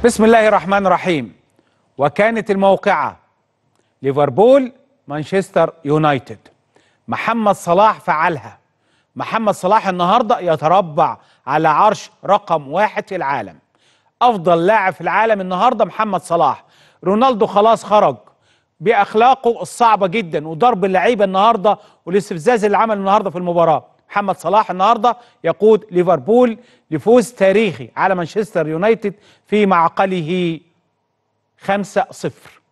بسم الله الرحمن الرحيم وكانت الموقعة ليفربول مانشستر يونايتد محمد صلاح فعلها محمد صلاح النهاردة يتربع على عرش رقم واحد في العالم أفضل لاعب في العالم النهاردة محمد صلاح رونالدو خلاص خرج بأخلاقه الصعبة جدا وضرب اللعيبة النهاردة والاستفزاز اللي عمله النهاردة في المباراة محمد صلاح النهارده يقود ليفربول لفوز تاريخي على مانشستر يونايتد في معقله 5-0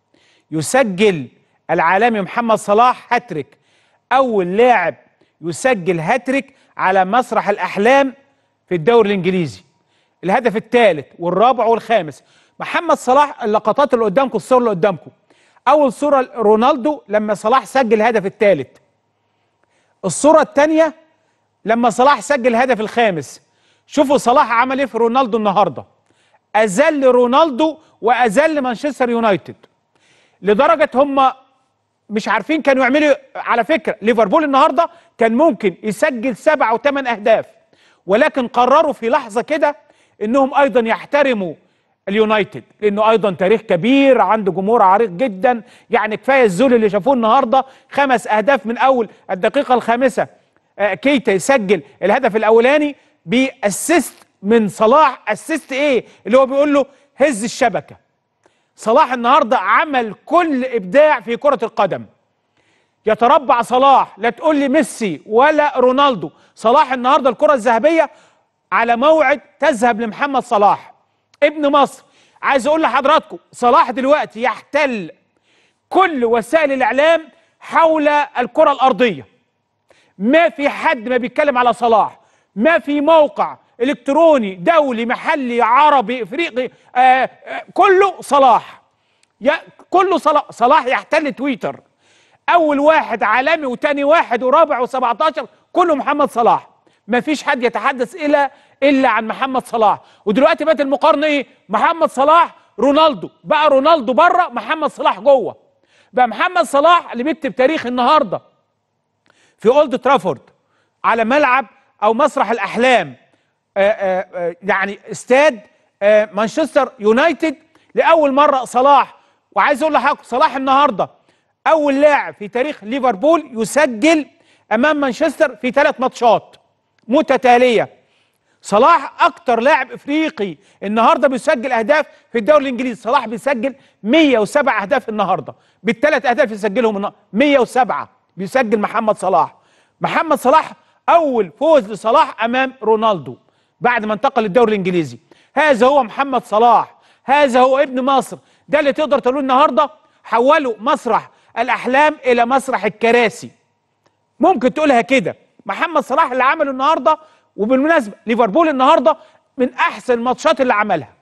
يسجل العالمي محمد صلاح هاتريك اول لاعب يسجل هاتريك على مسرح الاحلام في الدوري الانجليزي الهدف الثالث والرابع والخامس محمد صلاح اللقطات اللي قدامكم الصور اللي قدامكم اول صوره رونالدو لما صلاح سجل الهدف الثالث الصوره الثانيه لما صلاح سجل الهدف الخامس شوفوا صلاح عمل ايه في رونالدو النهارده اذل رونالدو واذل مانشستر يونايتد لدرجه هم مش عارفين كانوا يعملوا على فكره ليفربول النهارده كان ممكن يسجل سبع او ثمان اهداف ولكن قرروا في لحظه كده انهم ايضا يحترموا اليونايتد لانه ايضا تاريخ كبير عنده جمهور عريق جدا يعني كفايه الذل اللي شافوه النهارده خمس اهداف من اول الدقيقه الخامسه آه كيتا يسجل الهدف الاولاني باسيست من صلاح اسيست ايه اللي هو بيقول له هز الشبكه صلاح النهارده عمل كل ابداع في كره القدم يتربع صلاح لا تقول لي ميسي ولا رونالدو صلاح النهارده الكره الذهبيه على موعد تذهب لمحمد صلاح ابن مصر عايز اقول لحضراتكم صلاح دلوقتي يحتل كل وسائل الاعلام حول الكره الارضيه ما في حد ما بيتكلم على صلاح ما في موقع الكتروني دولي محلي عربي افريقي آآ آآ كله صلاح يا كله صلاح صلاح يحتل تويتر اول واحد عالمي وتاني واحد ورابع و17 كله محمد صلاح ما فيش حد يتحدث الا الا عن محمد صلاح ودلوقتي بقت المقارنه ايه محمد صلاح رونالدو بقى رونالدو بره محمد صلاح جوه بقى محمد صلاح اللي بيكتب تاريخ النهارده في اولد ترافورد على ملعب او مسرح الاحلام آآ آآ يعني استاد مانشستر يونايتد لاول مره صلاح وعايز اقول لحضرتك صلاح النهارده اول لاعب في تاريخ ليفربول يسجل امام مانشستر في ثلاث ماتشات متتاليه صلاح اكتر لاعب افريقي النهارده بيسجل اهداف في الدوري الانجليزي صلاح بيسجل 107 اهداف النهارده بالثلاث اهداف يسجلهم النهارده 107 بيسجل محمد صلاح محمد صلاح اول فوز لصلاح امام رونالدو بعد ما انتقل للدوري الانجليزي هذا هو محمد صلاح هذا هو ابن مصر ده اللي تقدر تقول النهارده حولوا مسرح الاحلام الى مسرح الكراسي ممكن تقولها كده محمد صلاح اللي عمله النهارده وبالمناسبه ليفربول النهارده من احسن الماتشات اللي عملها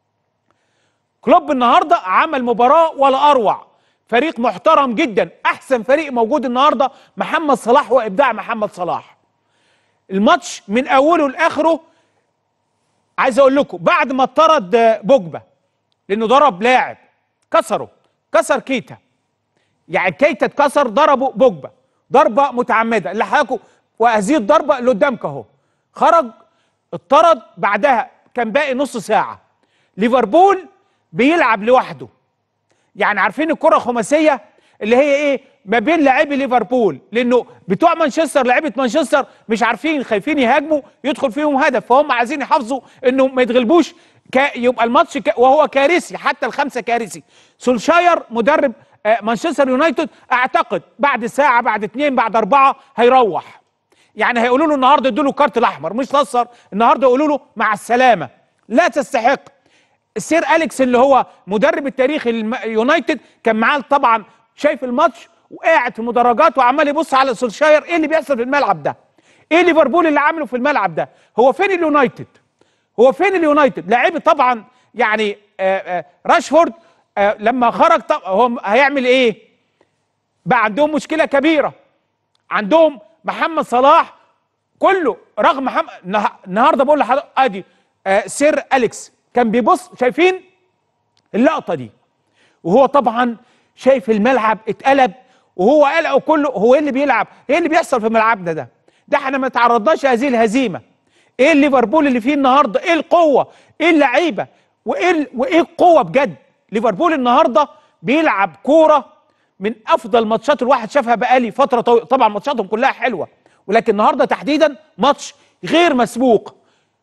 كلوب النهارده عمل مباراه ولا اروع فريق محترم جدا احسن فريق موجود النهارده محمد صلاح وابداع محمد صلاح الماتش من اوله لاخره عايز اقول لكم بعد ما اطرد بوجبا لانه ضرب لاعب كسره كسر كيتا يعني كيتا اتكسر ضربه بوجبا ضربه متعمده اللي حضراتكم وهذه الضربه اللي قدامك اهو خرج اتطرد بعدها كان باقي نص ساعه ليفربول بيلعب لوحده يعني عارفين الكره الخماسيه اللي هي ايه ما بين لاعبي ليفربول لانه بتوع مانشستر لعيبه مانشستر مش عارفين خايفين يهاجموا يدخل فيهم هدف فهم عايزين يحافظوا انه ما يتغلبوش يبقى الماتش وهو كارثي حتى الخمسه كارثي سولشاير مدرب مانشستر يونايتد اعتقد بعد ساعه بعد اثنين بعد اربعه هيروح يعني هيقولوا له النهارده ادوا له الكارت الاحمر مش الاصفر النهارده يقولوا له مع السلامه لا تستحق السير اليكس اللي هو مدرب التاريخ اليونايتد كان معاه طبعا شايف الماتش وقاعد في المدرجات وعمال يبص على سولشاير ايه اللي بيحصل في الملعب ده ايه ليفربول اللي عامله في الملعب ده هو فين اليونايتد هو فين اليونايتد لاعبي طبعا يعني آآ آآ راشفورد لما خرج طب هو هيعمل ايه بقى عندهم مشكله كبيره عندهم محمد صلاح كله رغم محمد النهارده بقول لحضرتك ادي سير اليكس كان بيبص شايفين اللقطه دي وهو طبعا شايف الملعب اتقلب وهو قلقه كله هو ايه اللي بيلعب ايه اللي بيحصل في ملعبنا ده ده احنا ما تعرضناش هذه الهزيمه ايه الليفربول اللي فيه النهارده ايه القوه ايه اللعيبه وايه وايه القوه بجد ليفربول النهارده بيلعب كوره من افضل ماتشات الواحد شافها بقالي فتره طويله طبعا ماتشاتهم كلها حلوه ولكن النهارده تحديدا ماتش غير مسبوق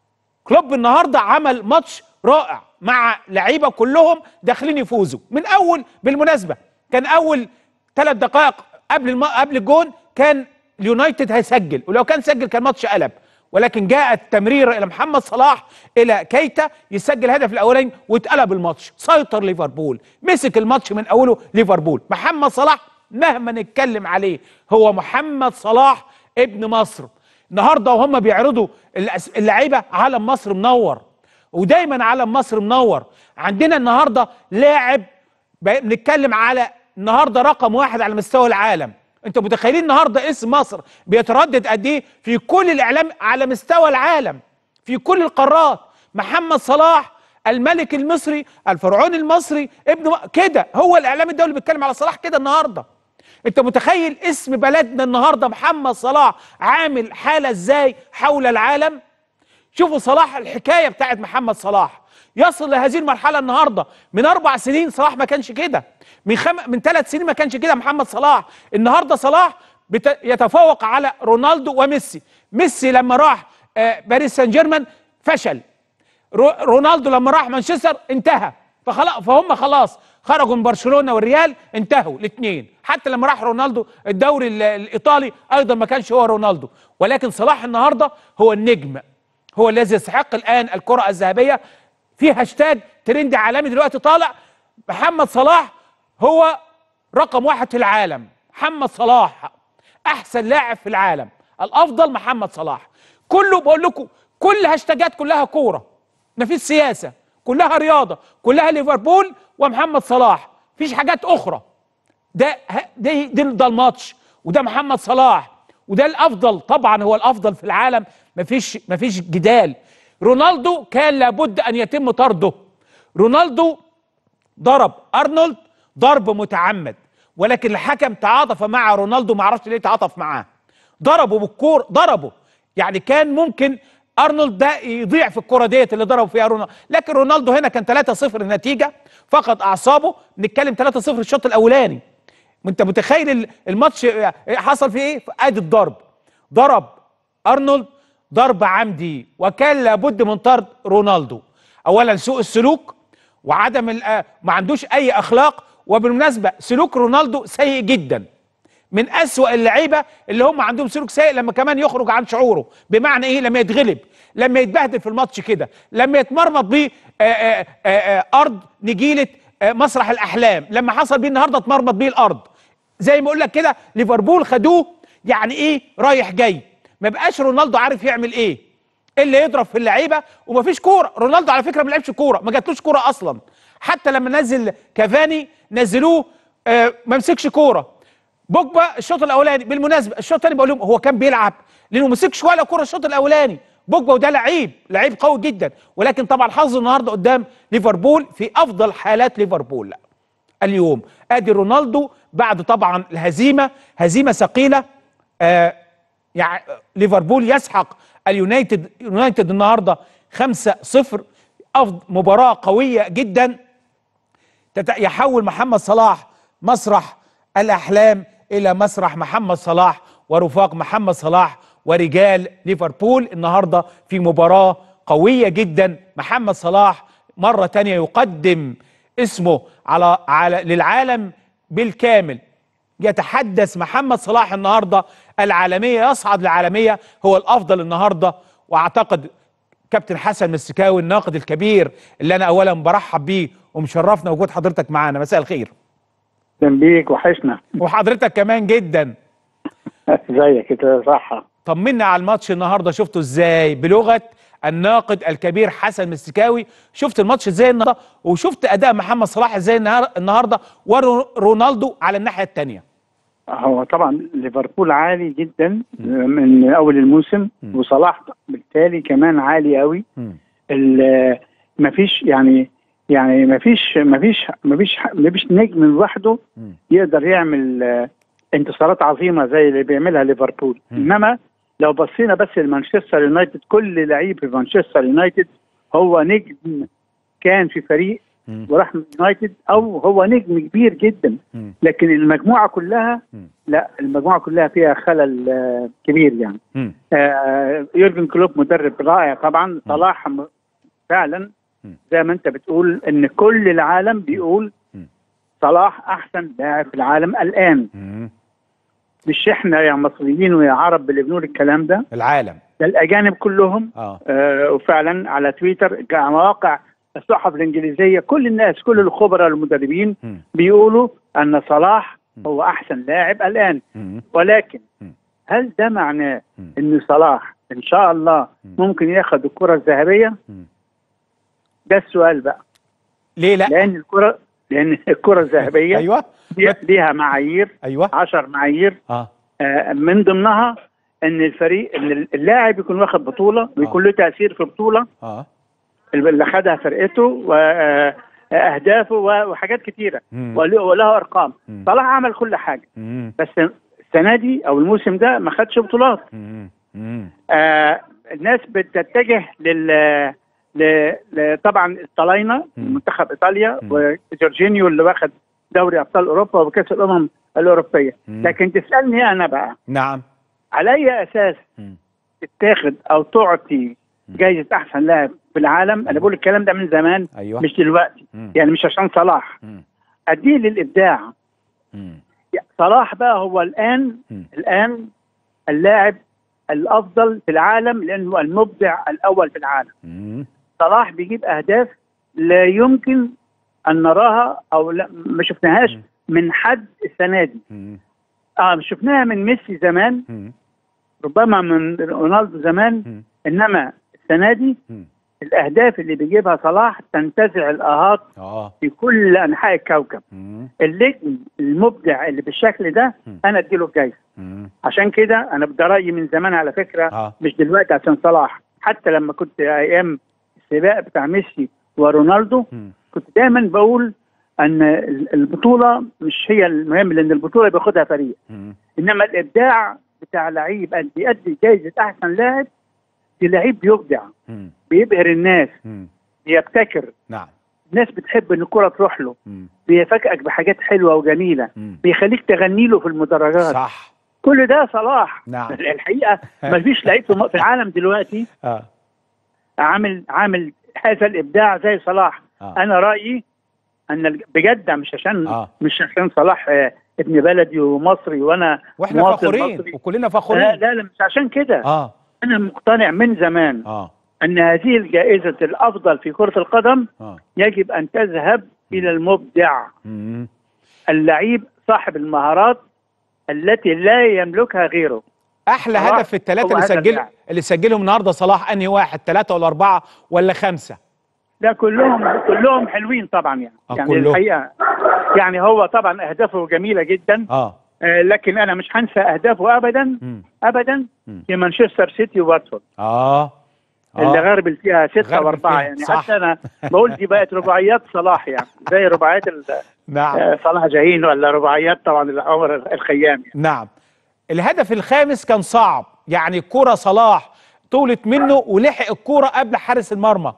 كلوب النهارده عمل ماتش رائع مع لعيبه كلهم داخلين يفوزوا من اول بالمناسبه كان اول ثلاث دقائق قبل الم... قبل الجون كان اليونايتد هيسجل ولو كان سجل كان ماتش قلب ولكن جاءت تمريره الى محمد صلاح الى كيتا يسجل الهدف الاولاني واتقلب الماتش سيطر ليفربول مسك الماتش من اوله ليفربول محمد صلاح مهما نتكلم عليه هو محمد صلاح ابن مصر النهارده وهم بيعرضوا اللعيبه علم مصر منور ودايما علم مصر منور عندنا النهارده لاعب بنتكلم على النهارده رقم واحد على مستوى العالم انتوا متخيلين النهارده اسم مصر بيتردد قد ايه في كل الاعلام على مستوى العالم في كل القارات محمد صلاح الملك المصري الفرعون المصري ابن م... كده هو الاعلام الدولي بيتكلم على صلاح كده النهارده انت متخيل اسم بلدنا النهارده محمد صلاح عامل حاله ازاي حول العالم شوفوا صلاح الحكايه بتاعت محمد صلاح يصل لهذه المرحله النهارده من اربع سنين صلاح ما كانش كده من خم... من ثلاث سنين ما كانش كده محمد صلاح النهارده صلاح بت... يتفوق على رونالدو وميسي ميسي لما راح آه باريس سان جيرمان فشل رو... رونالدو لما راح مانشستر انتهى فخلاص فهم خلاص خرجوا من برشلونه والريال انتهوا الاثنين حتى لما راح رونالدو الدوري الايطالي ايضا ما كانش هو رونالدو ولكن صلاح النهارده هو النجم هو الذي يستحق الان الكره الذهبيه في هاشتاج ترند عالمي دلوقتي طالع محمد صلاح هو رقم واحد في العالم محمد صلاح احسن لاعب في العالم الافضل محمد صلاح كله بقول لكم كل هاشتاجات كلها كوره مفيش سياسه كلها رياضه كلها ليفربول ومحمد صلاح مفيش حاجات اخرى ده ده ده, ده الماتش وده محمد صلاح وده الافضل طبعا هو الافضل في العالم مفيش مفيش جدال رونالدو كان لابد ان يتم طرده رونالدو ضرب ارنولد ضرب متعمد ولكن الحكم تعاطف مع رونالدو ما اعرفش ليه تعاطف معاه ضربه بالكور ضربه يعني كان ممكن ارنولد ده يضيع في الكره ديت اللي ضربوا فيها رونالدو لكن رونالدو هنا كان 3-0 النتيجه فقد اعصابه نتكلم 3-0 الشوط الاولاني انت متخيل الماتش حصل فيه ايه ادي الضرب ضرب ارنولد ضرب عمدي وكان لابد من طرد رونالدو اولا سوء السلوك وعدم ما عندوش اي اخلاق وبالمناسبه سلوك رونالدو سيء جدا من أسوأ اللعيبه اللي هم عندهم سلوك سيء لما كمان يخرج عن شعوره بمعنى ايه لما يتغلب لما يتبهدل في الماتش كده لما يتمرمط بيه ارض نجيله مسرح الاحلام لما حصل بيه النهارده اتمرمط بيه الارض زي ما اقول لك كده ليفربول خدوه يعني ايه رايح جاي ما بقاش رونالدو عارف يعمل ايه اللي يضرب في اللعيبه ومفيش كوره رونالدو على فكره ما لعبش كوره ما جاتلوش كوره اصلا حتى لما نزل كافاني نزلوه آه ما مسكش كوره بوجبا الشوط الاولاني بالمناسبه الشوط الثاني بقول لهم هو كان بيلعب لانه ما مسكش ولا كوره الشوط الاولاني بوجبا وده لعيب لعيب قوي جدا ولكن طبعا حظه النهارده قدام ليفربول في افضل حالات ليفربول لا. اليوم ادي رونالدو بعد طبعا الهزيمه هزيمه ثقيله آه يعني ليفربول يسحق اليونايتد يونايتد النهارده 5-0 افضل مباراه قويه جدا يحول محمد صلاح مسرح الاحلام الى مسرح محمد صلاح ورفاق محمد صلاح ورجال ليفربول النهارده في مباراه قويه جدا محمد صلاح مره تانية يقدم اسمه على على للعالم بالكامل يتحدث محمد صلاح النهارده العالميه يصعد للعالميه هو الافضل النهارده واعتقد كابتن حسن مسكاوي الناقد الكبير اللي انا اولا برحب بيه ومشرفنا وجود حضرتك معانا مساء الخير اهلا بيك وحشنا وحضرتك كمان جدا ازيك كده صح طمنا على الماتش النهارده شفته ازاي بلغه الناقد الكبير حسن مستكاوي شفت الماتش ازاي النهارده وشفت اداء محمد صلاح ازاي النهارده ورونالدو على الناحيه الثانيه هو طبعا ليفربول عالي جدا من اول الموسم م. وصلاح بالتالي كمان عالي قوي ما فيش يعني يعني ما فيش ما فيش ما فيش ما فيش نجم لوحده يقدر يعمل انتصارات عظيمه زي اللي بيعملها ليفربول انما لو بصينا بس لمانشستر يونايتد كل لعيب في مانشستر يونايتد هو نجم كان في فريق مم. وراح من يونايتد او هو نجم كبير جدا مم. لكن المجموعه كلها مم. لا المجموعه كلها فيها خلل آه، كبير يعني مم. آه، يورجن كلوب مدرب رائع طبعا صلاح م- فعلا مم. زي ما انت بتقول ان كل العالم بيقول مم. صلاح احسن لاعب في العالم الان مم. مش احنا يا مصريين ويا عرب اللي بنقول الكلام ده العالم ده الاجانب كلهم اه آه وفعلا على تويتر جا- مواقع الصحف الانجليزيه كل الناس كل الخبراء المدربين مم. بيقولوا ان صلاح هو احسن لاعب الان مم. ولكن مم. هل ده معناه مم. ان صلاح ان شاء الله مم. ممكن ياخد الكره الذهبيه مم. ده السؤال بقى ليه لا لان الكره لان الكره الذهبيه ايوه دي- ليها معايير ايوه 10 معايير اه آه، من ضمنها ان الفريق ان اللاعب يكون واخد بطوله ويكون له تاثير في بطوله اه اللي خدها فرقته واهدافه وحاجات كتيره مم. وله وله ارقام مم. صلاح عمل كل حاجه مم. بس السنه دي او الموسم ده ما خدش بطولات مم. مم. آه الناس بتتجه لل ل... ل... طبعا الطلاينه مم. منتخب ايطاليا مم. وجورجينيو اللي واخد دوري ابطال اوروبا وكاس الامم الاوروبيه مم. لكن تسالني انا بقى نعم على اي اساس مم. تتاخد او تعطي جائزه احسن لاعب في العالم انا بقول الكلام ده من زمان ايوه مش دلوقتي مم. يعني مش عشان صلاح مم. اديه للابداع مم. صلاح بقى هو الان مم. الان اللاعب الافضل في العالم لانه المبدع الاول في العالم مم. صلاح بيجيب اهداف لا يمكن ان نراها او لا ما شفناهاش مم. من حد السنه دي مم. اه شفناها من ميسي زمان مم. ربما من رونالدو زمان مم. انما السنه دي مم. الاهداف اللي بيجيبها صلاح تنتزع الاهات اه في كل انحاء الكوكب مم. النجم المبدع اللي بالشكل ده مم. انا اديله الجايزه مم. عشان كده انا ده رايي من زمان على فكره اه مش دلوقتي عشان صلاح حتى لما كنت ايام السباق بتاع ميسي ورونالدو مم. كنت دايما بقول ان البطوله مش هي المهم لان البطوله بياخدها فريق مم. انما الابداع بتاع لعيب اللي بيأدي جايزه احسن لاعب دي لعيب بيبدع مم. بيبهر الناس مم. بيبتكر نعم الناس بتحب ان الكره تروح له مم. بيفاجئك بحاجات حلوه وجميله مم. بيخليك تغني له في المدرجات صح كل ده صلاح نعم. الحقيقه ما فيش لعيب في م- في العالم دلوقتي اه عامل عامل هذا الابداع زي صلاح آه. انا رايي ان ال- بجد مش عشان آه. مش عشان صلاح آه، ابن بلدي ومصري وانا واحنا مواطن فخورين مصري. وكلنا لا فخورين لا لا مش عشان كده اه انا مقتنع من زمان اه ان هذه الجائزه الافضل في كره القدم اه يجب ان تذهب الى المبدع مم. اللعيب صاحب المهارات التي لا يملكها غيره احلى صلاح هدف في الثلاثه هو اللي هذا سجل اللاعب. اللي سجلهم النهارده صلاح انهي واحد ثلاثه ولا اربعه ولا خمسه لا كلهم كلهم حلوين طبعا يعني آه، يعني كلهم. الحقيقه يعني هو طبعا اهدافه جميله جدا اه آه لكن انا مش هنسى اهدافه ابدا مم. ابدا مم. في مانشستر سيتي وواتفورد اه اللي اه غربل فيها ستة غربل وأربعة فيها، يعني صح. حتى أنا بقول دي بقت رباعيات صلاح يعني زي رباعيات ال- نعم آه، صلاح جاهين ولا رباعيات طبعا عمر الخيام يعني. نعم الهدف الخامس كان صعب يعني كرة صلاح طولت منه ولحق الكرة قبل حارس المرمى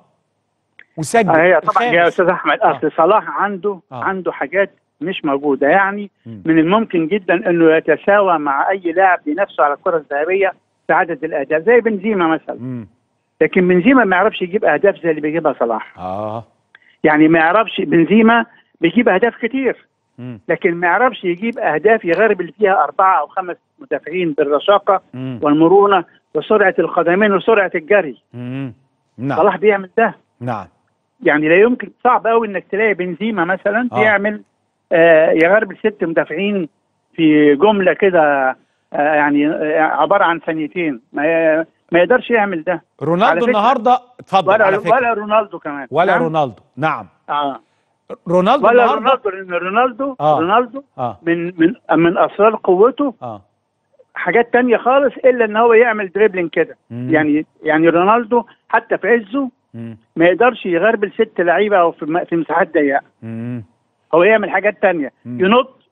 وسجل آه، هي طبعا يا الخامس. أستاذ أحمد آه. أصل صلاح عنده آه. عنده حاجات مش موجودة يعني مم. من الممكن جدا أنه يتساوى مع أي لاعب بنفسه على الكرة الذهبية في عدد الأهداف زي بنزيما مثلا مم. لكن بنزيما ما يعرفش يجيب أهداف زي اللي بيجيبها صلاح اه يعني ما يعرفش بنزيما بيجيب أهداف كتير مم. لكن ما يعرفش يجيب اهداف يغرب اللي فيها اربعه او خمس مدافعين بالرشاقه مم. والمرونه وسرعه القدمين وسرعه الجري مم. نعم صلاح بيعمل ده نعم يعني لا يمكن صعب قوي انك تلاقي بنزيما مثلا آه. بيعمل آه يغرب ست مدافعين في جمله كده آه يعني آه عباره عن ثانيتين ما ما يقدرش يعمل ده على رونالدو فكرة- النهارده اتفضل ولا على فكرة ولا رونالدو كمان ولا نعم؟ رونالدو نعم اه رونالدو ولا النهارده رونالدو لان رونالدو آه. رونالدو اه من من من اسرار قوته اه حاجات تانية خالص الا ان هو يعمل دريبلينج كده مم. يعني يعني رونالدو حتى في عزه مم. ما يقدرش يغربل ست لعيبه او في م- في مساحات ضيقه مم. هو يعمل حاجات تانية مم. ينط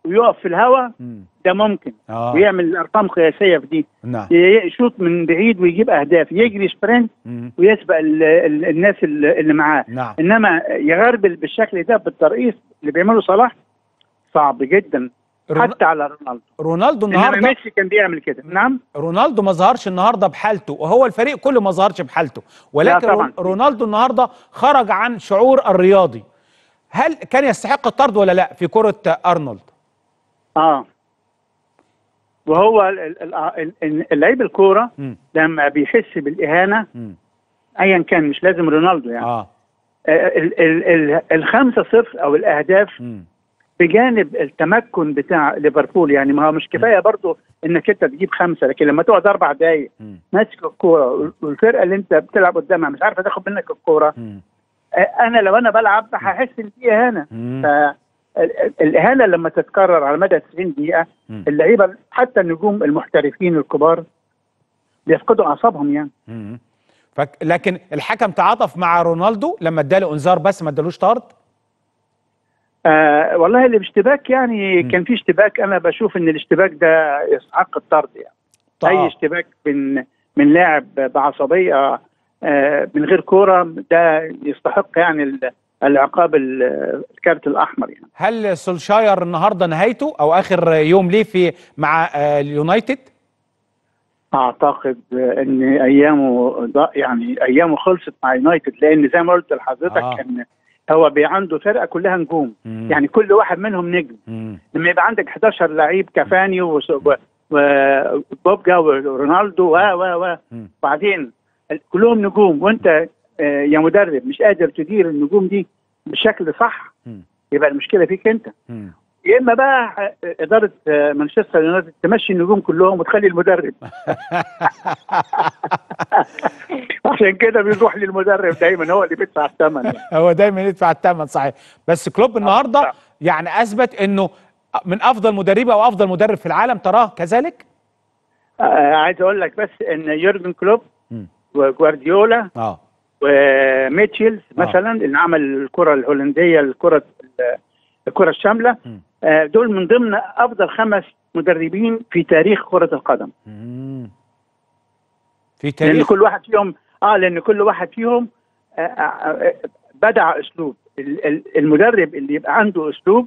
ويقف في الهواء مم. ده ممكن اه ويعمل ارقام قياسيه في دي نعم ي- يشوط من بعيد ويجيب اهداف يجري سبرنت مم. ويسبق ال ال الناس اللي اللي معاه نعم انما يغربل بالشكل ده بالترقيص اللي بيعمله صلاح صعب جدا رون- حتى على رونالدو رونالدو انما النهارده ميسي كان بيعمل كده نعم رونالدو ما ظهرش النهارده بحالته وهو الفريق كله ما ظهرش بحالته ولكن لا طبعاً. رون- رونالدو النهارده خرج عن شعور الرياضي هل كان يستحق الطرد ولا لا في كرة ارنولد اه وهو ال- ال- ال- ال- اللعيب الكوره مم. لما بيحس بالاهانه مم. ايا كان مش لازم رونالدو يعني اه آه، ال- ال- ال- الخمسة صفر او الاهداف مم. بجانب التمكن بتاع ليفربول يعني ما هو مش كفايه برضو انك انت تجيب خمسه لكن لما تقعد اربع دقايق مم. ماسك الكوره والفرقه اللي انت بتلعب قدامها مش عارفه تاخد منك الكوره مم. آه، انا لو انا بلعب هحس ان في اهانه مم. فالاهانه لما تتكرر على مدى 90 دقيقه مم. اللعيبه حتى النجوم المحترفين الكبار بيفقدوا اعصابهم يعني مم. فك... لكن الحكم تعاطف مع رونالدو لما اداله انذار بس ما ادالوش طرد آه والله اللي باشتباك يعني مم. كان في اشتباك انا بشوف ان الاشتباك ده يستحق الطرد يعني اي اشتباك من من لاعب بعصبيه آه من غير كوره ده يستحق يعني ال- العقاب ال- الكارت الاحمر يعني هل سولشاير النهارده نهايته او اخر يوم ليه في مع آه، اليونايتد اعتقد آه، ان ايامه ضاع- يعني ايامه خلصت مع يونايتد لان زي ما قلت لحضرتك آه. كان هو بي عنده فرقه كلها نجوم مم. يعني كل واحد منهم نجم مم. لما يبقى عندك 11 لعيب كافاني وس- و- وبوبجا ورونالدو و و و مم. بعدين ال- كلهم نجوم وانت آه، يا مدرب مش قادر تدير النجوم دي بشكل صح مم. يبقى المشكله فيك انت مم. يا اما بقى آه، اداره آه، مانشستر يونايتد تمشي النجوم كلهم وتخلي المدرب عشان كده بيروح للمدرب دايما هو اللي بيدفع الثمن هو دايما يدفع الثمن صحيح بس كلوب النهارده صح. يعني اثبت انه من افضل مدربين او افضل مدرب في العالم تراه كذلك آه، عايز اقول لك بس ان يورجن كلوب مم. وجوارديولا اه وميتشيلز آه. مثلا اللي عمل الكره الهولنديه الكره الكره الشامله مم. آه، دول من ضمن افضل خمس مدربين في تاريخ كره القدم مم. في لان تاريخ كل واحد فيهم اه لان كل واحد فيهم آه، آه، آه، بدع اسلوب ال- ال- المدرب اللي يبقى عنده اسلوب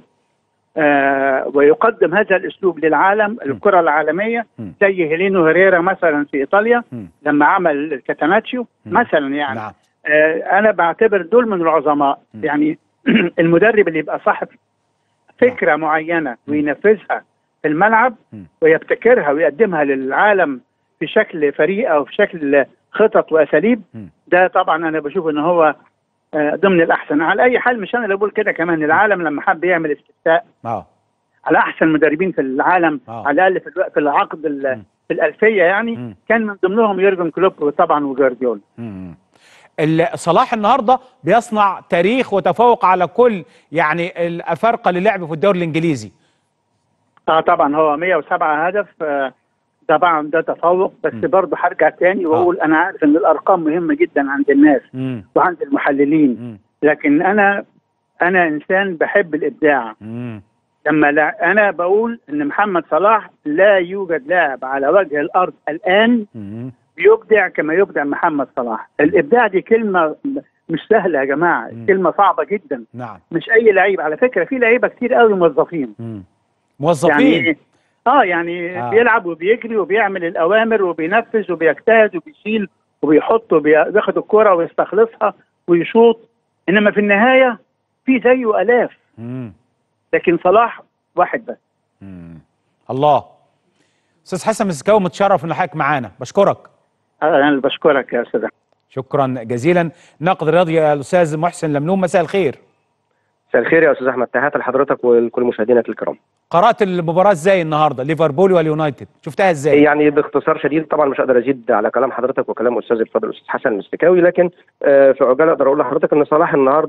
آه ويقدم هذا الاسلوب للعالم الكره العالميه مم. زي هيلينو هيريرا مثلا في ايطاليا مم. لما عمل كاتاناتشيو مم. مثلا يعني نعم آه، انا بعتبر دول من العظماء م. يعني المدرب اللي يبقى صاحب فكره معينه وينفذها في الملعب م. ويبتكرها ويقدمها للعالم في شكل فريق او في شكل خطط واساليب م. ده طبعا انا بشوف ان هو آه، ضمن الاحسن على اي حال مش انا اللي بقول كده كمان العالم لما حب يعمل استفتاء اه على احسن مدربين في العالم آه. على الاقل في الوقت في العقد ال- م. في الالفيه يعني م. كان من ضمنهم يورجن كلوب وطبعا وجوارديولا مم. ال- صلاح النهارده بيصنع تاريخ وتفوق على كل يعني الافارقه اللي لعبوا في الدوري الانجليزي اه طبعا هو 107 هدف آه، طبعا ده تفوق بس م. برضه هرجع تاني واقول انا عارف ان الارقام مهمه جدا عند الناس مم. وعند المحللين مم. لكن انا انا انسان بحب الابداع مم. لما لا انا بقول ان محمد صلاح لا يوجد لاعب على وجه الارض الان مم. بيبدع كما يبدع محمد صلاح الابداع دي كلمه مش سهله يا جماعه م. كلمه صعبه جدا نعم مش اي لعيب على فكره في لعيبه كتير قوي موظفين مم. موظفين يعني اه يعني آه. آه. بيلعب وبيجري وبيعمل الاوامر وبينفذ وبيجتهد وبيشيل وبيحط وبياخد الكرة ويستخلصها ويشوط انما في النهايه في زيه الاف مم. لكن صلاح واحد بس مم. الله استاذ حسن مسكاوي متشرف ان حضرتك معانا بشكرك انا اللي بشكرك يا استاذ شكرا جزيلا ناقد رياضي الاستاذ محسن لملوم مساء الخير مساء الخير يا استاذ احمد تحياتي لحضرتك ولكل مشاهدينك الكرام قرات المباراه ازاي النهارده ليفربول واليونايتد شفتها ازاي يعني باختصار شديد طبعا مش هقدر ازيد على كلام حضرتك وكلام استاذ الفاضل الاستاذ حسن المستكاوي لكن آه، في عجاله اقدر اقول لحضرتك ان صلاح النهارده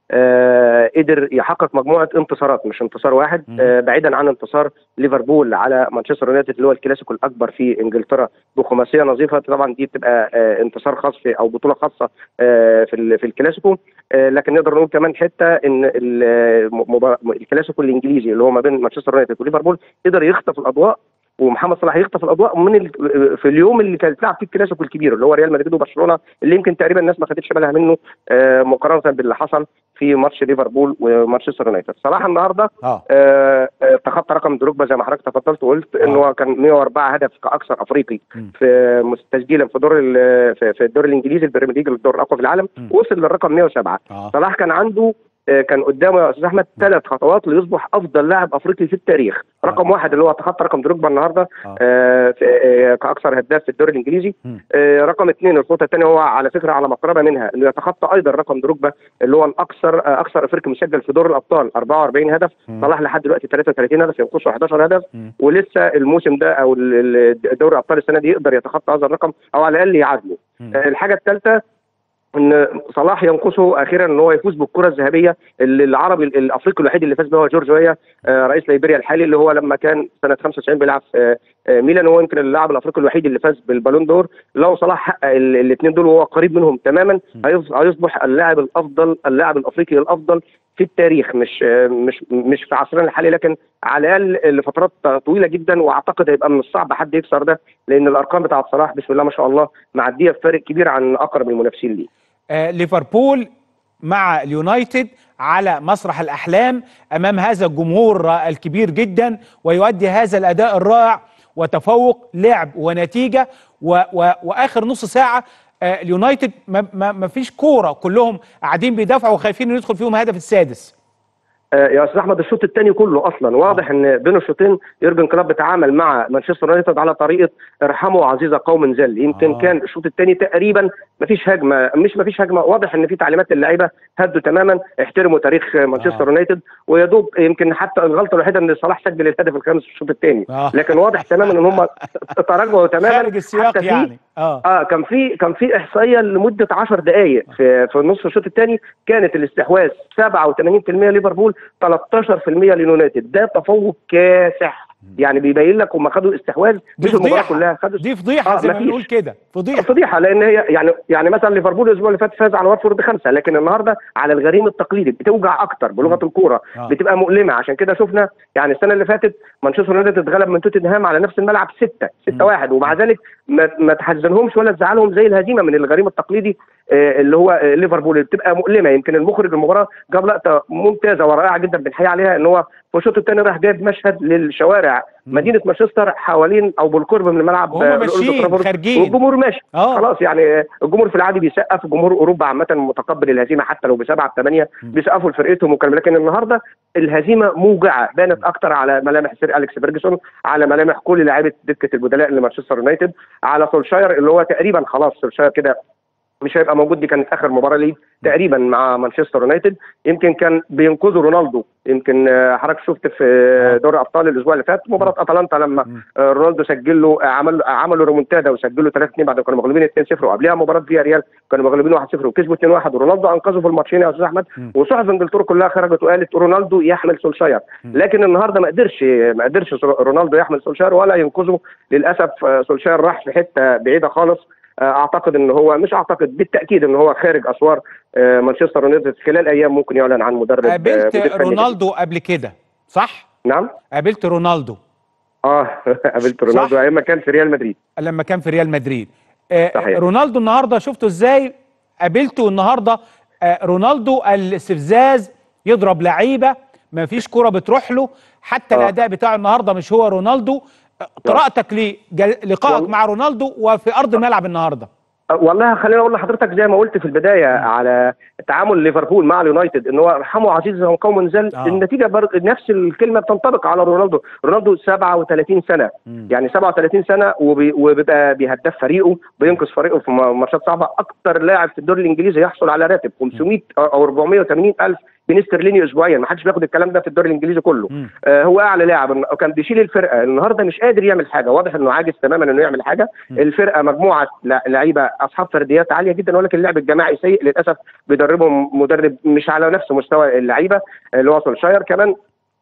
آه قدر يحقق مجموعه انتصارات مش انتصار واحد مم. آه بعيدا عن انتصار ليفربول على مانشستر يونايتد اللي هو الكلاسيكو الاكبر في انجلترا بخماسيه نظيفه طبعا دي بتبقى آه انتصار خاص في او بطوله خاصه آه في ال- في الكلاسيكو آه لكن نقدر نقول كمان حته ان ال- مبا- الكلاسيكو الانجليزي اللي هو ما بين مانشستر يونايتد وليفربول قدر يخطف الاضواء ومحمد صلاح يخطف الاضواء من ال... في اليوم اللي كانت تلعب فيه الكلاسيكو الكبير اللي هو ريال مدريد وبرشلونه اللي يمكن تقريبا الناس ما خدتش بالها منه آه مقارنه باللي حصل في ماتش ليفربول ومانشستر يونايتد صلاح النهارده اه آه، آه، تخطى رقم دروجبا زي ما حضرتك تفضلت وقلت ان هو كان 104 هدف كاكثر افريقي مم. في مس- تسجيلا في دور ال- في في الدوري الانجليزي البريمير ليج الدور الاقوى في العالم مم. وصل للرقم 107 اه صلاح كان عنده آه، كان قدامه يا استاذ احمد ثلاث خطوات ليصبح افضل لاعب افريقي في التاريخ آه. رقم واحد اللي هو تخطى رقم دروجبا النهارده آه. آه، في- آه، كاكثر هداف في الدوري الانجليزي مم. آه، رقم اثنين الخطوه الثانيه هو على فكره على مقربه منها انه يتخطى ايضا رقم دروجبا اللي هو الاكثر آه، اكثر افريقي مسجل في دور الابطال 44 هدف مم. صلاح لحد دلوقتي 33 هدف ينقصه 11 هدف مم. ولسه الموسم ده او ال- ال- دوري ابطال السنه دي يقدر يتخطى هذا الرقم او على الاقل يعادله مم. آه، الحاجه الثالثه ان صلاح ينقصه اخيرا ان هو يفوز بالكره الذهبيه اللي العربي الافريقي الوحيد اللي فاز بها هو جورج ويا آه، رئيس ليبيريا الحالي اللي هو لما كان سنه 95 بيلعب في آه، ميلان هو يمكن اللاعب الافريقي الوحيد اللي فاز بالبالون دور لو صلاح حقق الاثنين دول وهو قريب منهم تماما هيص- هيصبح اللاعب الافضل اللاعب الافريقي الافضل في التاريخ مش آه، مش مش في عصرنا الحالي لكن على الاقل لفترات طويله جدا واعتقد هيبقى من الصعب حد يكسر ده لان الارقام بتاعت صلاح بسم الله ما شاء الله معديه بفارق كبير عن اقرب المنافسين ليه آه، ليفربول مع اليونايتد على مسرح الأحلام أمام هذا الجمهور آه، الكبير جدا ويؤدي هذا الأداء الرائع وتفوق لعب ونتيجة و و وآخر نص ساعة آه، اليونايتد ما, ما, ما فيش كورة كلهم قاعدين بيدافعوا وخايفين إنه يدخل فيهم هدف السادس آه، يا استاذ احمد الشوط الثاني كله اصلا واضح ان بين الشوطين يورجن كلوب بيتعامل مع مانشستر يونايتد على طريقه ارحموا عزيز قوم ذل يمكن آه. كان الشوط الثاني تقريبا ما فيش هجمه مش ما فيش هجمه واضح ان في تعليمات للعيبه هدوا تماما احترموا تاريخ مانشستر آه. يونايتد ويدوب يمكن حتى الغلطه الوحيده ان صلاح سجل الهدف الخامس في الشوط الثاني آه. لكن واضح تماما ان هم تراجعوا تماما خارج السياق حتى في- يعني اه اه كان في كان في احصائيه لمده 10 دقائق في في نصف الشوط الثاني كانت الاستحواذ 87% ليفربول 13% لليونايتد ده تفوق كاسح يعني بيبين لك هم خدوا استحواذ دي مش المباراه فضيحة كلها خدوا دي فضيحة آه، زي ما مفيش. بنقول كده فضيحة فضيحه لان هي يعني يعني مثلا ليفربول الاسبوع اللي فات فاز على واتفورد خمسه لكن النهارده على الغريم التقليدي بتوجع اكتر بلغه الكوره آه. بتبقى مؤلمه عشان كده شفنا يعني السنه اللي فاتت مانشستر يونايتد اتغلب من توتنهام على نفس الملعب 6 6 1 ومع ذلك ما, ما تحزنهمش ولا تزعلهم زي الهزيمه من الغريم التقليدي آه، اللي هو آه، ليفربول اللي بتبقى مؤلمه يمكن المخرج المباراه جاب لقطه ممتازه ورائعه جدا بنحيي عليها ان هو في الشوط الثاني راح جايب مشهد للشوارع مم. مدينه مانشستر حوالين او بالقرب من الملعب وهم آه، الأولد ماشيين ترافورد، خارجين. والجمهور ماشي اه خلاص يعني الجمهور في العادي بيسقف جمهور اوروبا عامه متقبل الهزيمه حتى لو بسبعه بثمانيه م. بيسقفوا لفرقتهم وكلام لكن النهارده الهزيمه موجعه بانت اكتر على ملامح سير اليكس فيرجسون على ملامح كل لاعيبه دكه البدلاء لمانشستر يونايتد على سولشاير اللي هو تقريبا خلاص سولشاير كده مش هيبقى موجود دي كانت اخر مباراه ليه تقريبا مع مانشستر يونايتد يمكن كان بينقذوا رونالدو يمكن آه، حضرتك شفت في آه. دوري ابطال الاسبوع اللي فات مباراه اتلانتا لما مم. آه، رونالدو سجل له آه، عمل عملوا ريمونتادا وسجلوا 3 2 بعد ما كانوا مغلوبين 2 0 وقبلها مباراه فيا ريال كانوا مغلوبين 1 0 وكسبوا 2 1 ورونالدو انقذه في الماتشين يا استاذ احمد مم. وصحف انجلترا كلها خرجت وقالت رونالدو يحمل سولشاير مم. لكن النهارده ما قدرش ما قدرش رونالدو يحمل سولشاير ولا ينقذه للاسف آه، سولشاير راح في حته بعيده خالص آه، اعتقد ان هو مش اعتقد بالتاكيد ان هو خارج اسوار آه، مانشستر يونايتد خلال ايام ممكن يعلن عن مدرب آه، قابلت مدير فني جديد. رونالدو قبل كده صح؟ نعم قابلت رونالدو اه قابلت رونالدو صح. ايام ما كان في ريال مدريد لما كان في ريال مدريد آه، صحيح. رونالدو النهارده شفته ازاي قابلته النهارده آه، رونالدو الاستفزاز يضرب لعيبه ما فيش كرة بتروح له حتى آه. الاداء بتاع النهارده مش هو رونالدو آه، قراءتك للقائك والله. مع رونالدو وفي ارض الملعب النهارده أه، والله خليني اقول لحضرتك زي ما قلت في البدايه على تعامل ليفربول مع اليونايتد ان هو ارحموا عزيزهم قوم زل آه. النتيجه بر... نفس الكلمه بتنطبق على رونالدو رونالدو 37 سنه مم. يعني 37 سنه وبي... وبيبقى بيهدف فريقه بينقذ فريقه في م- ماتشات صعبه اكتر لاعب في الدوري الانجليزي يحصل على راتب 500 او 480 الف جنيه استرليني اسبوعيا ما حدش بياخد الكلام ده في الدوري الانجليزي كله مم. آه هو اعلى لاعب وكان بيشيل الفرقه النهارده مش قادر يعمل حاجه واضح انه عاجز تماما انه يعمل حاجه مم. الفرقه مجموعه لع- لعيبه اصحاب فرديات عاليه جدا ولكن اللعب الجماعي سيء للاسف بيدربهم مدرب مش على نفس مستوى اللعيبه اللي هو سولشاير كمان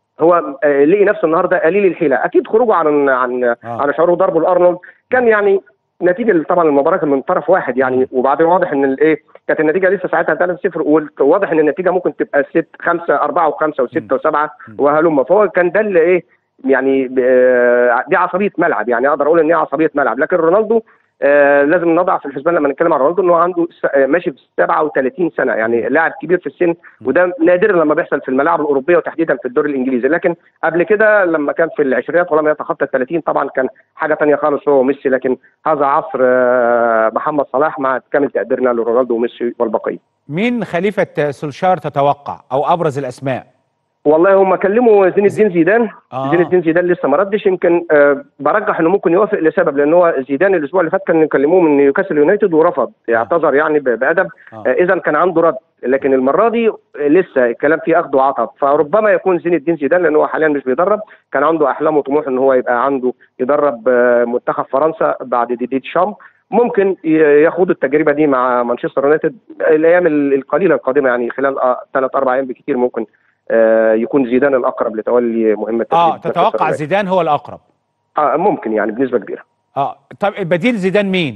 هو آه، لقي نفسه النهارده قليل الحيله اكيد خروجه عن عن آه. على شعوره ضربه لارنولد كان يعني نتيجه طبعا المباراه كان من طرف واحد يعني وبعدين واضح ان الايه كانت النتيجه لسه ساعتها 3-0 وواضح ان النتيجه ممكن تبقى 6 5 4 و5 و6 و7 وهلم فهو كان ده اللي ايه يعني آه، دي عصبيه ملعب يعني اقدر اقول ان هي عصبيه ملعب لكن رونالدو آه لازم نضع في الحسبان لما نتكلم عن رونالدو انه عنده س- آه، ماشي في 37 سنه يعني لاعب كبير في السن وده نادرا لما بيحصل في الملاعب الاوروبيه وتحديدا في الدوري الانجليزي لكن قبل كده لما كان في العشرينات ولم يتخطى ال 30 طبعا كان حاجه ثانيه خالص هو وميسي لكن هذا عصر آه، محمد صلاح مع كامل تقديرنا لرونالدو وميسي والبقيه مين خليفه سولشار تتوقع او ابرز الاسماء والله هم كلموا زين الدين زيدان آه. زين الدين زيدان لسه ما ردش يمكن آه برجح انه ممكن يوافق لسبب لان هو زيدان الاسبوع اللي فات كان يكلموه من نيوكاسل يونايتد ورفض اعتذر يعني ب- بادب آه. آه. اذا كان عنده رد لكن المره دي آه، لسه الكلام فيه اخذ وعطاء فربما يكون زين الدين زيدان لان هو حاليا مش بيدرب كان عنده احلام وطموح ان هو يبقى عنده يدرب آه، منتخب فرنسا بعد ديدي ديشام ممكن ي- ياخد التجربه دي مع مانشستر يونايتد الايام ال- القليله القادمه يعني خلال ثلاث اربع ايام بكثير ممكن آه، يكون زيدان الاقرب لتولي مهمه اه تدريب تتوقع مانشستر زيدان هو الاقرب يونايتد. اه ممكن يعني بنسبه كبيره اه طب بديل زيدان مين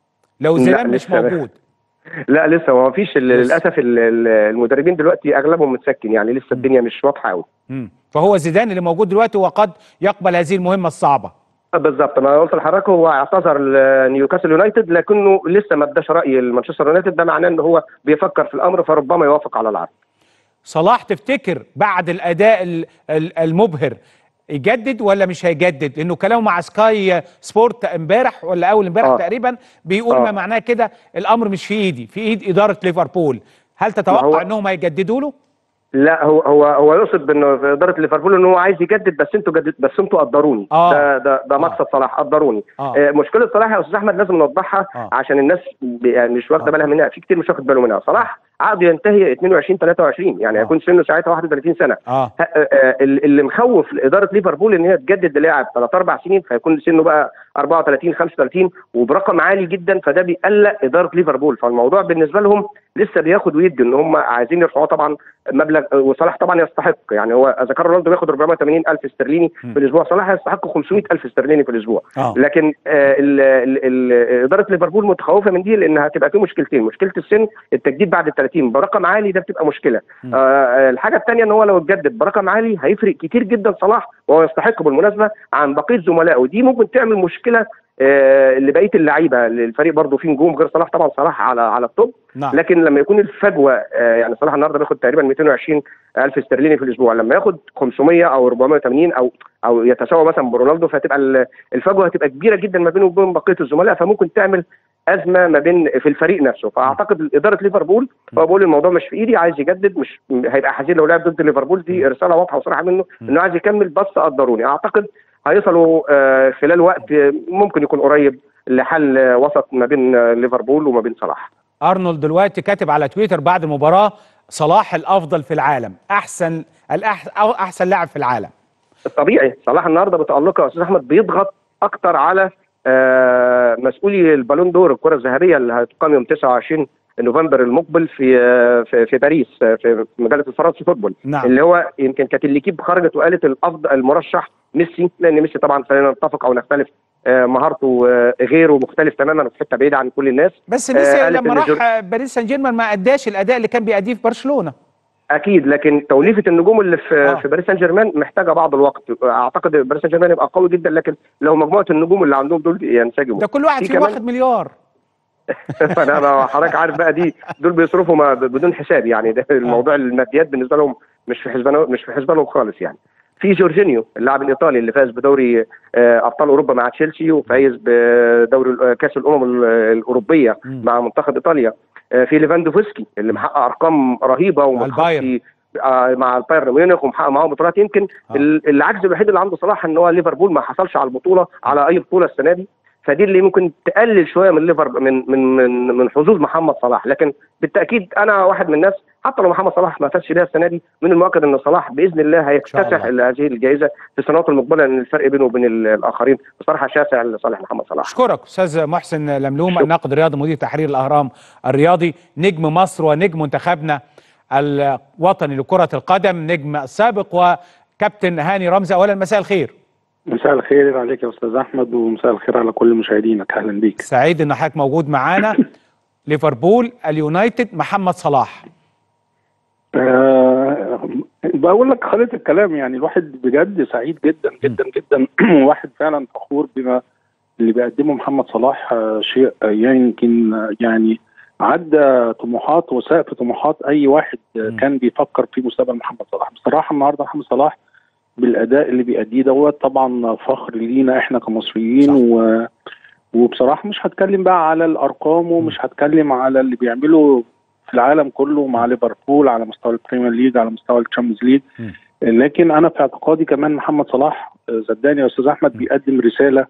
لو لا، زيدان مش لسه- موجود لا لسه ما فيش ال- لسه. للاسف ال- ال- المدربين دلوقتي اغلبهم متسكن يعني لسه الدنيا مش واضحه قوي مم. فهو زيدان اللي موجود دلوقتي وقد يقبل هذه المهمه الصعبه بالظبط ما قلت لحضرتك هو اعتذر لنيوكاسل يونايتد لكنه لسه ما اداش راي المانشستر يونايتد ده معناه ان هو بيفكر في الامر فربما يوافق على العرض صلاح تفتكر بعد الاداء ال- ال- المبهر يجدد ولا مش هيجدد لانه كلامه مع سكاي سبورت امبارح ولا اول امبارح آه. تقريبا بيقول آه. ما معناه كده الامر مش في ايدي في ايد اداره ليفربول هل تتوقع هو- انهم هيجددوا له لا هو هو هو يقصد بانه في اداره ليفربول ان هو عايز يجدد بس انتوا جدد بس انتوا قدروني آه. ده ده ده آه. مقصد صلاح قدروني آه. آه. مشكله صلاح يا استاذ احمد لازم نوضحها آه. عشان الناس ب- يعني مش واخده آه. بالها منها في كتير مش واخد باله منها صلاح عقده ينتهي 22 23 يعني آه. هيكون سنه ساعتها 31 سنه اه ه- آه، ال- اللي مخوف اداره ليفربول ان هي تجدد للاعب ثلاث اربع سنين فيكون سنه بقى 34 35 وبرقم عالي جدا فده بيقلق اداره ليفربول فالموضوع بالنسبه لهم لسه بياخد ويدي ان هم عايزين يرفعوه طبعا مبلغ وصلاح طبعا يستحق يعني هو اذا كان رونالدو بياخد 480 الف استرليني م. في الاسبوع صلاح يستحق 500 الف استرليني في الاسبوع اه لكن آه، ال- ال- ال- اداره ليفربول متخوفه من دي لان هتبقى في مشكلتين مشكله السن التجديد بعد ال 30 برقم عالي ده بتبقى مشكله م. آه الحاجه الثانيه ان هو لو اتجدد برقم عالي هيفرق كتير جدا صلاح وهو يستحق بالمناسبه عن بقيه زملائه ودي ممكن تعمل مشكله آه لبقيه اللعيبه الفريق برضه فيه نجوم غير صلاح طبعا صلاح على على التوب نعم لكن لما يكون الفجوه آه يعني صلاح النهارده بياخد تقريبا 220 الف استرليني في الاسبوع لما ياخد 500 او 480 او او يتساوى مثلا برونالدو فهتبقى ال- الفجوه هتبقى كبيره جدا ما بينه وبين بقيه الزملاء فممكن تعمل ازمه ما بين في الفريق نفسه فاعتقد اداره ليفربول هو بيقول الموضوع مش في ايدي عايز يجدد مش هيبقى حزين لو لعب ضد ليفربول دي رساله واضحه وصراحه منه انه عايز يكمل بس قدروني اعتقد هيصلوا آه، خلال وقت آه، ممكن يكون قريب لحل آه، وسط ما بين آه، ليفربول وما بين صلاح ارنولد دلوقتي كاتب على تويتر بعد المباراه صلاح الافضل في العالم احسن الأح... أو احسن لاعب في العالم طبيعي صلاح النهارده بتألقه يا استاذ احمد بيضغط اكتر على آه، مسؤولي البالون دور الكره الذهبيه اللي هتقام يوم 29 نوفمبر المقبل في آه، في, في باريس آه، في في مجله الفرنسي فوتبول نعم. اللي هو يمكن كانت الليكيب خرجت وقالت الافضل المرشح ميسي لان ميسي طبعا خلينا نتفق او نختلف آه، مهارته آه، غيره مختلف تماما في حته بعيده عن كل الناس بس آه، ميسي قالت لما إن راح جور- آه، باريس سان جيرمان ما اداش الاداء اللي كان بيأديه في برشلونه اكيد لكن توليفه النجوم اللي في آه. آه. في باريس سان جيرمان محتاجه بعض الوقت اعتقد باريس سان جيرمان يبقى قوي جدا لكن لو مجموعه النجوم اللي عندهم دول ينسجموا ده كل واحد في فيهم كمان- واخد مليار فانا أنا حضرتك عارف بقى دي دول بيصرفوا ما بدون حساب يعني ده الموضوع الماديات بالنسبه لهم مش في حسبانهم مش في حسبانهم خالص يعني في جورجينيو اللاعب الايطالي اللي فاز بدوري آه، ابطال اوروبا مع تشيلسي وفايز بدوري ال- كاس الامم ال- الاوروبيه مم. مع منتخب ايطاليا آه، في ليفاندوفسكي اللي محقق ارقام رهيبه البايرن. ومتخطي آه، مع البايرن ميونخ ومحقق معاهم بطولات يمكن آه. ال- العجز الوحيد اللي عنده صلاح ان هو ليفربول ما حصلش على البطوله على اي بطوله السنه دي فدي اللي ممكن تقلل شويه من ليفر من من من من حظوظ محمد صلاح لكن بالتاكيد انا واحد من الناس حتى لو محمد صلاح ما فازش بيها السنه دي من المؤكد ان صلاح باذن الله هيكتسح هذه الجائزه في السنوات المقبله لان الفرق بينه وبين الاخرين بصراحه شاسع لصالح محمد صلاح اشكرك استاذ محسن لملوم الناقد الرياضي مدير تحرير الاهرام الرياضي نجم مصر ونجم منتخبنا الوطني لكره القدم نجم السابق وكابتن هاني رمزي اولا مساء الخير مساء الخير عليك يا استاذ احمد ومساء الخير على كل مشاهدينك اهلا بيك سعيد ان حضرتك موجود معانا ليفربول اليونايتد محمد صلاح أه بقول لك خليط الكلام يعني الواحد بجد سعيد جدا جدا جدا واحد فعلا فخور بما اللي بيقدمه محمد صلاح آه شيء آه يمكن آه يعني عدى طموحات وسقف طموحات اي واحد آه كان بيفكر في مستقبل محمد صلاح بصراحه النهارده محمد صلاح بالاداء اللي بيأديه دوت طبعا فخر لينا احنا كمصريين و وبصراحه مش هتكلم بقى على الارقام ومش هتكلم على اللي بيعمله في العالم كله مع ليفربول على مستوى البريمير ليج على مستوى الشامبيونز ليج لكن انا في اعتقادي كمان محمد صلاح صدقني يا استاذ احمد بيقدم رساله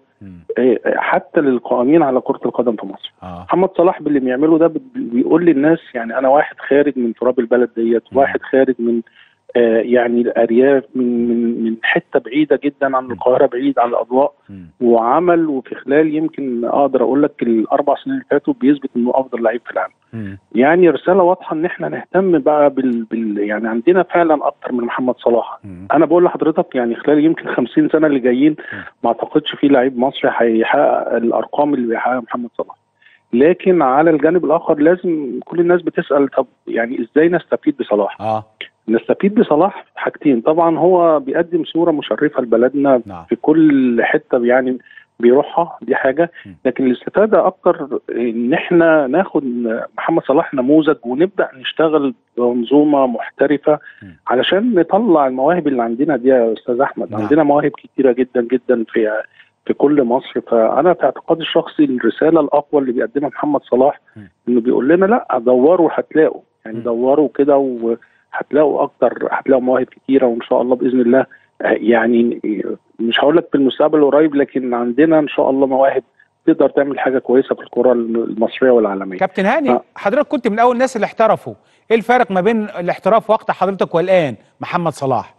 حتى للقائمين على كره القدم في مصر آه. محمد صلاح باللي بيعمله ده بيقول للناس يعني انا واحد خارج من تراب البلد ديت واحد خارج من آه يعني الارياف من من من حته بعيده جدا عن القاهره بعيد عن الاضواء وعمل وفي خلال يمكن اقدر اقول لك الاربع سنين اللي فاتوا بيثبت انه افضل لعيب في العالم. م. يعني رساله واضحه ان احنا نهتم بقى بال, بال يعني عندنا فعلا اكتر من محمد صلاح. م. انا بقول لحضرتك يعني خلال يمكن 50 سنه اللي جايين ما اعتقدش في لعيب مصري هيحقق الارقام اللي بيحققها محمد صلاح. لكن على الجانب الاخر لازم كل الناس بتسال طب يعني ازاي نستفيد بصلاح؟ اه نستفيد بصلاح حاجتين طبعا هو بيقدم صوره مشرفه لبلدنا نعم. في كل حته يعني بيروحها دي حاجه لكن الاستفاده اكتر ان احنا ناخد محمد صلاح نموذج ونبدا نشتغل بمنظومه محترفه علشان نطلع المواهب اللي عندنا دي يا استاذ احمد نعم. عندنا مواهب كتيره جدا جدا في في كل مصر فانا في اعتقادي الشخصي الرساله الاقوى اللي بيقدمها محمد صلاح انه بيقول لنا لا دوروا هتلاقوا يعني دوروا كده و هتلاقوا اكتر هتلاقوا مواهب كتيره وان شاء الله باذن الله يعني مش هقول لك في المستقبل القريب لكن عندنا ان شاء الله مواهب تقدر تعمل حاجه كويسه في الكره المصريه والعالميه. كابتن هاني آه. حضرتك كنت من اول الناس اللي احترفوا، ايه الفرق ما بين الاحتراف وقت حضرتك والان محمد صلاح؟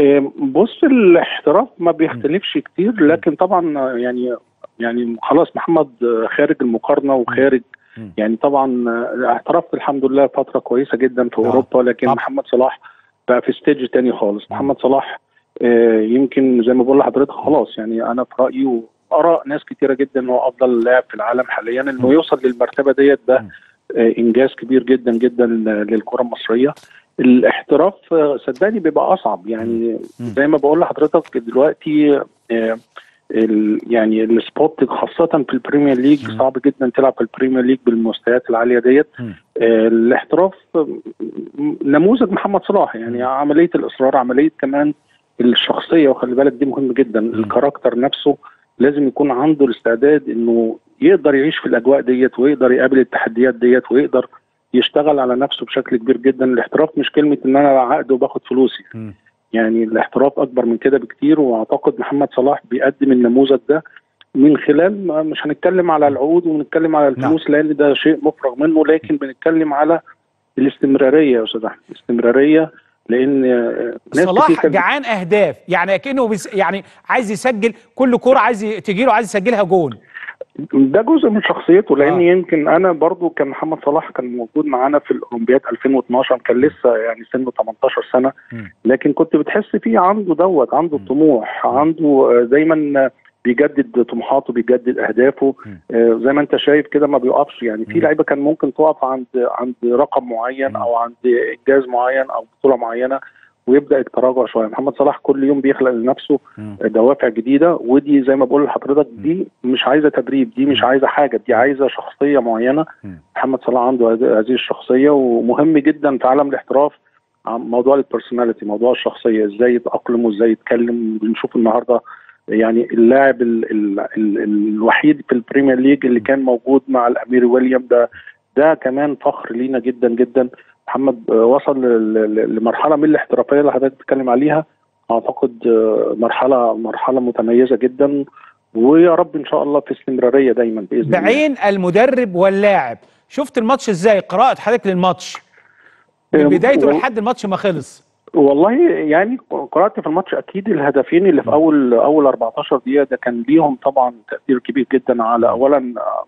بص الاحتراف ما بيختلفش كتير لكن طبعا يعني يعني خلاص محمد خارج المقارنه وخارج يعني طبعا اعترفت الحمد لله فتره كويسه جدا في اوروبا لكن طبعا. محمد صلاح بقى في ستيج تاني خالص محمد صلاح آه، يمكن زي ما بقول لحضرتك خلاص يعني انا في رايي واراء ناس كتيره جدا ان هو افضل لاعب في العالم حاليا انه يوصل للمرتبه ديت ده آه، انجاز كبير جدا جدا للكره المصريه الاحتراف آه، صدقني بيبقى اصعب يعني زي ما بقول لحضرتك دلوقتي آه، ال- يعني السبوت خاصة في البريمير ليج مم. صعب جدا تلعب في البريمير ليج بالمستويات العالية ديت مم. آه، الاحتراف آه، م- نموذج محمد صلاح يعني مم. عملية الإصرار عملية كمان الشخصية وخلي بالك دي مهم جدا مم. الكاركتر نفسه لازم يكون عنده الاستعداد انه يقدر يعيش في الاجواء ديت ويقدر يقابل التحديات ديت ويقدر يشتغل على نفسه بشكل كبير جدا الاحتراف مش كلمة ان انا عقد وباخد فلوسي مم. يعني الاحتراف اكبر من كده بكتير واعتقد محمد صلاح بيقدم النموذج ده من خلال ما- مش هنتكلم على العقود ونتكلم على الفلوس لان ده شيء مفرغ منه لكن بنتكلم على الاستمراريه يا استاذ احمد الاستمراريه لان آه، ناس كتير صلاح كانت- جعان اهداف يعني كانه بيس يعني عايز يسجل كل كوره عايز ي- تجيله عايز يسجلها جون ده جزء من شخصيته لان آه. آه. يمكن انا برضو كان محمد صلاح كان موجود معانا في الاولمبياد 2012 كان لسه يعني سنه 18 سنه مم. لكن كنت بتحس فيه عنده دوت عنده مم. طموح عنده آه، دايما آه، بيجدد طموحاته بيجدد اهدافه مم. آه، زي ما انت شايف كده ما بيوقفش يعني في مم. لعيبه كان ممكن تقف عند عند رقم معين مم. او عند انجاز معين او بطوله معينه ويبدا التراجع شويه محمد صلاح كل يوم بيخلق لنفسه مم. دوافع جديده ودي زي ما بقول لحضرتك دي مش عايزه تدريب دي مش مم. عايزه حاجه دي عايزه شخصيه معينه مم. محمد صلاح عنده هذه هذه الشخصيه ومهم جدا في عالم الاحتراف عن موضوع البرسوناليتي موضوع الشخصيه ازاي يتاقلم وازاي يتكلم بنشوف النهارده يعني اللاعب ال ال ال الوحيد في البريمير ليج اللي كان موجود مع الامير ويليام ده ده كمان فخر لينا جدا جدا محمد آه، وصل ل- ل- لمرحله من الاحترافيه اللي حضرتك بتتكلم عليها اعتقد آه، مرحله مرحله متميزه جدا ويا رب ان شاء الله في استمراريه دايما باذن الله بعين المدرب واللاعب شفت الماتش ازاي قراءة حضرتك للماتش من بدايته وال- لحد الماتش ما خلص والله يعني قرات في الماتش اكيد الهدفين اللي في اول اول 14 دقيقه ده كان ليهم طبعا تاثير كبير جدا على اولا آه،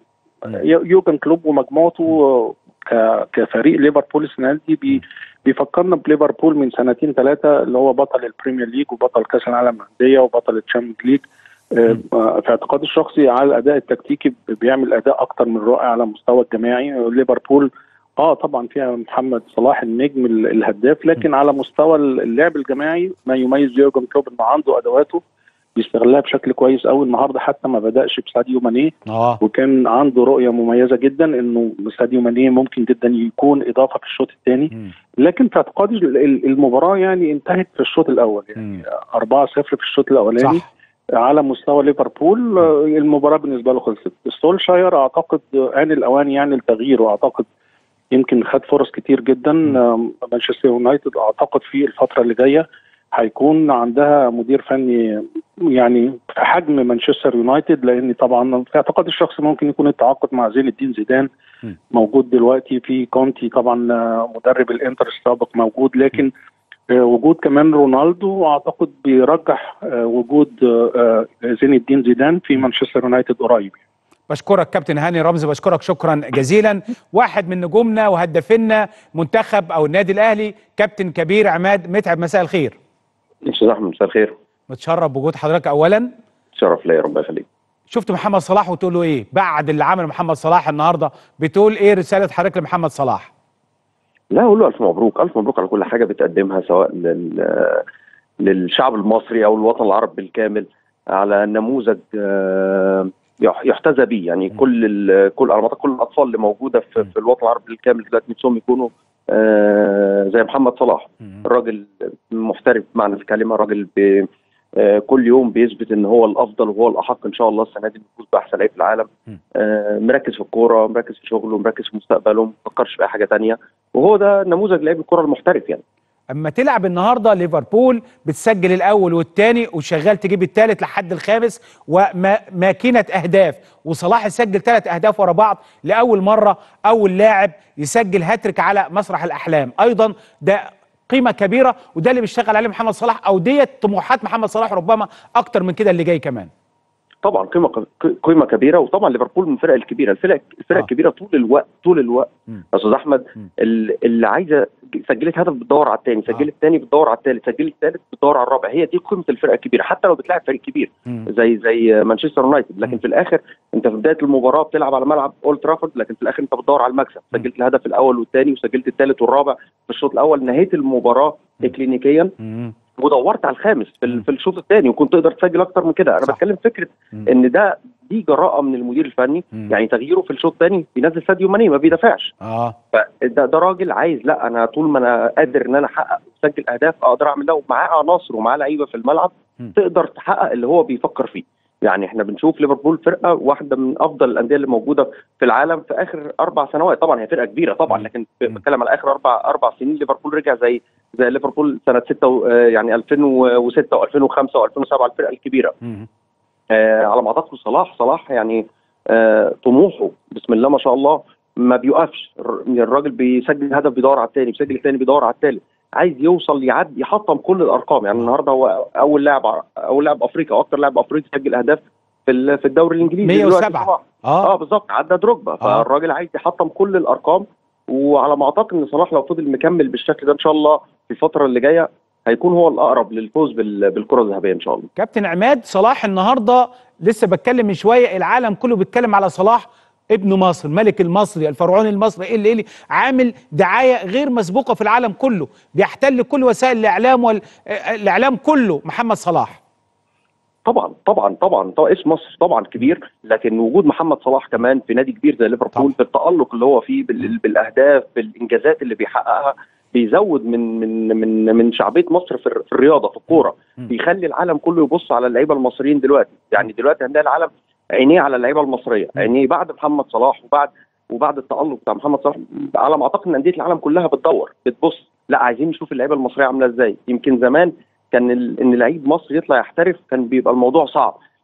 يوجن كلوب ومجموعته آه، ك- كفريق ليفربول السنه دي بي بيفكرنا بليفربول من سنتين ثلاثه اللي هو بطل البريمير ليج وبطل كاس العالم للانديه وبطل الشامبيونز ليج آه، آه، في اعتقادي الشخصي على الاداء التكتيكي بيعمل اداء اكتر من رائع على المستوى الجماعي ليفربول اه طبعا فيها محمد صلاح النجم ال- الهداف لكن على مستوى اللعب الجماعي ما يميز يورجن كلوب انه عنده ادواته بيستغلها بشكل كويس قوي النهارده حتى ما بداش بساديو ماني اه وكان عنده رؤيه مميزه جدا انه ساديو ماني ممكن جدا يكون اضافه في الشوط الثاني مم. لكن في اعتقادي ال- ال- المباراه يعني انتهت في الشوط الاول يعني مم. 4-0 في الشوط الاولاني صح على مستوى ليفربول آه، المباراه بالنسبه له خلصت سولشاير اعتقد ان الاوان يعني التغيير واعتقد يمكن خد فرص كتير جدا آم، مانشستر يونايتد اعتقد في الفتره اللي جايه هيكون عندها مدير فني يعني في حجم مانشستر يونايتد لان طبعا في اعتقادي الشخصي ممكن يكون التعاقد مع زين الدين زيدان م. موجود دلوقتي في كونتي طبعا آه، مدرب الانتر السابق موجود لكن آه، وجود كمان رونالدو اعتقد بيرجح آه، وجود آه، آه، زين الدين زيدان في مانشستر يونايتد قريب بشكرك كابتن هاني رمزي بشكرك شكرا جزيلا واحد من نجومنا وهدافنا منتخب او النادي الاهلي كابتن كبير عماد متعب مساء الخير استاذ احمد مساء الخير متشرف بوجود حضرتك اولا شرف ليا ربنا يخليك شفت محمد صلاح وتقول له ايه بعد اللي عمله محمد صلاح النهارده بتقول ايه رساله حضرتك لمحمد صلاح لا اقول له الف مبروك الف مبروك على كل حاجه بتقدمها سواء لل للشعب المصري او الوطن العربي بالكامل على نموذج آه، يح- يحتذى به يعني كل ال- كل على مدار كل الاطفال اللي موجوده في, في الوطن العربي بالكامل دلوقتي نفسهم يكونوا آه، زي محمد صلاح الراجل محترف بمعنى الكلمه راجل ب- آه، كل يوم بيثبت ان هو الافضل وهو الاحق ان شاء الله السنه دي يفوز باحسن لعيب في العالم م. آه، مركز في الكوره مركز في شغله مركز في مستقبله ما بيفكرش في اي حاجه تانية وهو ده نموذج لعيب الكوره المحترف يعني اما تلعب النهارده ليفربول بتسجل الاول والثاني وشغال تجيب الثالث لحد الخامس وماكينه اهداف وصلاح يسجل ثلاث اهداف ورا بعض لاول مره اول لاعب يسجل هاتريك على مسرح الاحلام ايضا ده قيمه كبيره وده اللي بيشتغل عليه محمد صلاح او ديت طموحات محمد صلاح ربما اكتر من كده اللي جاي كمان طبعا قيمه قيمه كبيره وطبعا ليفربول من الفرق الكبيره الفرق الفرق آه. الكبيره طول الوقت طول الوقت م. يا استاذ احمد م. ال- اللي عايزه سجلت هدف بتدور على الثاني سجلت الثاني بتدور على الثالث سجلت الثالث بتدور على الرابع هي دي قيمه الفرقه الكبيره حتى لو بتلاعب فريق كبير مم. زي زي مانشستر يونايتد لكن م. في الاخر انت في بدايه المباراه بتلعب على ملعب اولد ترافورد لكن في الاخر انت بتدور على المكسب م. سجلت الهدف الاول والثاني وسجلت الثالث والرابع في الشوط الاول نهيت المباراه م. اكلينيكيا مم. ودورت على الخامس في, م. ال- في الشوط الثاني وكنت تقدر تسجل اكتر من كده انا صح. بتكلم فكره مم. ان ده دي جراءه من المدير الفني مم. يعني تغييره في الشوط الثاني بينزل ساديو ماني ما بيدافعش اه فده ده راجل عايز لا انا طول ما انا قادر ان انا احقق اسجل اهداف اقدر اعمل ده ومعاه عناصر ومعاه لعيبه في الملعب مم. تقدر تحقق اللي هو بيفكر فيه يعني احنا بنشوف ليفربول فرقه واحده من افضل الانديه اللي موجوده في العالم في اخر اربع سنوات طبعا هي فرقه كبيره طبعا مم. لكن مم. بتكلم على اخر اربع اربع سنين ليفربول رجع زي زي ليفربول سنه 6 يعني 2006 و2005 و2007 الفرقه الكبيره مم. آه على ما اعتقد صلاح صلاح يعني آه طموحه بسم الله ما شاء الله ما بيوقفش الر- الراجل بيسجل هدف بيدور على الثاني بيسجل الثاني بيدور على الثالث عايز يوصل يعدي يحطم كل الارقام يعني النهارده هو اول لاعب اول لاعب افريقي او اكثر لاعب افريقي سجل اهداف في ال- في الدوري الانجليزي 107. دلوقتي صلاح. اه اه بالظبط عدى دروجبا فالراجل عايز يحطم كل الارقام وعلى ما اعتقد ان صلاح لو فضل مكمل بالشكل ده ان شاء الله في الفتره اللي جايه هيكون هو الاقرب للفوز بال- بالكره الذهبيه ان شاء الله كابتن عماد صلاح النهارده لسه بتكلم من شويه العالم كله بيتكلم على صلاح ابن مصر الملك المصري الفرعوني المصري ايه اللي, إيه اللي عامل دعايه غير مسبوقه في العالم كله بيحتل كل وسائل الاعلام والاعلام كله محمد صلاح طبعا طبعا طبعا طبعا اسم مصر طبعا كبير لكن وجود محمد صلاح كمان في نادي كبير زي ليفربول طبعا. بالتالق اللي هو فيه بال- بالاهداف بالانجازات اللي بيحققها بيزود من من من من شعبيه مصر في, الر- في الرياضه في الكوره م. بيخلي العالم كله يبص على اللعيبه المصريين دلوقتي يعني دلوقتي هنلاقي العالم عينيه على اللعيبه المصريه م. عينيه بعد محمد صلاح وبعد وبعد التالق بتاع محمد صلاح على ما اعتقد ان انديه العالم كلها بتدور بتبص لا عايزين نشوف اللعيبه المصريه عامله ازاي يمكن زمان كان ال- ان لعيب مصري يطلع يحترف كان بيبقى الموضوع صعب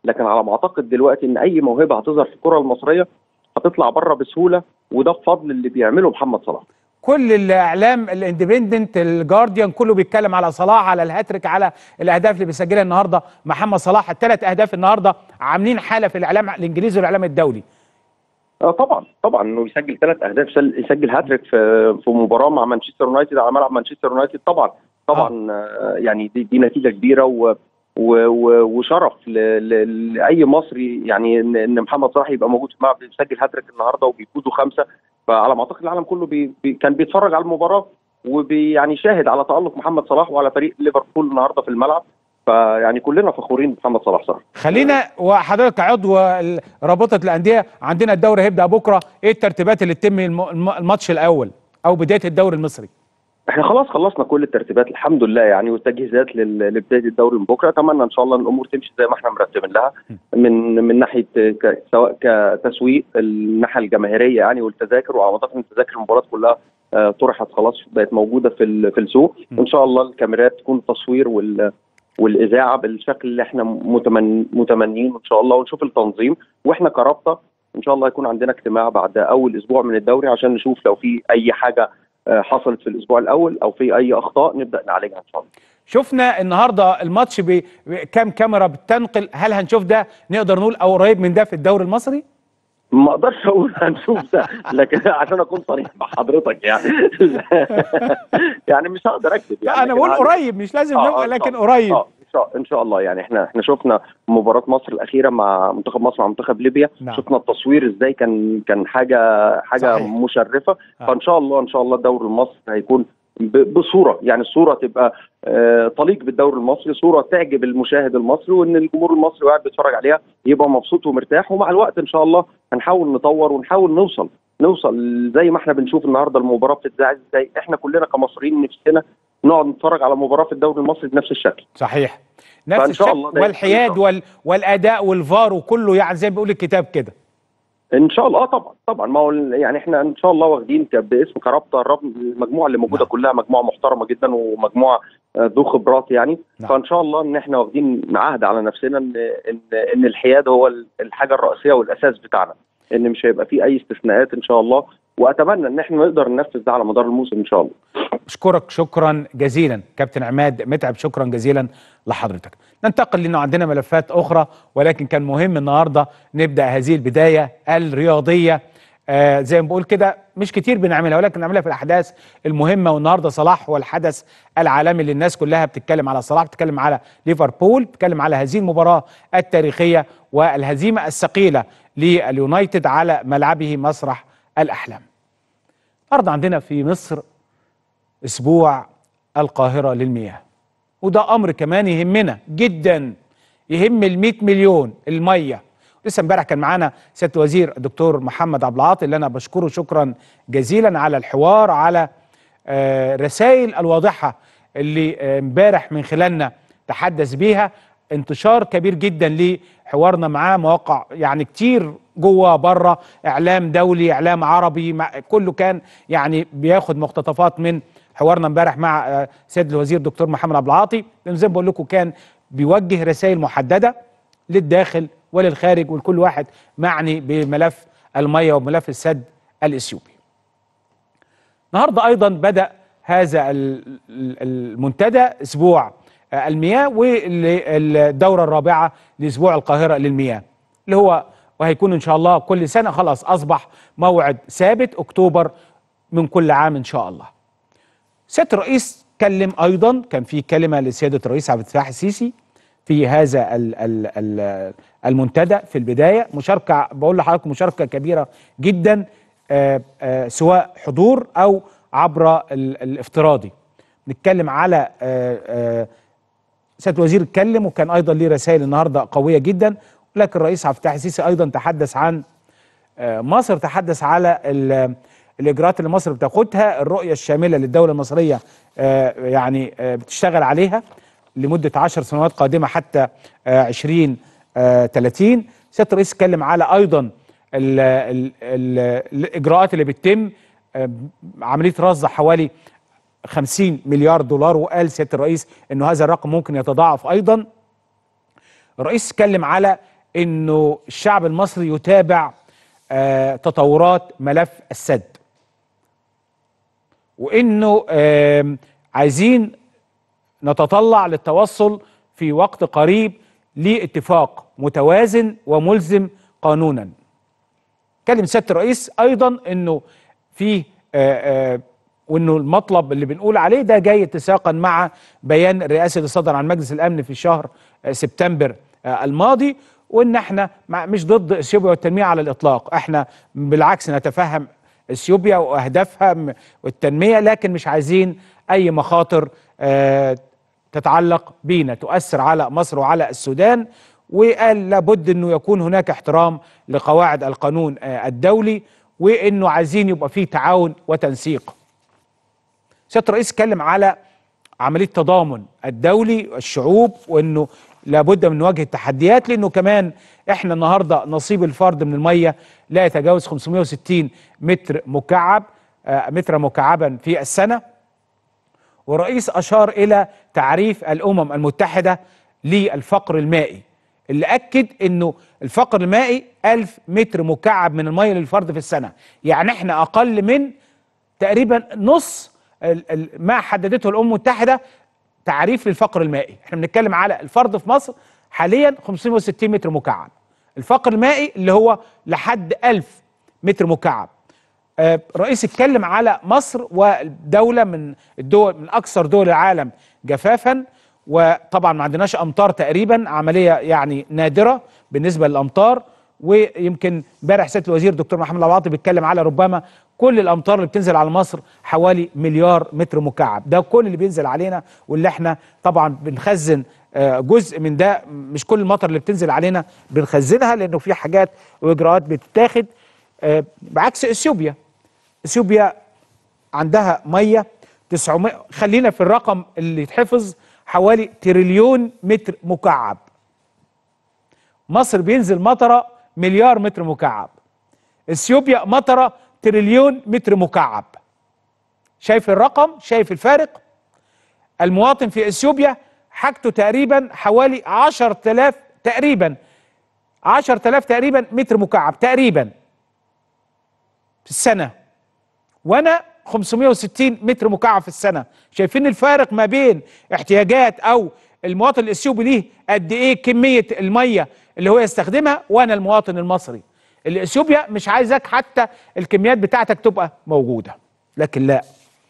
لكن على ما اعتقد دلوقتي ان اي موهبه هتظهر في الكره المصريه هتطلع بره بسهوله وده بفضل اللي بيعمله محمد صلاح كل الاعلام الاندبندنت الجارديان كله بيتكلم على صلاح على الهاتريك على الاهداف اللي بيسجلها النهارده محمد صلاح الثلاث اهداف النهارده عاملين حاله في الاعلام الانجليزي والاعلام الدولي آه طبعا طبعا انه يسجل ثلاث اهداف يسل- يسجل هاتريك في في مباراه مع مانشستر يونايتد على ملعب مانشستر يونايتد طبعا طبعا آه. يعني دي, دي نتيجه كبيره و و و وشرف ل- ل- لاي مصري يعني ان إن محمد صلاح يبقى موجود في الملعب بيسجل هاتريك النهارده وبيفوزوا خمسه فعلى ما اعتقد العالم كله بي بي كان بيتفرج على المباراه وبي يعني شاهد على تالق محمد صلاح وعلى فريق ليفربول النهارده في الملعب فيعني كلنا فخورين بمحمد صلاح صراحه خلينا وحضرتك كعضو ال- رابطه الانديه عندنا الدوري هيبدا بكره ايه الترتيبات اللي تتم الم- الم- الماتش الاول او بدايه الدوري المصري احنا خلاص خلصنا كل الترتيبات الحمد لله يعني والتجهيزات لل- لبدايه الدوري من بكره اتمنى ان شاء الله ان الامور تمشي زي ما احنا مرتبين لها من من ناحيه ك- سواء كتسويق الناحيه الجماهيريه يعني والتذاكر وعلى ما اعتقد ان تذاكر المباراه كلها آه، طرحت خلاص بقت موجوده في ال- في السوق وان شاء الله الكاميرات تكون التصوير وال والاذاعه بالشكل اللي احنا متمن متمنين ان شاء الله ونشوف التنظيم واحنا كرابطه ان شاء الله يكون عندنا اجتماع بعد اول اسبوع من الدوري عشان نشوف لو في اي حاجه آه، حصلت في الاسبوع الاول او في اي اخطاء نبدا نعالجها ان شاء الله شفنا النهارده الماتش ب- بكام كاميرا بتنقل هل هنشوف ده نقدر نقول او قريب من ده في الدوري المصري ما اقدرش اقول هنشوف ده لكن عشان اكون صريح مع حضرتك يعني يعني مش هقدر اكذب يعني لا انا لكن بقول عادي. قريب مش لازم آه، نبقى آه، لكن آه، قريب اه ان شاء ان شاء الله يعني احنا احنا شفنا مباراه مصر الاخيره مع منتخب مصر مع منتخب ليبيا نعم. شفنا التصوير ازاي كان كان حاجه حاجه صحيح. مشرفه آه. فان شاء الله ان شاء الله الدوري المصري هيكون ب- بصوره يعني الصوره تبقى آه، تليق بالدوري المصري صوره تعجب المشاهد المصري وان الجمهور المصري وقاعد بيتفرج عليها يبقى مبسوط ومرتاح ومع الوقت ان شاء الله هنحاول نطور ونحاول نوصل نوصل زي ما احنا بنشوف النهارده المباراه بتتذاع ازاي احنا كلنا كمصريين نفسنا نقعد نتفرج على مباراه في الدوري المصري بنفس الشكل صحيح نفس فإن شاء الشكل الله ده والحياد يكون وال... والاداء والفار وكله يعني زي ما بيقول الكتاب كده ان شاء الله اه طبعا طبعا ما هو ال- يعني احنا ان شاء الله واخدين ك- باسم كرابطه الرب- المجموعه اللي موجوده نعم. كلها مجموعه محترمه جدا ومجموعه آه، ذو خبرات يعني نعم. فان شاء الله ان احنا واخدين عهد على نفسنا ان ان ان الحياد هو ال- الحاجه الرئيسيه والاساس بتاعنا ان مش هيبقى فيه اي استثناءات ان شاء الله واتمنى ان احنا نقدر ننفذ ده على مدار الموسم ان شاء الله اشكرك شكرا جزيلا كابتن عماد متعب شكرا جزيلا لحضرتك ننتقل لانه عندنا ملفات اخرى ولكن كان مهم النهارده نبدا هذه البدايه الرياضيه آه زي ما بقول كده مش كتير بنعملها ولكن نعملها في الاحداث المهمه والنهارده صلاح هو الحدث العالمي اللي الناس كلها بتتكلم على صلاح بتتكلم على ليفربول بتتكلم على هذه المباراه التاريخيه والهزيمه الثقيله لليونايتد على ملعبه مسرح الاحلام النهارده عندنا في مصر اسبوع القاهره للمياه وده امر كمان يهمنا جدا يهم ال 100 مليون الميه لسه امبارح كان معانا سياده الوزير الدكتور محمد عبد العاطي اللي انا بشكره شكرا جزيلا على الحوار على آه، الرسائل الواضحه اللي آه، امبارح من خلالنا تحدث بيها انتشار كبير جدا لحوارنا معاه مواقع يعني كتير جوه بره اعلام دولي اعلام عربي مع كله كان يعني بياخد مقتطفات من حوارنا امبارح مع آه، سيد الوزير دكتور محمد عبد العاطي لأنه زي ما بقول لكم كان بيوجه رسائل محدده للداخل وللخارج ولكل واحد معني بملف الميه وملف السد الاثيوبي. النهارده ايضا بدا هذا ال- ال- المنتدى اسبوع آه، المياه والدوره الرابعه لاسبوع القاهره للمياه اللي هو وهيكون ان شاء الله كل سنه خلاص اصبح موعد ثابت اكتوبر من كل عام ان شاء الله. سياده الرئيس كلم ايضا كان في كلمه لسياده الرئيس عبد الفتاح السيسي في هذا ال ال ال المنتدى في البدايه مشاركه بقول لحضراتكم مشاركه كبيره جدا آه، آه، سواء حضور او عبر ال- الافتراضي نتكلم على آه، آه، سياده الوزير اتكلم وكان ايضا ليه رسائل النهارده قويه جدا ولكن الرئيس عبد الفتاح السيسي ايضا تحدث عن آه، مصر تحدث على ال- الاجراءات اللي مصر بتاخدها الرؤيه الشامله للدوله المصريه آه، يعني آه، بتشتغل عليها لمده 10 سنوات قادمه حتى آه، 20 آه، 30 سياده الرئيس اتكلم على ايضا ال ال ال الاجراءات اللي بتتم آه، عمليه رصد حوالي 50 مليار دولار وقال سياده الرئيس انه هذا الرقم ممكن يتضاعف ايضا الرئيس اتكلم على انه الشعب المصري يتابع آه تطورات ملف السد وانه آه عايزين نتطلع للتوصل في وقت قريب لاتفاق متوازن وملزم قانونا كلم سياده الرئيس ايضا انه في آه آه وانه المطلب اللي بنقول عليه ده جاي اتساقا مع بيان الرئاسي اللي صدر عن مجلس الامن في شهر آه سبتمبر آه الماضي وان احنا مش ضد اثيوبيا والتنميه على الاطلاق احنا بالعكس نتفهم اثيوبيا واهدافها والتنميه لكن مش عايزين اي مخاطر آه تتعلق بينا تؤثر على مصر وعلى السودان وقال لابد انه يكون هناك احترام لقواعد القانون آه الدولي وانه عايزين يبقى فيه تعاون وتنسيق سياده الرئيس اتكلم على عمليه تضامن الدولي الشعوب وانه لابد من مواجهه التحديات لانه كمان احنا النهارده نصيب الفرد من الميه لا يتجاوز 560 متر مكعب آه متر مكعبا في السنه والرئيس اشار الى تعريف الامم المتحده للفقر المائي اللي اكد انه الفقر المائي 1000 متر مكعب من الميه للفرد في السنه يعني احنا اقل من تقريبا نص ما حددته الامم المتحده تعريف للفقر المائي احنا بنتكلم على الفرد في مصر حاليا 560 متر مكعب الفقر المائي اللي هو لحد 1000 متر مكعب آه رئيس اتكلم على مصر ودولة من الدول من أكثر دول العالم جفافا وطبعا ما عندناش أمطار تقريبا عملية يعني نادرة بالنسبة للأمطار ويمكن امبارح سياده الوزير دكتور محمد العواطي بيتكلم على ربما كل الامطار اللي بتنزل على مصر حوالي مليار متر مكعب ده كل اللي بينزل علينا واللي احنا طبعا بنخزن جزء من ده مش كل المطر اللي بتنزل علينا بنخزنها لانه في حاجات واجراءات بتتاخد بعكس اثيوبيا اثيوبيا عندها ميه 900 خلينا في الرقم اللي يتحفظ حوالي تريليون متر مكعب مصر بينزل مطره مليار متر مكعب اثيوبيا مطره تريليون متر مكعب شايف الرقم شايف الفارق المواطن في اثيوبيا حاجته تقريبا حوالي 10000 تقريبا 10000 تقريبا متر مكعب تقريبا في السنه وانا 560 متر مكعب في السنه شايفين الفارق ما بين احتياجات او المواطن الاثيوبي ليه قد ايه كميه الميه اللي هو يستخدمها وانا المواطن المصري اللي اثيوبيا مش عايزك حتى الكميات بتاعتك تبقى موجوده لكن لا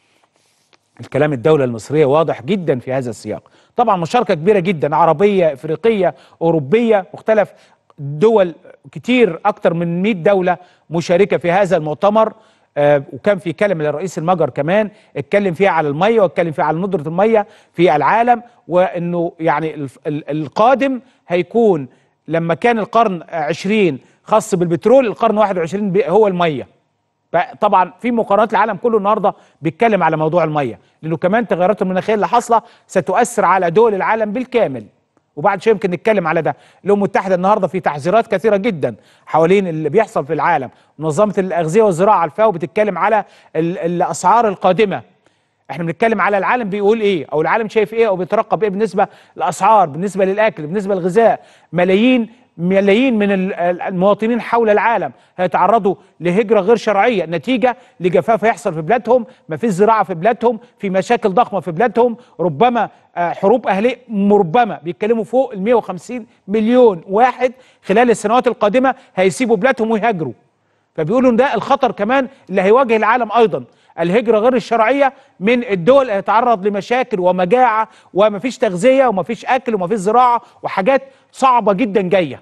الكلام الدوله المصريه واضح جدا في هذا السياق طبعا مشاركه كبيره جدا عربيه افريقيه اوروبيه مختلف دول كتير اكتر من 100 دوله مشاركه في هذا المؤتمر آه وكان في كلمه للرئيس المجر كمان اتكلم فيها على الميه واتكلم فيها على ندره الميه في العالم وانه يعني ال ال القادم هيكون لما كان القرن 20 خاص بالبترول القرن 21 هو الميه طبعا في مقارنات العالم كله النهارده بيتكلم على موضوع الميه لانه كمان التغيرات المناخيه اللي حاصله ستؤثر على دول العالم بالكامل وبعد شويه يمكن نتكلم على ده الامم المتحده النهارده في تحذيرات كثيره جدا حوالين اللي بيحصل في العالم منظمه الاغذيه والزراعه الفاو بتتكلم على الاسعار القادمه احنا بنتكلم على العالم بيقول ايه او العالم شايف ايه او بيترقب ايه بالنسبه للاسعار بالنسبه للاكل بالنسبه للغذاء ملايين ملايين من المواطنين حول العالم هيتعرضوا لهجرة غير شرعية نتيجة لجفاف هيحصل في بلادهم ما فيش زراعة في بلادهم في مشاكل ضخمة في بلادهم ربما حروب أهلية ربما بيتكلموا فوق ال 150 مليون واحد خلال السنوات القادمة هيسيبوا بلادهم ويهاجروا فبيقولوا ان ده الخطر كمان اللي هيواجه العالم ايضا الهجرة غير الشرعية من الدول اللي هتتعرض لمشاكل ومجاعة ومفيش تغذية ومفيش أكل ومفيش زراعة وحاجات صعبة جدا جاية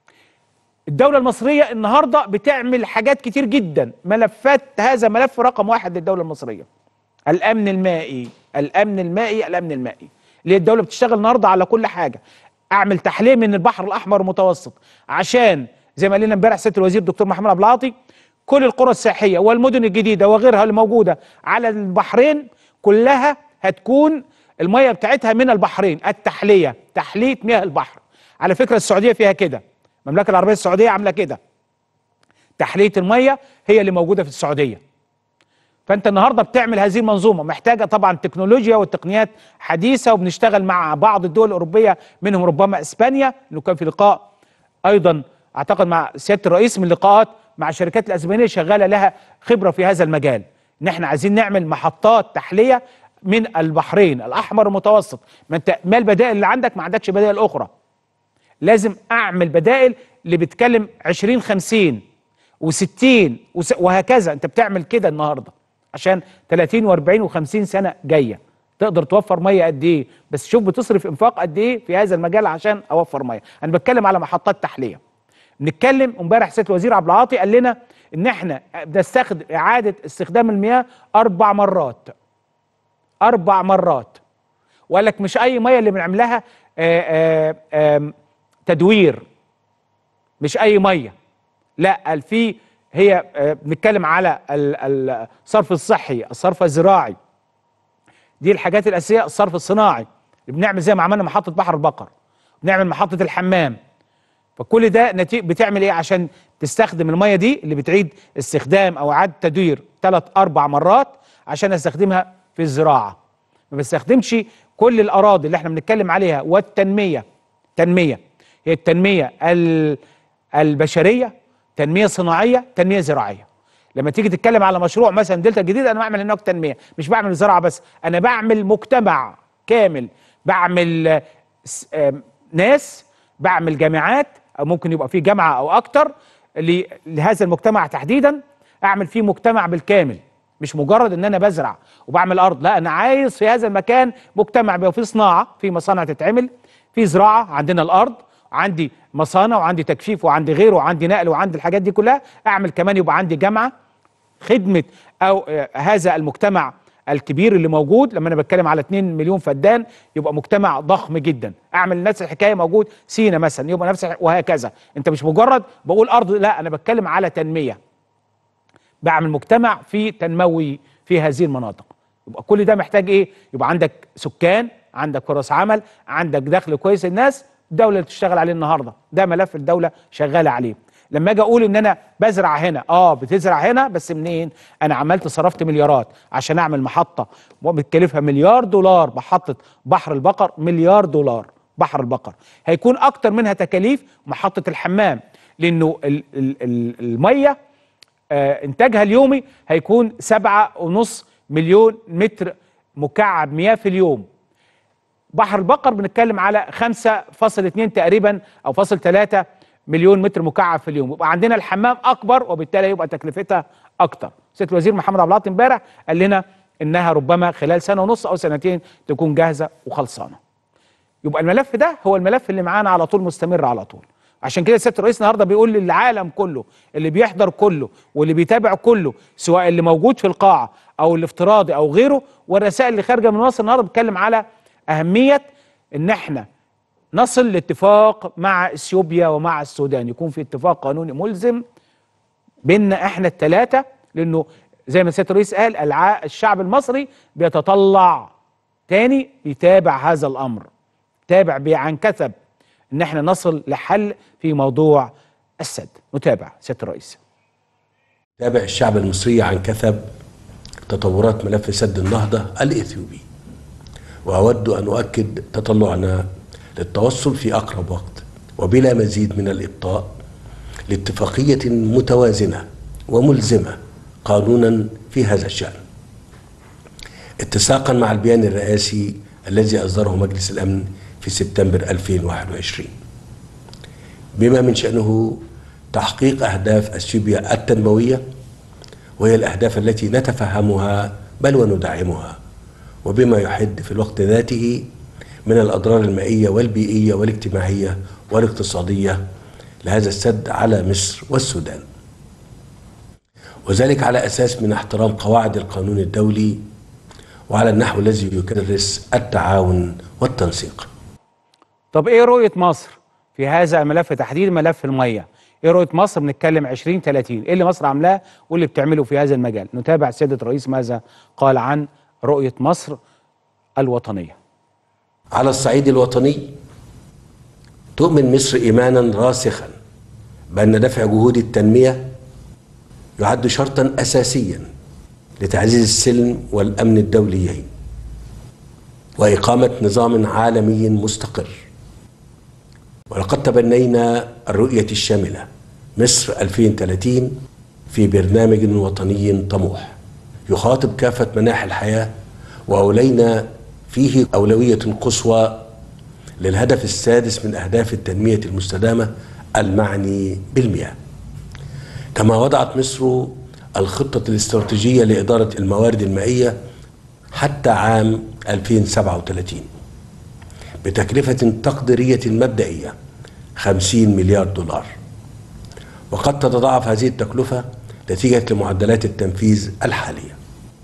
الدولة المصرية النهاردة بتعمل حاجات كتير جدا ملفات هذا ملف رقم واحد للدولة المصرية الأمن المائي الأمن المائي الأمن المائي اللي الدولة بتشتغل النهاردة على كل حاجة أعمل تحلية من البحر الأحمر المتوسط عشان زي ما قال لنا امبارح سيادة الوزير دكتور محمد عبد العاطي كل القرى السياحيه والمدن الجديده وغيرها اللي موجوده على البحرين كلها هتكون الميه بتاعتها من البحرين التحليه تحليه مياه البحر على فكره السعوديه فيها كده المملكه العربيه السعوديه عامله كده تحليه الميه هي اللي موجوده في السعوديه فانت النهارده بتعمل هذه المنظومه محتاجه طبعا تكنولوجيا وتقنيات حديثه وبنشتغل مع بعض الدول الاوروبيه منهم ربما اسبانيا اللي كان في لقاء ايضا اعتقد مع سياده الرئيس من لقاءات مع الشركات الاسبانيه شغاله لها خبره في هذا المجال ان احنا عايزين نعمل محطات تحليه من البحرين الاحمر المتوسط ما انت ما البدائل اللي عندك ما عندكش بدائل اخرى لازم اعمل بدائل اللي بتكلم 20 50 و60 وهكذا انت بتعمل كده النهارده عشان 30 و40 و50 سنه جايه تقدر توفر ميه قد ايه بس شوف بتصرف انفاق قد ايه في هذا المجال عشان اوفر ميه انا بتكلم على محطات تحليه بنتكلم امبارح سياده الوزير عبد العاطي قال لنا ان احنا بنستخدم اعاده استخدام المياه اربع مرات اربع مرات وقال لك مش اي ميه اللي بنعملها آآ آآ تدوير مش اي ميه لا قال في هي بنتكلم على الصرف الصحي الصرف الزراعي دي الحاجات الاساسيه الصرف الصناعي اللي بنعمل زي ما عملنا محطه بحر البقر بنعمل محطه الحمام فكل ده نتيجه بتعمل ايه عشان تستخدم الميه دي اللي بتعيد استخدام او اعاده تدوير ثلاث اربع مرات عشان استخدمها في الزراعه ما بستخدمش كل الاراضي اللي احنا بنتكلم عليها والتنميه تنميه هي التنميه البشريه تنميه صناعيه تنميه زراعيه لما تيجي تتكلم على مشروع مثلا دلتا الجديد انا بعمل هناك تنميه مش بعمل زراعه بس انا بعمل مجتمع كامل بعمل ناس بعمل جامعات او ممكن يبقى في جامعه او اكتر لهذا المجتمع تحديدا اعمل فيه مجتمع بالكامل مش مجرد ان انا بزرع وبعمل ارض لا انا عايز في هذا المكان مجتمع بيبقى فيه صناعه في مصانع تتعمل في زراعه عندنا الارض عندي مصانع وعندي تكشيف وعندي غيره وعندي نقل وعندي الحاجات دي كلها اعمل كمان يبقى عندي جامعه خدمه او هذا المجتمع الكبير اللي موجود لما انا بتكلم على 2 مليون فدان يبقى مجتمع ضخم جدا اعمل نفس الحكايه موجود سينا مثلا يبقى نفس وهكذا انت مش مجرد بقول ارض لا انا بتكلم على تنميه بعمل مجتمع في تنموي في هذه المناطق يبقى كل ده محتاج ايه يبقى عندك سكان عندك فرص عمل عندك دخل كويس الناس الدوله اللي تشتغل عليه النهارده ده ملف الدوله شغاله عليه لما اجي اقول ان انا بزرع هنا اه بتزرع هنا بس منين انا عملت صرفت مليارات عشان اعمل محطه بتكلفها مليار دولار محطه بحر البقر مليار دولار بحر البقر هيكون اكتر منها تكاليف محطه الحمام لانه ال ال ال الميه آه انتاجها اليومي هيكون سبعة ونص مليون متر مكعب مياه في اليوم بحر البقر بنتكلم على 5.2 تقريبا او فاصل 3 مليون متر مكعب في اليوم يبقى عندنا الحمام اكبر وبالتالي يبقى تكلفتها اكتر سياده الوزير محمد عبد العاطي امبارح قال لنا انها ربما خلال سنه ونص او سنتين تكون جاهزه وخلصانه يبقى الملف ده هو الملف اللي معانا على طول مستمر على طول عشان كده سياده الرئيس النهارده بيقول للعالم كله اللي بيحضر كله واللي بيتابع كله سواء اللي موجود في القاعه او الافتراضي او غيره والرسائل اللي خارجه من مصر النهارده بتتكلم على اهميه ان احنا نصل لاتفاق مع اثيوبيا ومع السودان يكون في اتفاق قانوني ملزم بيننا احنا الثلاثه لانه زي ما سياده الرئيس قال الع... الشعب المصري بيتطلع تاني يتابع هذا الامر تابع عن كثب ان احنا نصل لحل في موضوع السد نتابع سياده الرئيس تابع الشعب المصري عن كثب تطورات ملف سد النهضه الاثيوبي واود ان اؤكد تطلعنا للتوصل في اقرب وقت وبلا مزيد من الابطاء لاتفاقيه متوازنه وملزمه قانونا في هذا الشان اتساقا مع البيان الرئاسي الذي اصدره مجلس الامن في سبتمبر 2021 بما من شانه تحقيق اهداف اثيوبيا التنمويه وهي الاهداف التي نتفهمها بل وندعمها وبما يحد في الوقت ذاته من الاضرار المائيه والبيئيه والاجتماعيه والاقتصاديه لهذا السد على مصر والسودان. وذلك على اساس من احترام قواعد القانون الدولي وعلى النحو الذي يكرس التعاون والتنسيق. طب ايه رؤيه مصر في هذا الملف تحديد ملف الميه؟ ايه رؤيه مصر بنتكلم 20 30 ايه اللي مصر عاملاه واللي بتعمله في هذا المجال؟ نتابع سياده الرئيس ماذا قال عن رؤيه مصر الوطنيه. على الصعيد الوطني تؤمن مصر ايمانا راسخا بان دفع جهود التنميه يعد شرطا اساسيا لتعزيز السلم والامن الدوليين واقامه نظام عالمي مستقر ولقد تبنينا الرؤية الشاملة مصر 2030 في برنامج وطني طموح يخاطب كافة مناحي الحياة وأولينا فيه أولوية قصوى للهدف السادس من أهداف التنمية المستدامة المعني بالمياه كما وضعت مصر الخطة الاستراتيجية لإدارة الموارد المائية حتى عام 2037 بتكلفة تقديرية مبدئية 50 مليار دولار وقد تتضاعف هذه التكلفة نتيجة لمعدلات التنفيذ الحالية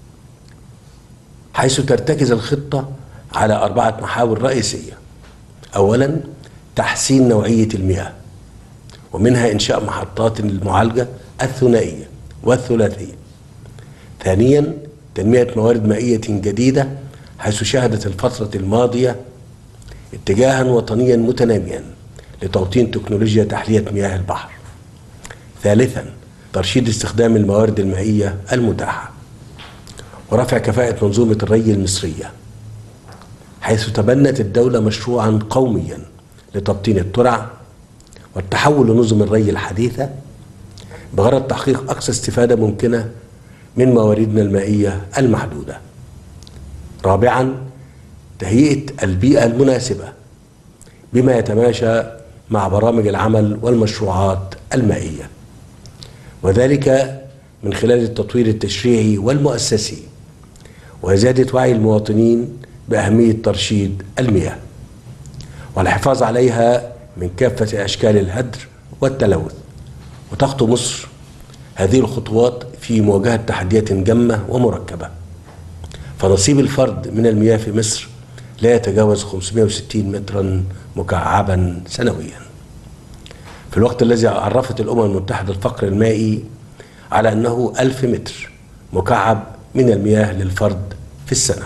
حيث ترتكز الخطة على أربعة محاور رئيسية أولا تحسين نوعية المياه ومنها إنشاء محطات للمعالجة الثنائية والثلاثية ثانيا تنمية موارد مائية جديدة حيث شهدت الفترة الماضية اتجاها وطنيا متناميا لتوطين تكنولوجيا تحلية مياه البحر ثالثا ترشيد استخدام الموارد المائية المتاحة ورفع كفاءة منظومة الري المصرية حيث تبنت الدولة مشروعا قوميا لتبطين الترع والتحول لنظم الري الحديثة بغرض تحقيق أقصى استفادة ممكنة من مواردنا المائية المحدودة رابعا تهيئة البيئة المناسبة بما يتماشى مع برامج العمل والمشروعات المائية وذلك من خلال التطوير التشريعي والمؤسسي وزيادة وعي المواطنين بأهمية ترشيد المياه والحفاظ عليها من كافة أشكال الهدر والتلوث وتخطو مصر هذه الخطوات في مواجهة تحديات جمة ومركبة فنصيب الفرد من المياه في مصر لا يتجاوز 560 مترا مكعبا سنويا في الوقت الذي عرفت الأمم المتحدة الفقر المائي على أنه ألف متر مكعب من المياه للفرد في السنة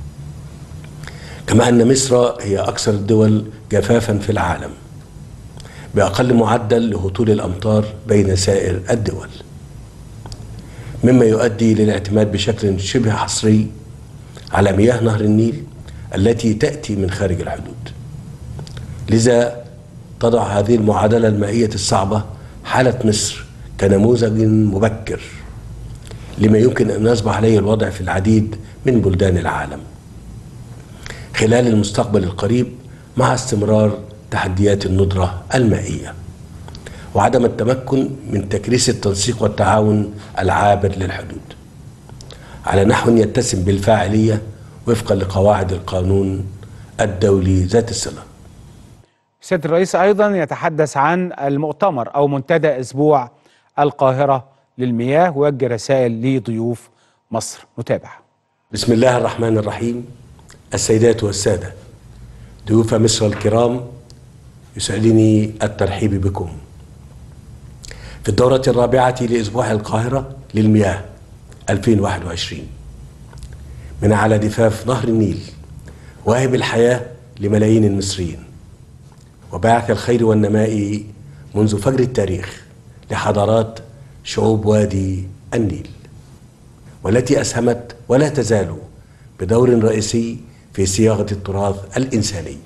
كما أن مصر هي أكثر الدول جفافا في العالم بأقل معدل لهطول الأمطار بين سائر الدول مما يؤدي للاعتماد بشكل شبه حصري على مياه نهر النيل التي تأتي من خارج الحدود لذا تضع هذه المعادلة المائية الصعبة حالة مصر كنموذج مبكر لما يمكن أن يصبح عليه الوضع في العديد من بلدان العالم خلال المستقبل القريب مع استمرار تحديات الندرة المائية وعدم التمكن من تكريس التنسيق والتعاون العابر للحدود على نحو يتسم بالفاعلية وفقا لقواعد القانون الدولي ذات الصلة سيادة الرئيس أيضا يتحدث عن المؤتمر أو منتدى أسبوع القاهرة للمياه ويوجه رسائل لضيوف مصر نتابع بسم الله الرحمن الرحيم السيدات والسادة ضيوف مصر الكرام يسعدني الترحيب بكم في الدورة الرابعة لأسبوع القاهرة للمياه 2021 من على ضفاف نهر النيل واهب الحياة لملايين المصريين وباعث الخير والنماء منذ فجر التاريخ لحضارات شعوب وادي النيل والتي أسهمت ولا تزال بدور رئيسي في صياغة التراث الإنساني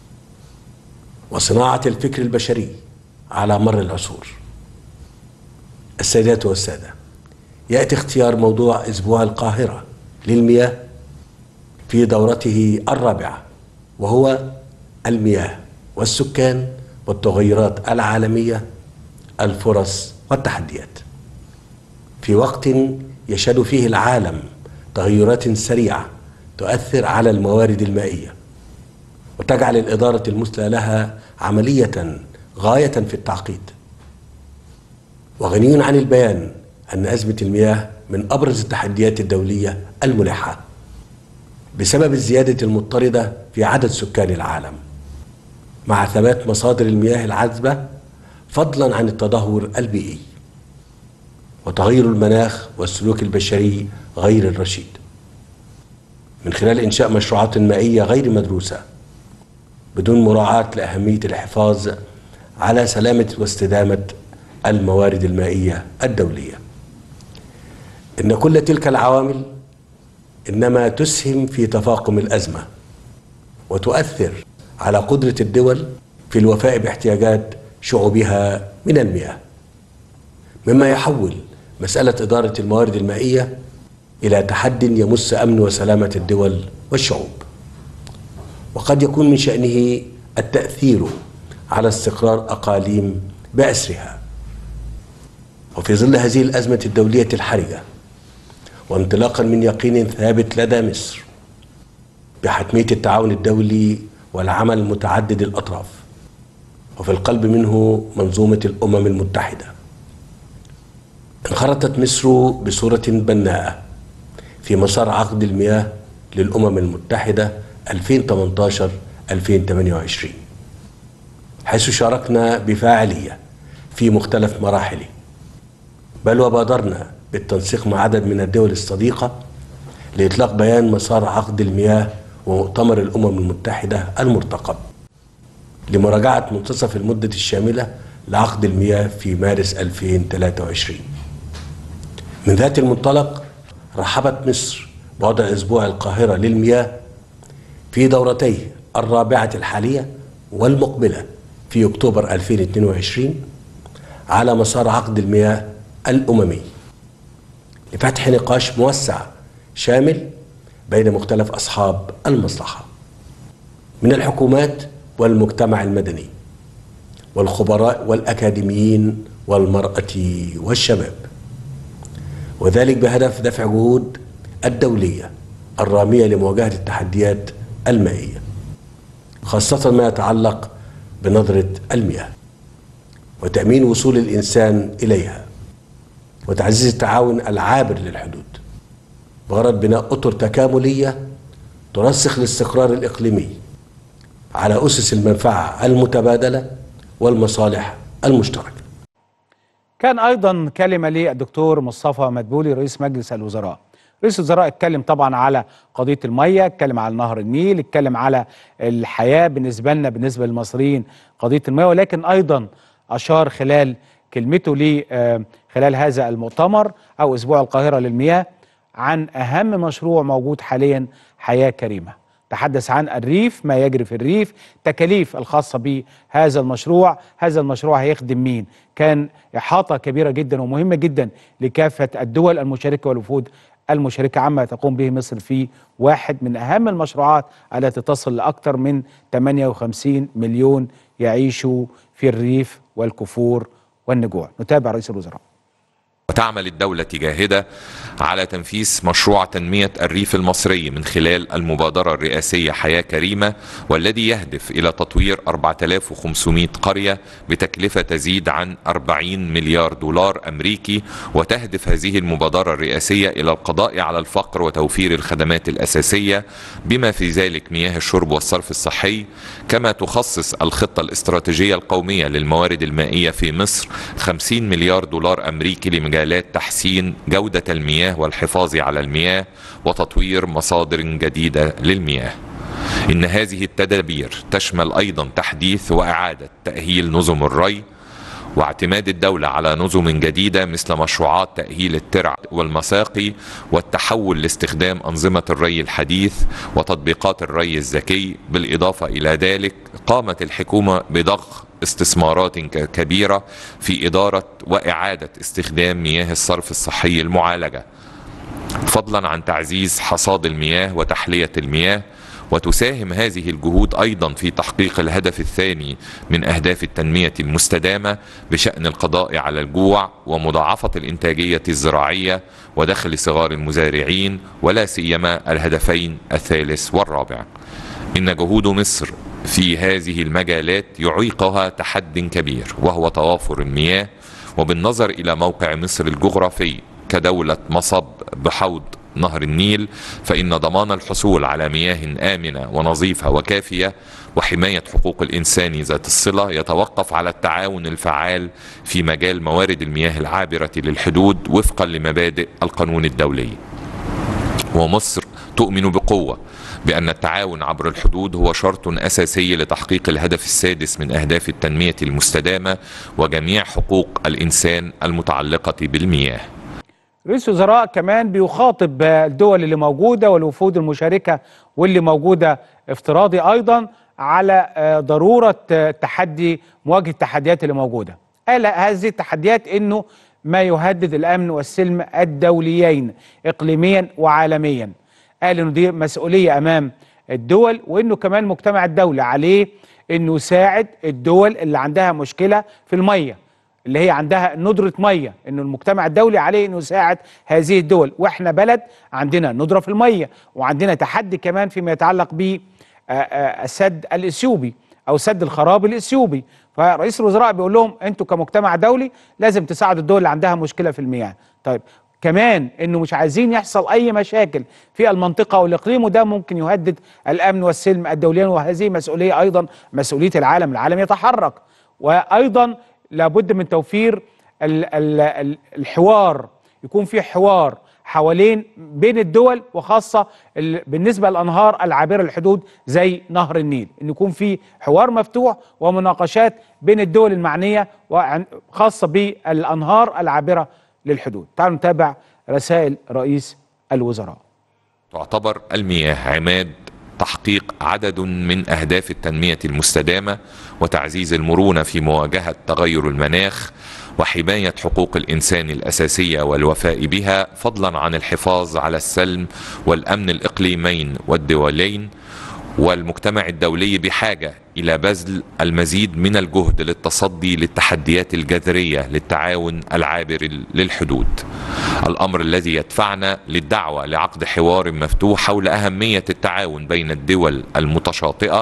وصناعة الفكر البشري على مر العصور السادات والسادة يأتي اختيار موضوع أسبوع القاهرة للمياه في دورته الرابعة وهو المياه والسكان والتغيرات العالمية الفرص والتحديات في وقت يشهد فيه العالم تغيرات سريعة تؤثر على الموارد المائية وتجعل الإدارة المثلى لها عملية غاية في التعقيد وغني عن البيان أن أزمة المياه من أبرز التحديات الدولية الملحة بسبب الزيادة المضطردة في عدد سكان العالم مع ثبات مصادر المياه العذبة فضلا عن التدهور البيئي وتغير المناخ والسلوك البشري غير الرشيد من خلال إنشاء مشروعات مائية غير مدروسة بدون مراعاة لأهمية الحفاظ على سلامة واستدامة الموارد المائية الدولية إن كل تلك العوامل إنما تسهم في تفاقم الأزمة وتؤثر على قدرة الدول في الوفاء باحتياجات شعوبها من المياه مما يحول مسألة إدارة الموارد المائية إلى تحد يمس أمن وسلامة الدول والشعوب وقد يكون من شأنه التأثير على استقرار أقاليم بأسرها وفي ظل هذه الأزمة الدولية الحرجة وانطلاقا من يقين ثابت لدى مصر بحتمية التعاون الدولي والعمل متعدد الأطراف وفي القلب منه منظومة الأمم المتحدة انخرطت مصر بصورة بناءة في مسار عقد المياه للأمم المتحدة 2018-2028 حيث شاركنا بفاعلية في مختلف مراحله بل وبادرنا بالتنسيق مع عدد من الدول الصديقة لإطلاق بيان مسار عقد المياه ومؤتمر الأمم المتحدة المرتقب لمراجعة منتصف المدة الشاملة لعقد المياه في مارس 2023 من ذات المنطلق رحبت مصر بوضع أسبوع القاهرة للمياه في دورتيه الرابعة الحالية والمقبلة في أكتوبر 2022 على مسار عقد المياه الأممي لفتح نقاش موسع شامل بين مختلف أصحاب المصلحة من الحكومات والمجتمع المدني والخبراء والأكاديميين والمرأة والشباب وذلك بهدف دفع جهود الدولية الرامية لمواجهة التحديات المائية خاصة ما يتعلق بنظرة المياه وتأمين وصول الإنسان إليها وتعزيز التعاون العابر للحدود بغرض بناء أطر تكاملية ترسخ الاستقرار الإقليمي على أسس المنفعة المتبادلة والمصالح المشتركة كان ايضا كلمه للدكتور مصطفى مدبولي رئيس مجلس الوزراء رئيس الوزراء اتكلم طبعا على قضيه الميه اتكلم على نهر النيل اتكلم على الحياه بالنسبه لنا بالنسبه للمصريين قضيه الميه ولكن ايضا اشار خلال كلمته لي آه، خلال هذا المؤتمر او اسبوع القاهره للمياه عن اهم مشروع موجود حاليا حياه كريمه تحدث عن الريف ما يجري في الريف تكاليف الخاصة بهذا المشروع هذا المشروع هيخدم مين كان إحاطة كبيرة جدا ومهمة جدا لكافة الدول المشاركة والوفود المشاركة عما تقوم به مصر في واحد من أهم المشروعات التي تصل لأكثر من 58 مليون يعيشوا في الريف والكفور والنجوع نتابع رئيس الوزراء وتعمل الدولة جاهدة على تنفيذ مشروع تنمية الريف المصري من خلال المبادرة الرئاسية حياة كريمة والذي يهدف إلى تطوير 4500 قرية بتكلفة تزيد عن 40 مليار دولار أمريكي وتهدف هذه المبادرة الرئاسية إلى القضاء على الفقر وتوفير الخدمات الأساسية بما في ذلك مياه الشرب والصرف الصحي كما تخصص الخطة الاستراتيجية القومية للموارد المائية في مصر 50 مليار دولار أمريكي لمجالات تحسين جودة المياه والحفاظ على المياه وتطوير مصادر جديدة للمياه إن هذه التدابير تشمل أيضا تحديث وإعادة تأهيل نظم الري واعتماد الدولة على نظم جديدة مثل مشروعات تأهيل الترع والمساقي والتحول لاستخدام أنظمة الري الحديث وتطبيقات الري الذكي بالإضافة إلى ذلك قامت الحكومة بضخ استثمارات ك- كبيرة في إدارة وإعادة استخدام مياه الصرف الصحي المعالجة فضلا عن تعزيز حصاد المياه وتحلية المياه وتساهم هذه الجهود ايضا في تحقيق الهدف الثاني من اهداف التنميه المستدامه بشان القضاء على الجوع ومضاعفه الانتاجيه الزراعيه ودخل صغار المزارعين ولا سيما الهدفين الثالث والرابع. ان جهود مصر في هذه المجالات يعيقها تحد كبير وهو توافر المياه وبالنظر الى موقع مصر الجغرافي كدوله مصب بحوض نهر النيل فإن ضمان الحصول على مياه آمنة ونظيفة وكافية وحماية حقوق الإنسان ذات الصلة يتوقف على التعاون الفعال في مجال موارد المياه العابرة للحدود وفقا لمبادئ القانون الدولي ومصر تؤمن بقوة بأن التعاون عبر الحدود هو شرط أساسي لتحقيق الهدف السادس من أهداف التنمية المستدامة وجميع حقوق الإنسان المتعلقة بالمياه رئيس الوزراء كمان بيخاطب الدول اللي موجوده والوفود المشاركه واللي موجوده افتراضي ايضا على آه، ضروره آه، تحدي مواجهه التحديات اللي موجوده قال هذه التحديات انه ما يهدد الامن والسلم الدوليين اقليميا وعالميا قال انه دي مسؤوليه امام الدول وانه كمان المجتمع الدولي عليه انه يساعد الدول اللي عندها مشكله في الميه اللي هي عندها ندره ميه انه المجتمع الدولي عليه انه يساعد هذه الدول واحنا بلد عندنا ندره في الميه وعندنا تحدي كمان فيما يتعلق ب آه، آه، السد الاثيوبي او سد الخراب الاثيوبي فرئيس الوزراء بيقول لهم انتوا كمجتمع دولي لازم تساعدوا الدول اللي عندها مشكله في المياه طيب كمان انه مش عايزين يحصل اي مشاكل في المنطقه والاقليم وده ممكن يهدد الامن والسلم الدوليين وهذه مسؤوليه ايضا مسؤوليه العالم العالم يتحرك وايضا لابد من توفير ال ال ال الحوار يكون في حوار حوالين بين الدول وخاصة ال- بالنسبة للأنهار العابرة للحدود زي نهر النيل إن يكون في حوار مفتوح ومناقشات بين الدول المعنية وعن- خاصة بالأنهار العابرة للحدود تعالوا نتابع رسائل رئيس الوزراء تعتبر المياه عماد تحقيق عدد من اهداف التنميه المستدامه وتعزيز المرونه في مواجهه تغير المناخ وحمايه حقوق الانسان الاساسيه والوفاء بها فضلا عن الحفاظ على السلم والامن الاقليمين والدولين والمجتمع الدولي بحاجه الى بذل المزيد من الجهد للتصدي للتحديات الجذريه للتعاون العابر للحدود. الامر الذي يدفعنا للدعوه لعقد حوار مفتوح حول اهميه التعاون بين الدول المتشاطئه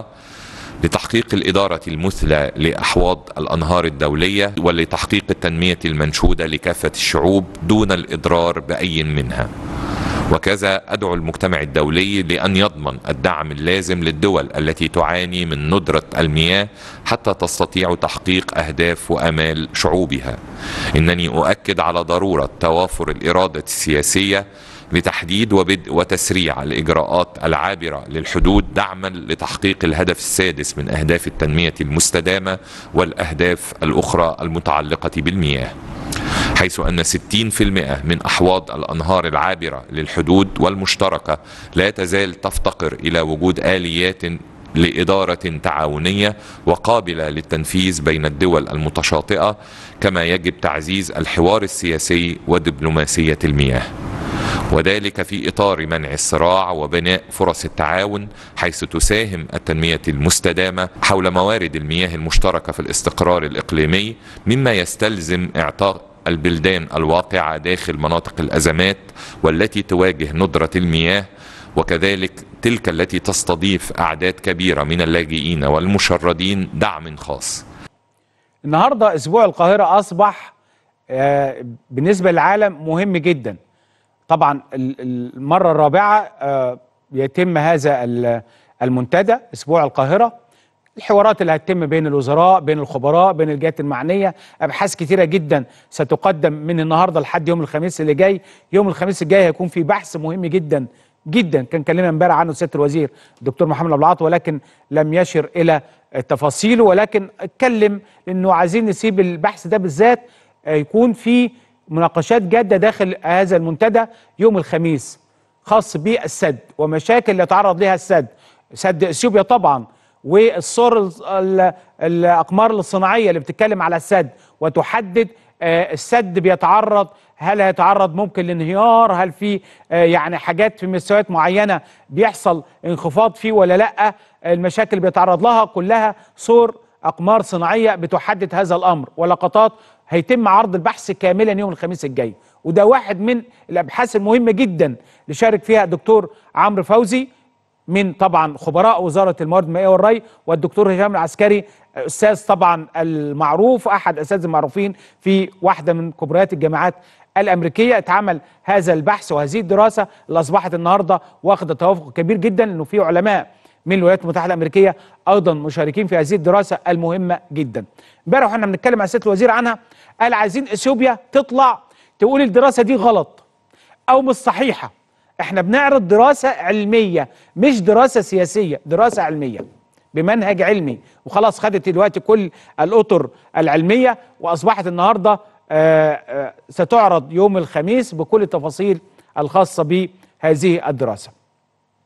لتحقيق الإدارة المثلى لأحواض الأنهار الدولية ولتحقيق التنمية المنشودة لكافة الشعوب دون الإضرار بأي منها. وكذا أدعو المجتمع الدولي لأن يضمن الدعم اللازم للدول التي تعاني من ندرة المياه حتى تستطيع تحقيق أهداف وأمال شعوبها إنني أؤكد على ضرورة توافر الإرادة السياسية لتحديد وبدء وتسريع الإجراءات العابرة للحدود دعما لتحقيق الهدف السادس من أهداف التنمية المستدامة والأهداف الأخرى المتعلقة بالمياه حيث أن 60% من أحواض الأنهار العابرة للحدود والمشتركة لا تزال تفتقر إلى وجود آليات لإدارة تعاونية وقابلة للتنفيذ بين الدول المتشاطئة كما يجب تعزيز الحوار السياسي ودبلوماسية المياه وذلك في اطار منع الصراع وبناء فرص التعاون حيث تساهم التنميه المستدامه حول موارد المياه المشتركه في الاستقرار الاقليمي مما يستلزم اعطاء البلدان الواقعه داخل مناطق الازمات والتي تواجه ندره المياه وكذلك تلك التي تستضيف اعداد كبيره من اللاجئين والمشردين دعم خاص. النهارده اسبوع القاهره اصبح آه، بالنسبه للعالم مهم جدا طبعا ال- المره الرابعه آه، يتم هذا ال- المنتدى اسبوع القاهره الحوارات اللي هتتم بين الوزراء بين الخبراء بين الجهات المعنيه ابحاث كتيره جدا ستقدم من النهارده لحد يوم الخميس اللي جاي يوم الخميس الجاي هيكون في بحث مهم جدا جدا كان كلمنا امبارح عنه سياده الوزير الدكتور محمد عبد العاطي ولكن لم يشر الى تفاصيله ولكن اتكلم انه عايزين نسيب البحث ده بالذات آه، يكون في مناقشات جاده داخل هذا المنتدى يوم الخميس خاص بالسد ومشاكل اللي يتعرض لها السد سد اثيوبيا طبعا والصور ال- ال- الاقمار الصناعيه اللي بتتكلم على السد وتحدد آه، السد بيتعرض هل هيتعرض ممكن لانهيار هل في آه، يعني حاجات في مستويات معينه بيحصل انخفاض فيه ولا لا المشاكل اللي بيتعرض لها كلها صور اقمار صناعيه بتحدد هذا الامر ولقطات هيتم عرض البحث كاملا يوم الخميس الجاي وده واحد من الابحاث المهمه جدا اللي شارك فيها الدكتور عمرو فوزي من طبعا خبراء وزاره الموارد المائيه والري والدكتور هشام العسكري استاذ طبعا المعروف احد اساتذه المعروفين في واحده من كبريات الجامعات الامريكيه اتعمل هذا البحث وهذه الدراسه اللي اصبحت النهارده واخده توافق كبير جدا انه في علماء من الولايات المتحده الامريكيه ايضا مشاركين في هذه الدراسه المهمه جدا. امبارح واحنا بنتكلم مع سياده الوزير عنها قال عايزين اثيوبيا تطلع تقول الدراسه دي غلط او مش صحيحه. احنا بنعرض دراسه علميه مش دراسه سياسيه، دراسه علميه بمنهج علمي وخلاص خدت دلوقتي كل الاطر العلميه واصبحت النهارده آه، آه، ستعرض يوم الخميس بكل التفاصيل الخاصه بهذه الدراسه.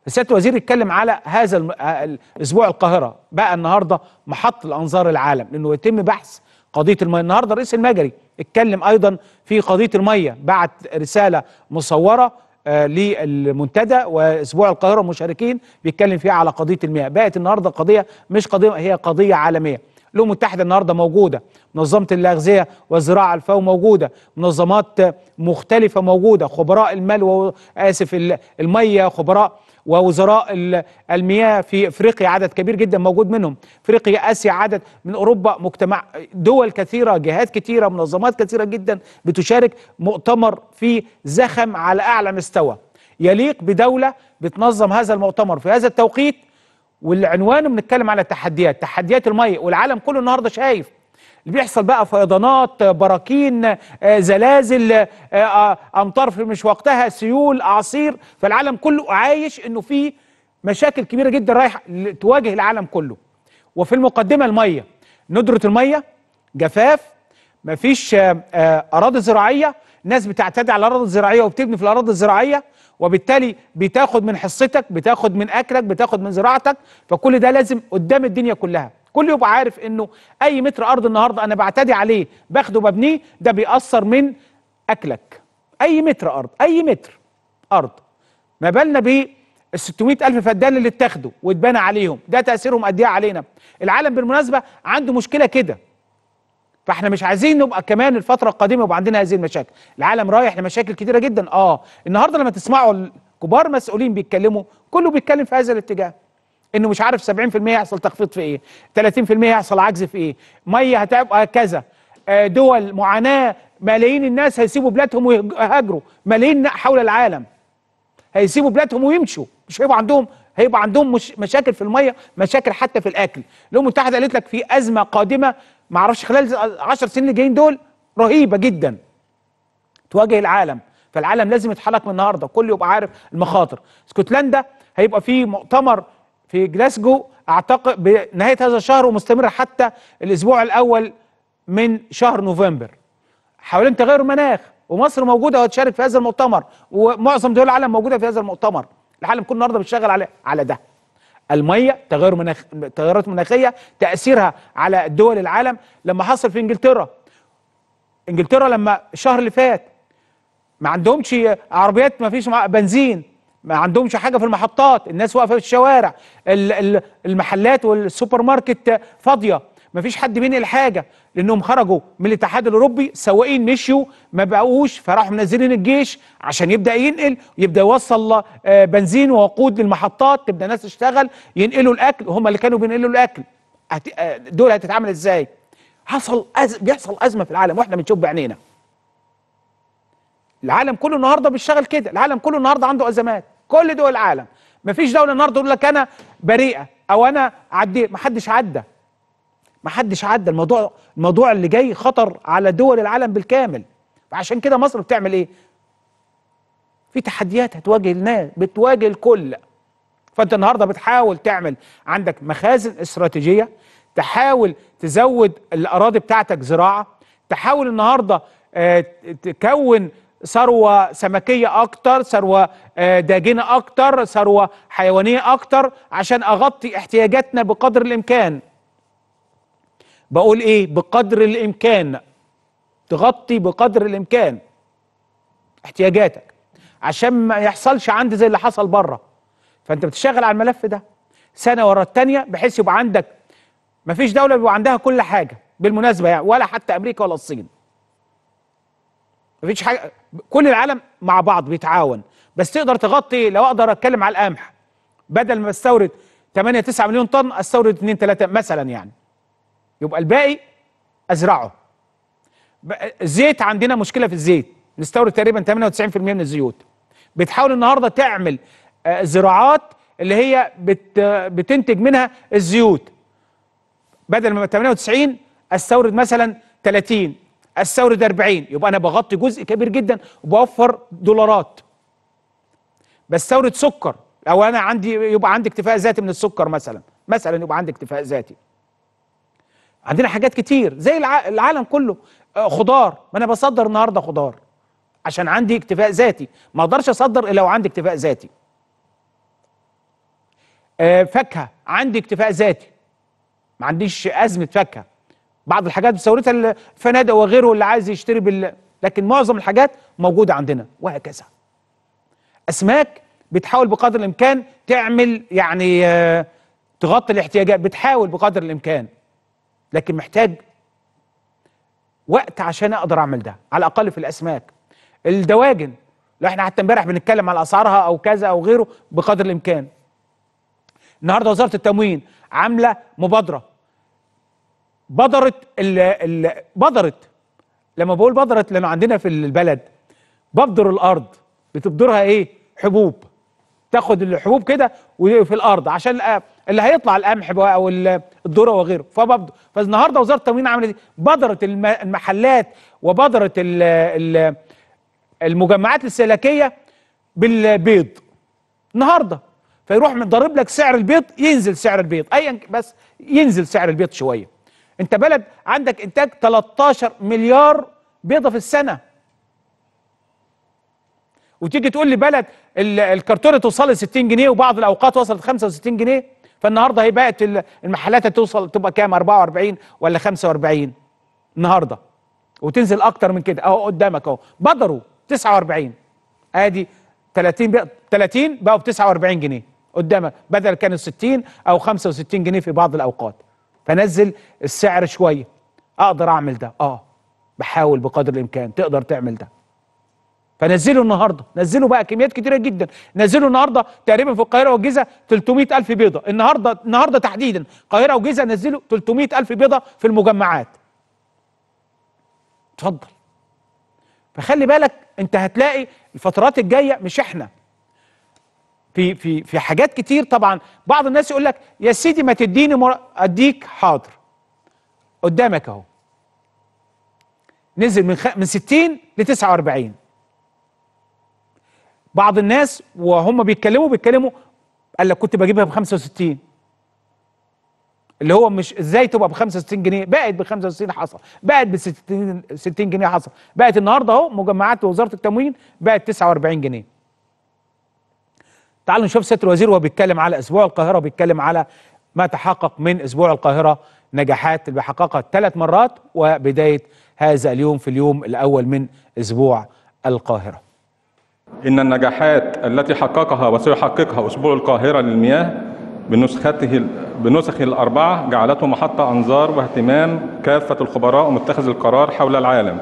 سياده الوزير اتكلم على هذا الم... آه، الاسبوع القاهره بقى النهارده محط الانظار العالم لانه يتم بحث قضيه الميه النهارده الرئيس المجري اتكلم ايضا في قضيه الميه بعت رساله مصوره آه للمنتدى واسبوع القاهره المشاركين بيتكلم فيها على قضيه المياه بقت النهارده قضيه مش قضيه هي قضيه عالميه الامم المتحده النهارده موجوده منظمه الاغذيه والزراعه الفاو موجوده منظمات مختلفه موجوده خبراء المال و... اسف ال- الميه خبراء ووزراء ال- المياه في افريقيا عدد كبير جدا موجود منهم افريقيا اسيا عدد من اوروبا مجتمع دول كثيره جهات كثيره منظمات كثيره جدا بتشارك مؤتمر في زخم على اعلى مستوى يليق بدوله بتنظم هذا المؤتمر في هذا التوقيت والعنوان بنتكلم على التحديات تحديات الميه والعالم كله النهارده شايف اللي بيحصل بقى فيضانات براكين آه، زلازل آه، آه، امطار في مش وقتها سيول اعاصير فالعالم كله عايش انه في مشاكل كبيره جدا رايحه ل- تواجه العالم كله وفي المقدمه الميه ندره الميه جفاف مفيش آه، آه، اراضي زراعيه ناس بتعتدي على الاراضي الزراعيه وبتبني في الاراضي الزراعيه وبالتالي بتاخد من حصتك بتاخد من اكلك بتاخد من زراعتك فكل ده لازم قدام الدنيا كلها كل يبقى عارف انه اي متر ارض النهارده انا بعتدي عليه باخده ببنيه ده بيأثر من اكلك اي متر ارض اي متر ارض ما بالنا ب ال 600 الف فدان اللي اتاخدوا واتبنى عليهم ده تاثيرهم قد ايه علينا العالم بالمناسبه عنده مشكله كده فاحنا مش عايزين نبقى كمان الفتره القادمه يبقى عندنا هذه المشاكل العالم رايح لمشاكل كتيره جدا اه النهارده لما تسمعوا الكبار مسؤولين بيتكلموا كله بيتكلم في هذا الاتجاه انه مش عارف 70% يحصل تخفيض في ايه 30% يحصل عجز في ايه ميه هتبقى كذا آه، دول معاناه ملايين الناس هيسيبوا بلادهم ويهاجروا ملايين حول العالم هيسيبوا بلادهم ويمشوا مش هيبقى عندهم هيبقى عندهم مش مشاكل في الميه مشاكل حتى في الاكل الامم المتحده قالت لك في ازمه قادمه ما اعرفش خلال 10 سنين اللي جايين دول رهيبه جدا تواجه العالم فالعالم لازم يتحرك من النهارده كل يبقى عارف المخاطر اسكتلندا هيبقى في مؤتمر في جلاسجو اعتقد بنهايه هذا الشهر ومستمر حتى الاسبوع الاول من شهر نوفمبر حوالين تغير المناخ ومصر موجوده وهتشارك في هذا المؤتمر ومعظم دول العالم موجوده في هذا المؤتمر العالم كله النهارده بيشتغل على على ده الميه تغير مناخ تغيرات مناخيه تاثيرها على دول العالم لما حصل في انجلترا انجلترا لما الشهر اللي فات ما عندهمش عربيات ما فيش مع- بنزين ما عندهمش حاجه في المحطات الناس واقفه في الشوارع ال- ال- المحلات والسوبر ماركت فاضيه ما فيش حد بينقل حاجه لانهم خرجوا من الاتحاد الاوروبي سواقين مشيوا ما بقوش فراحوا منزلين الجيش عشان يبدا ينقل يبدا يوصل آه، بنزين ووقود للمحطات تبدا الناس تشتغل ينقلوا الاكل هم اللي كانوا بينقلوا الاكل هت- آه، دول هتتعامل ازاي حصل أز... بيحصل ازمه في العالم واحنا بنشوف بعينينا العالم كله النهارده بيشتغل كده العالم كله النهارده عنده ازمات كل دول العالم مفيش دوله النهارده تقول لك انا بريئه او انا عديت محدش عدى محدش عدى الموضوع الموضوع اللي جاي خطر على دول العالم بالكامل فعشان كده مصر بتعمل ايه في تحديات هتواجه الناس بتواجه الكل فانت النهارده بتحاول تعمل عندك مخازن استراتيجيه تحاول تزود الاراضي بتاعتك زراعه تحاول النهارده آه، تكون ثروه سمكيه اكتر ثروه آه، داجنه اكتر ثروه حيوانيه اكتر عشان اغطي احتياجاتنا بقدر الامكان بقول ايه بقدر الامكان تغطي بقدر الامكان احتياجاتك عشان ما يحصلش عندي زي اللي حصل بره فانت بتشتغل على الملف ده سنه ورا الثانيه بحيث يبقى عندك مفيش دوله بيبقى عندها كل حاجه بالمناسبه يعني ولا حتى امريكا ولا الصين مفيش حاجه كل العالم مع بعض بيتعاون بس تقدر تغطي لو اقدر اتكلم على القمح بدل ما استورد 8 9 مليون طن استورد 2 3 مثلا يعني يبقى الباقي ازرعه ب- الزيت عندنا مشكله في الزيت نستورد تقريبا 98% من الزيوت بتحاول النهارده تعمل آه، زراعات اللي هي بت بتنتج منها الزيوت بدل ما 98 استورد مثلا 30 استورد 40 يبقى انا بغطي جزء كبير جدا وبوفر دولارات بستورد سكر او انا عندي يبقى عندي اكتفاء ذاتي من السكر مثلا مثلا يبقى عندي اكتفاء ذاتي عندنا حاجات كتير زي الع- العالم كله آه، خضار ما انا بصدر النهارده خضار عشان عندي اكتفاء ذاتي ما اقدرش اصدر الا لو عندي اكتفاء ذاتي آه، فاكهه عندي اكتفاء ذاتي ما عنديش ازمه فاكهه بعض الحاجات بثورتها الفنادق وغيره اللي عايز يشتري بال لكن معظم الحاجات موجوده عندنا وهكذا اسماك بتحاول بقدر الامكان تعمل يعني آه، تغطي الاحتياجات بتحاول بقدر الامكان لكن محتاج وقت عشان اقدر اعمل ده على الاقل في الاسماك الدواجن لو احنا حتى امبارح بنتكلم على اسعارها او كذا او غيره بقدر الامكان النهارده وزاره التموين عامله مبادره بدرت ال ال بدرت لما بقول بدرت لانه عندنا في البلد ببدر الارض بتبدرها ايه حبوب تاخد الحبوب كده وفي الارض عشان الأ- اللي هيطلع القمح بقى او ال- الذره وغيره فببدر فالنهارده وزاره التموين عملت ايه بدرت الم- المحلات وبدرت ال ال المجمعات الاستهلاكيه بالبيض النهارده فيروح مضرب لك سعر البيض ينزل سعر البيض ايا ك- بس ينزل سعر البيض شويه انت بلد عندك انتاج 13 مليار بيضه في السنه وتيجي تقول لي بلد ال- الكرتونه توصل ل 60 جنيه وبعض الاوقات وصلت 65 جنيه فالنهارده هي بقت ال- المحلات هتوصل تبقى كام 44 ولا 45 النهارده وتنزل اكتر من كده اهو قدامك اهو بدروا 49 ادي 30 بقى 30 بقوا ب 49 جنيه قدامك بدل كانوا 60 او 65 جنيه في بعض الاوقات فنزل السعر شويه اقدر اعمل ده اه بحاول بقدر الامكان تقدر تعمل ده فنزلوا النهارده نزلوا بقى كميات كتيره جدا نزلوا النهارده تقريبا في القاهره والجيزه 300 الف بيضه النهارده النهارده تحديدا القاهره والجيزه نزلوا 300 الف بيضه في المجمعات اتفضل فخلي بالك انت هتلاقي الفترات الجايه مش احنا في في في حاجات كتير طبعا بعض الناس يقول لك يا سيدي ما تديني مر... اديك حاضر قدامك اهو نزل من خ... من 60 ل 49 بعض الناس وهم بيتكلموا بيتكلموا قال لك كنت بجيبها ب 65 اللي هو مش ازاي تبقى ب 65 جنيه بقت ب 65 حصل بقت ب 60 60 جنيه حصل بقت النهارده اهو مجمعات وزاره التموين بقت 49 جنيه تعالوا نشوف سياده الوزير وهو بيتكلم على اسبوع القاهره وبيتكلم على ما تحقق من اسبوع القاهره نجاحات اللي بيحققها ثلاث مرات وبدايه هذا اليوم في اليوم الاول من اسبوع القاهره إن النجاحات التي حققها وسيحققها أسبوع القاهرة للمياه بنسخته بنسخه الأربعة جعلته محط أنظار واهتمام كافة الخبراء ومتخذ القرار حول العالم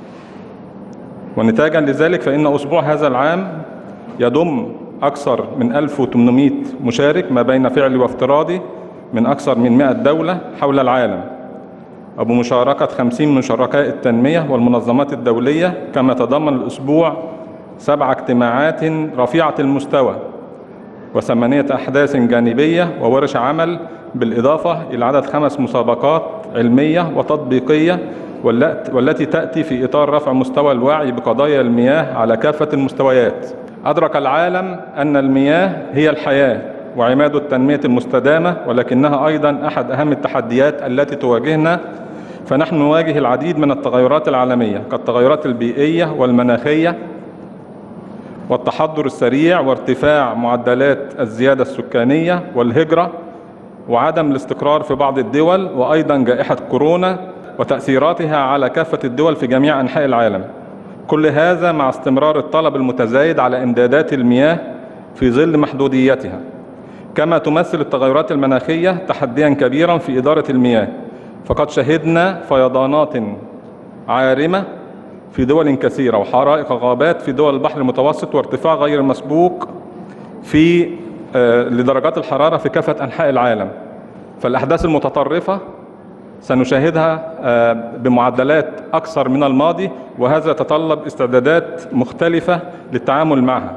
ونتاجا لذلك فإن أسبوع هذا العام يضم أكثر من 1800 مشارك ما بين فعلي وافتراضي من أكثر من 100 دولة حول العالم وبمشاركة 50 من شركاء التنمية والمنظمات الدولية كما تضمن الأسبوع سبع اجتماعات رفيعة المستوى وثمانية أحداث جانبية وورش عمل بالإضافة إلى عدد خمس مسابقات علمية وتطبيقية واللت- والتي تأتي في إطار رفع مستوى الوعي بقضايا المياه على كافة المستويات أدرك العالم أن المياه هي الحياة وعماد التنمية المستدامة ولكنها أيضا أحد أهم التحديات التي تواجهنا فنحن نواجه العديد من التغيرات العالمية كالتغيرات البيئية والمناخية والتحضر السريع وارتفاع معدلات الزيادة السكانية والهجرة وعدم الاستقرار في بعض الدول وأيضا جائحة كورونا وتأثيراتها على كافة الدول في جميع أنحاء العالم كل هذا مع استمرار الطلب المتزايد على إمدادات المياه في ظل محدوديتها كما تمثل التغيرات المناخية تحديا كبيرا في إدارة المياه فقد شهدنا فيضانات عارمة في دول كثيرة وحرائق غابات في دول البحر المتوسط وارتفاع غير مسبوق في آه، لدرجات الحرارة في كافة أنحاء العالم فالأحداث المتطرفة سنشاهدها آه، بمعدلات أكثر من الماضي وهذا يتطلب استعدادات مختلفة للتعامل معها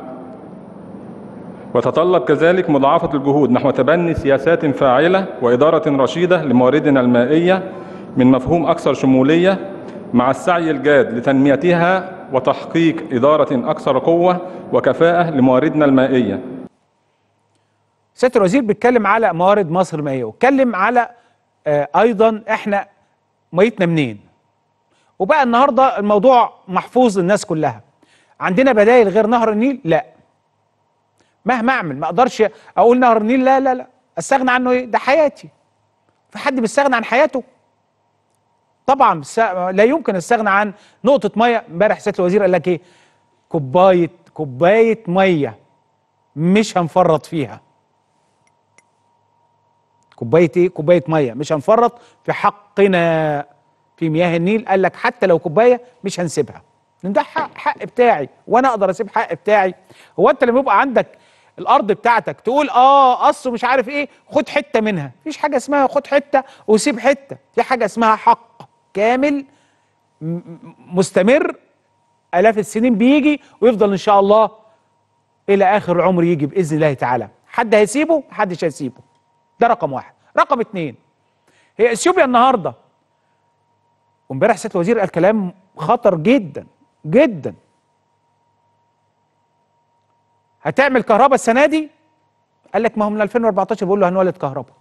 وتطلب كذلك مضاعفة الجهود نحو تبني سياسات فاعلة وإدارة رشيدة لمواردنا المائية من مفهوم أكثر شمولية مع السعي الجاد لتنميتها وتحقيق إدارة أكثر قوة وكفاءة لمواردنا المائية سياده الوزير بيتكلم على موارد مصر المائيه واتكلم على آه ايضا احنا ميتنا منين وبقى النهارده الموضوع محفوظ للناس كلها عندنا بدائل غير نهر النيل لا مهما اعمل ما اقدرش اقول نهر النيل لا لا لا استغنى عنه ايه ده حياتي في حد بيستغنى عن حياته طبعا بس لا يمكن استغنى عن نقطه ميه امبارح سياده الوزير قال لك ايه كوبايه كوبايه ميه مش هنفرط فيها كوبايه ايه كوبايه ميه مش هنفرط في حقنا في مياه النيل قال لك حتى لو كوبايه مش هنسيبها لان ده حق, حق بتاعي وانا اقدر اسيب حق بتاعي هو انت لما يبقى عندك الارض بتاعتك تقول اه اصل مش عارف ايه خد حته منها مفيش حاجه اسمها خد حته وسيب حته في حاجه اسمها حق كامل م- م- مستمر الاف السنين بيجي ويفضل ان شاء الله الى اخر العمر يجي باذن الله تعالى حد هيسيبه محدش هيسيبه ده رقم واحد رقم اتنين هي اثيوبيا النهارده وامبارح سياده الوزير قال كلام خطر جدا جدا هتعمل كهرباء السنه دي قال لك ما هو من 2014 بيقول له هنولد كهرباء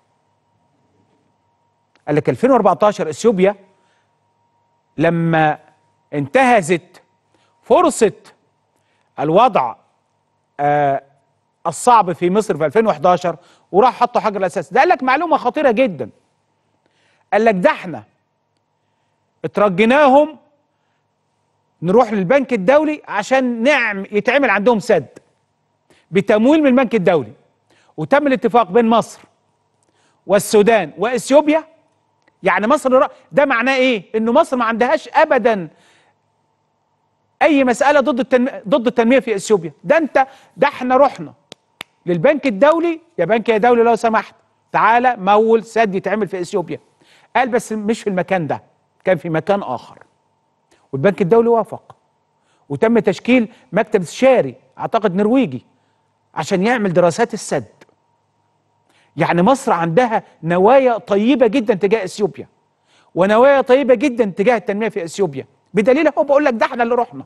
قال لك 2014 اثيوبيا لما انتهزت فرصه الوضع آه الصعب في مصر في 2011 وراح حطوا حجر الاساس ده قال لك معلومه خطيره جدا قال لك ده احنا اترجيناهم نروح للبنك الدولي عشان نعم يتعمل عندهم سد بتمويل من البنك الدولي وتم الاتفاق بين مصر والسودان واثيوبيا يعني مصر را- ده معناه ايه انه مصر ما عندهاش ابدا اي مساله ضد التنميه ضد التنميه في اثيوبيا ده انت ده احنا رحنا للبنك الدولي يا بنك يا دولي لو سمحت تعالى مول سد يتعمل في اثيوبيا قال بس مش في المكان ده كان في مكان اخر والبنك الدولي وافق وتم تشكيل مكتب استشاري اعتقد نرويجي عشان يعمل دراسات السد يعني مصر عندها نوايا طيبه جدا تجاه اثيوبيا ونوايا طيبه جدا تجاه التنميه في اثيوبيا بدليل هو بقول لك ده احنا اللي رحنا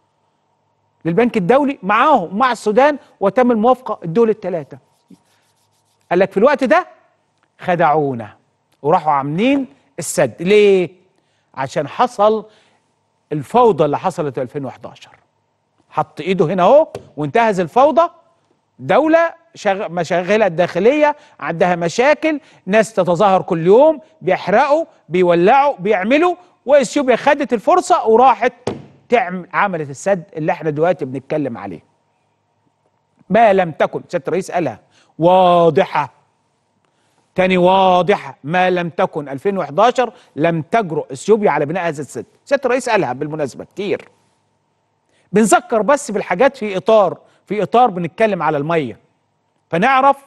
للبنك الدولي معاهم مع السودان وتم الموافقه الدول الثلاثه قال لك في الوقت ده خدعونا وراحوا عاملين السد ليه عشان حصل الفوضى اللي حصلت في 2011 حط ايده هنا اهو وانتهز الفوضى دولة شغ... مشاغلها الداخلية عندها مشاكل ناس تتظاهر كل يوم بيحرقوا بيولعوا بيعملوا واثيوبيا خدت الفرصة وراحت تعمل عملت السد اللي احنا دلوقتي بنتكلم عليه ما لم تكن سيادة الرئيس قالها واضحة تاني واضحة ما لم تكن 2011 لم تجرؤ اثيوبيا على بناء هذا السد سيادة الرئيس قالها بالمناسبة كتير بنذكر بس بالحاجات في اطار في اطار بنتكلم على الميه فنعرف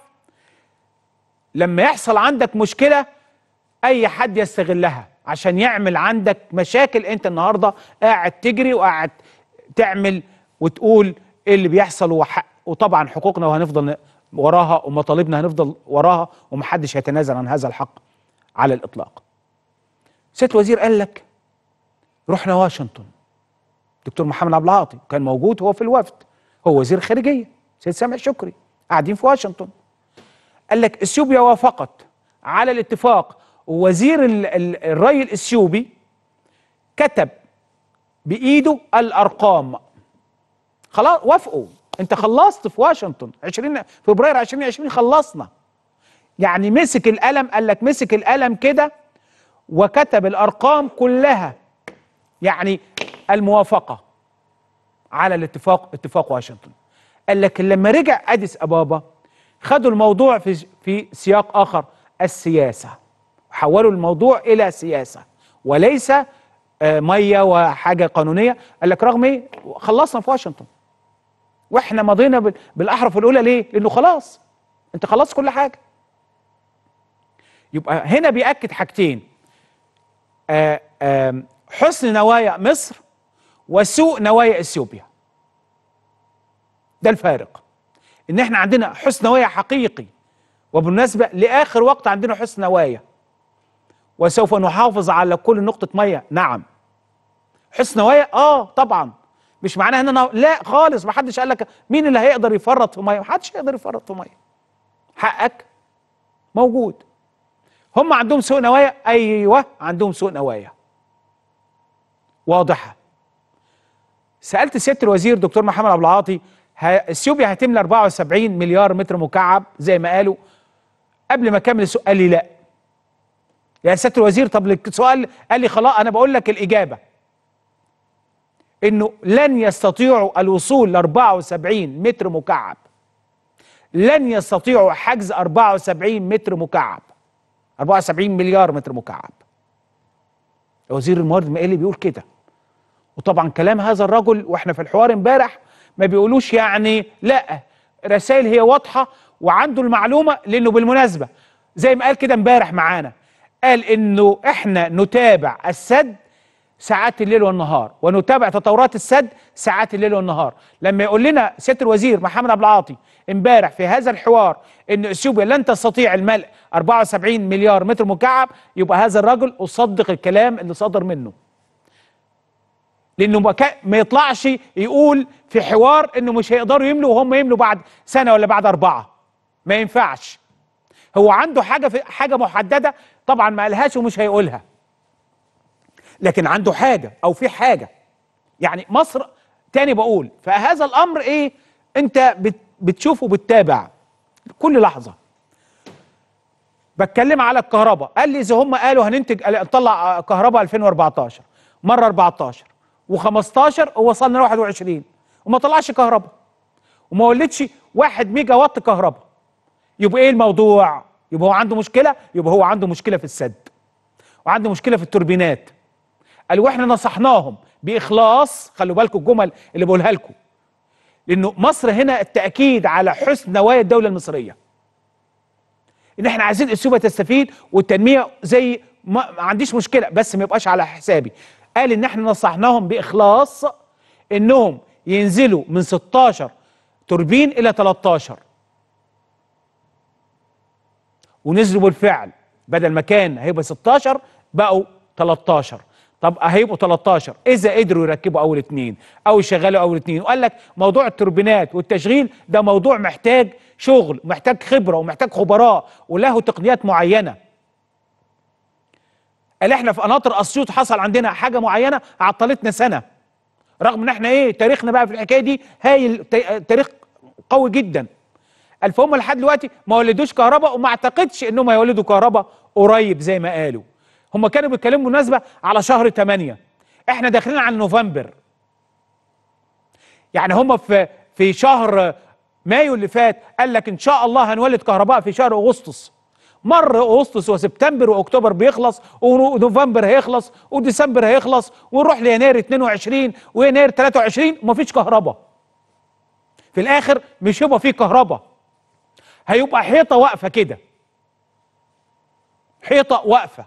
لما يحصل عندك مشكله اي حد يستغلها عشان يعمل عندك مشاكل انت النهارده قاعد تجري وقاعد تعمل وتقول ايه اللي بيحصل وحق وطبعا حقوقنا وهنفضل ن- وراها ومطالبنا هنفضل وراها ومحدش هيتنازل عن هذا الحق على الاطلاق. سياده الوزير قال لك رحنا واشنطن دكتور محمد عبد العاطي كان موجود هو في الوفد هو وزير الخارجيه سيد سامح شكري قاعدين في واشنطن قال لك اثيوبيا وافقت على الاتفاق ووزير ال- ال- الري الاثيوبي كتب بايده الارقام خلاص وافقوا انت خلصت في واشنطن 20 فبراير 2020 خلصنا يعني مسك القلم قال لك مسك القلم كده وكتب الارقام كلها يعني الموافقه على الاتفاق اتفاق واشنطن قال لك لما رجع اديس ابابا خدوا الموضوع في في سياق اخر السياسه حولوا الموضوع الى سياسه وليس آه، ميه وحاجه قانونيه قال لك رغم ايه خلصنا في واشنطن واحنا مضينا بال- بالاحرف الاولى ليه لانه خلاص انت خلصت كل حاجه يبقى هنا بياكد حاجتين آه، آم، حسن نوايا مصر وسوء نوايا اثيوبيا ده الفارق ان احنا عندنا حسن نوايا حقيقي وبالمناسبه لاخر وقت عندنا حسن نوايا وسوف نحافظ على كل نقطه ميه نعم حسن نوايا اه طبعا مش معناها ان انا لا خالص ما حدش قال لك مين اللي هيقدر يفرط في ميه ما حدش هيقدر يفرط في ميه حقك موجود هم عندهم سوء نوايا ايوه عندهم سوء نوايا واضحه سالت سياده الوزير دكتور محمد عبد العاطي ه- اثيوبيا هتملى 74 مليار متر مكعب زي ما قالوا قبل ما اكمل السؤال قال لي لا يا سياده الوزير طب السؤال قال لي خلاص انا بقول لك الاجابه انه لن يستطيعوا الوصول ل 74 متر مكعب لن يستطيعوا حجز 74 متر مكعب 74 مليار متر مكعب وزير الموارد المائيه بيقول كده وطبعا كلام هذا الرجل واحنا في الحوار امبارح ما بيقولوش يعني لا رسائل هي واضحه وعنده المعلومه لانه بالمناسبه زي ما قال كده امبارح معانا قال انه احنا نتابع السد ساعات الليل والنهار ونتابع تطورات السد ساعات الليل والنهار لما يقول لنا سياده الوزير محمد عبد العاطي امبارح في هذا الحوار ان اثيوبيا لن تستطيع الملء 74 مليار متر مكعب يبقى هذا الرجل اصدق الكلام اللي صدر منه لانه ما, كا- ما يطلعش يقول في حوار انه مش هيقدروا يملوا وهم يملوا بعد سنه ولا بعد اربعه ما ينفعش هو عنده حاجه في حاجه محدده طبعا ما قالهاش ومش هيقولها لكن عنده حاجه او في حاجه يعني مصر تاني بقول فهذا الامر ايه انت بت بتشوفه بتتابع كل لحظه بتكلم على الكهرباء قال لي اذا هم قالوا هننتج نطلع كهرباء 2014 مره 14 و15 ووصلنا ل 21 وما طلعش كهرباء وما ولدش 1 ميجا وات كهرباء يبقى ايه الموضوع يبقى هو عنده مشكله يبقى هو عنده مشكله في السد وعنده مشكله في التوربينات قالوا واحنا نصحناهم باخلاص خلوا بالكم الجمل اللي بقولها لكم لانه مصر هنا التاكيد على حسن نوايا الدوله المصريه ان احنا عايزين اثيوبيا تستفيد والتنميه زي ما, ما عنديش مشكله بس ما يبقاش على حسابي قال ان احنا نصحناهم باخلاص انهم ينزلوا من 16 توربين الى 13 ونزلوا بالفعل بدل ما كان هيبقى 16 بقوا 13 طب هيبقوا 13 اذا قدروا يركبوا اول اتنين او يشغلوا اول اتنين وقال لك موضوع التوربينات والتشغيل ده موضوع محتاج شغل محتاج خبره ومحتاج خبراء وله تقنيات معينه قال احنا في قناطر اسيوط حصل عندنا حاجه معينه عطلتنا سنه رغم ان احنا ايه تاريخنا بقى في الحكايه دي هايل تا- تاريخ قوي جدا قال فهم لحد دلوقتي ما ولدوش كهرباء وما اعتقدش انهم هيولدوا كهرباء قريب زي ما قالوا هم كانوا بيتكلموا بالمناسبه على شهر 8 احنا داخلين على نوفمبر يعني هم في في شهر مايو اللي فات قال لك ان شاء الله هنولد كهرباء في شهر اغسطس مر اغسطس وسبتمبر واكتوبر بيخلص ونوفمبر هيخلص وديسمبر هيخلص ونروح ليناير 22 ويناير 23 ومفيش كهرباء في الاخر مش هيبقى فيه كهرباء هيبقى حيطه واقفه كده حيطه واقفه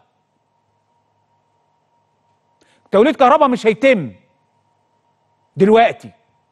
توليد كهرباء مش هيتم دلوقتي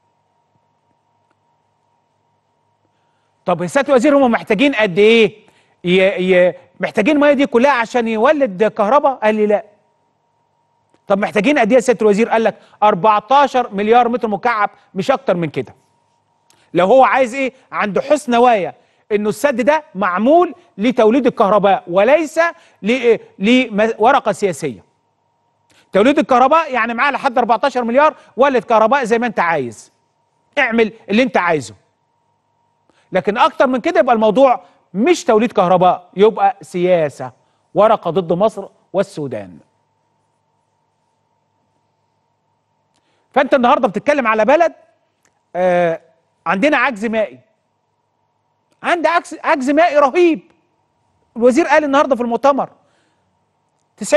طب يا سياده الوزير هم محتاجين قد ايه ي... ي... محتاجين الميه دي كلها عشان يولد كهرباء قال لي لا طب محتاجين قد ايه يا سياده الوزير قال لك 14 مليار متر مكعب مش اكتر من كده لو هو عايز ايه عنده حسن نوايا انه السد ده معمول لتوليد الكهرباء وليس ل- لورقه سياسيه توليد الكهرباء يعني معاه لحد 14 مليار ولد كهرباء زي ما انت عايز اعمل اللي انت عايزه لكن اكتر من كده يبقى الموضوع مش توليد كهرباء يبقى سياسه ورقه ضد مصر والسودان فانت النهارده بتتكلم على بلد آه عندنا عجز مائي عند عجز عجز مائي رهيب الوزير قال النهارده في المؤتمر 90%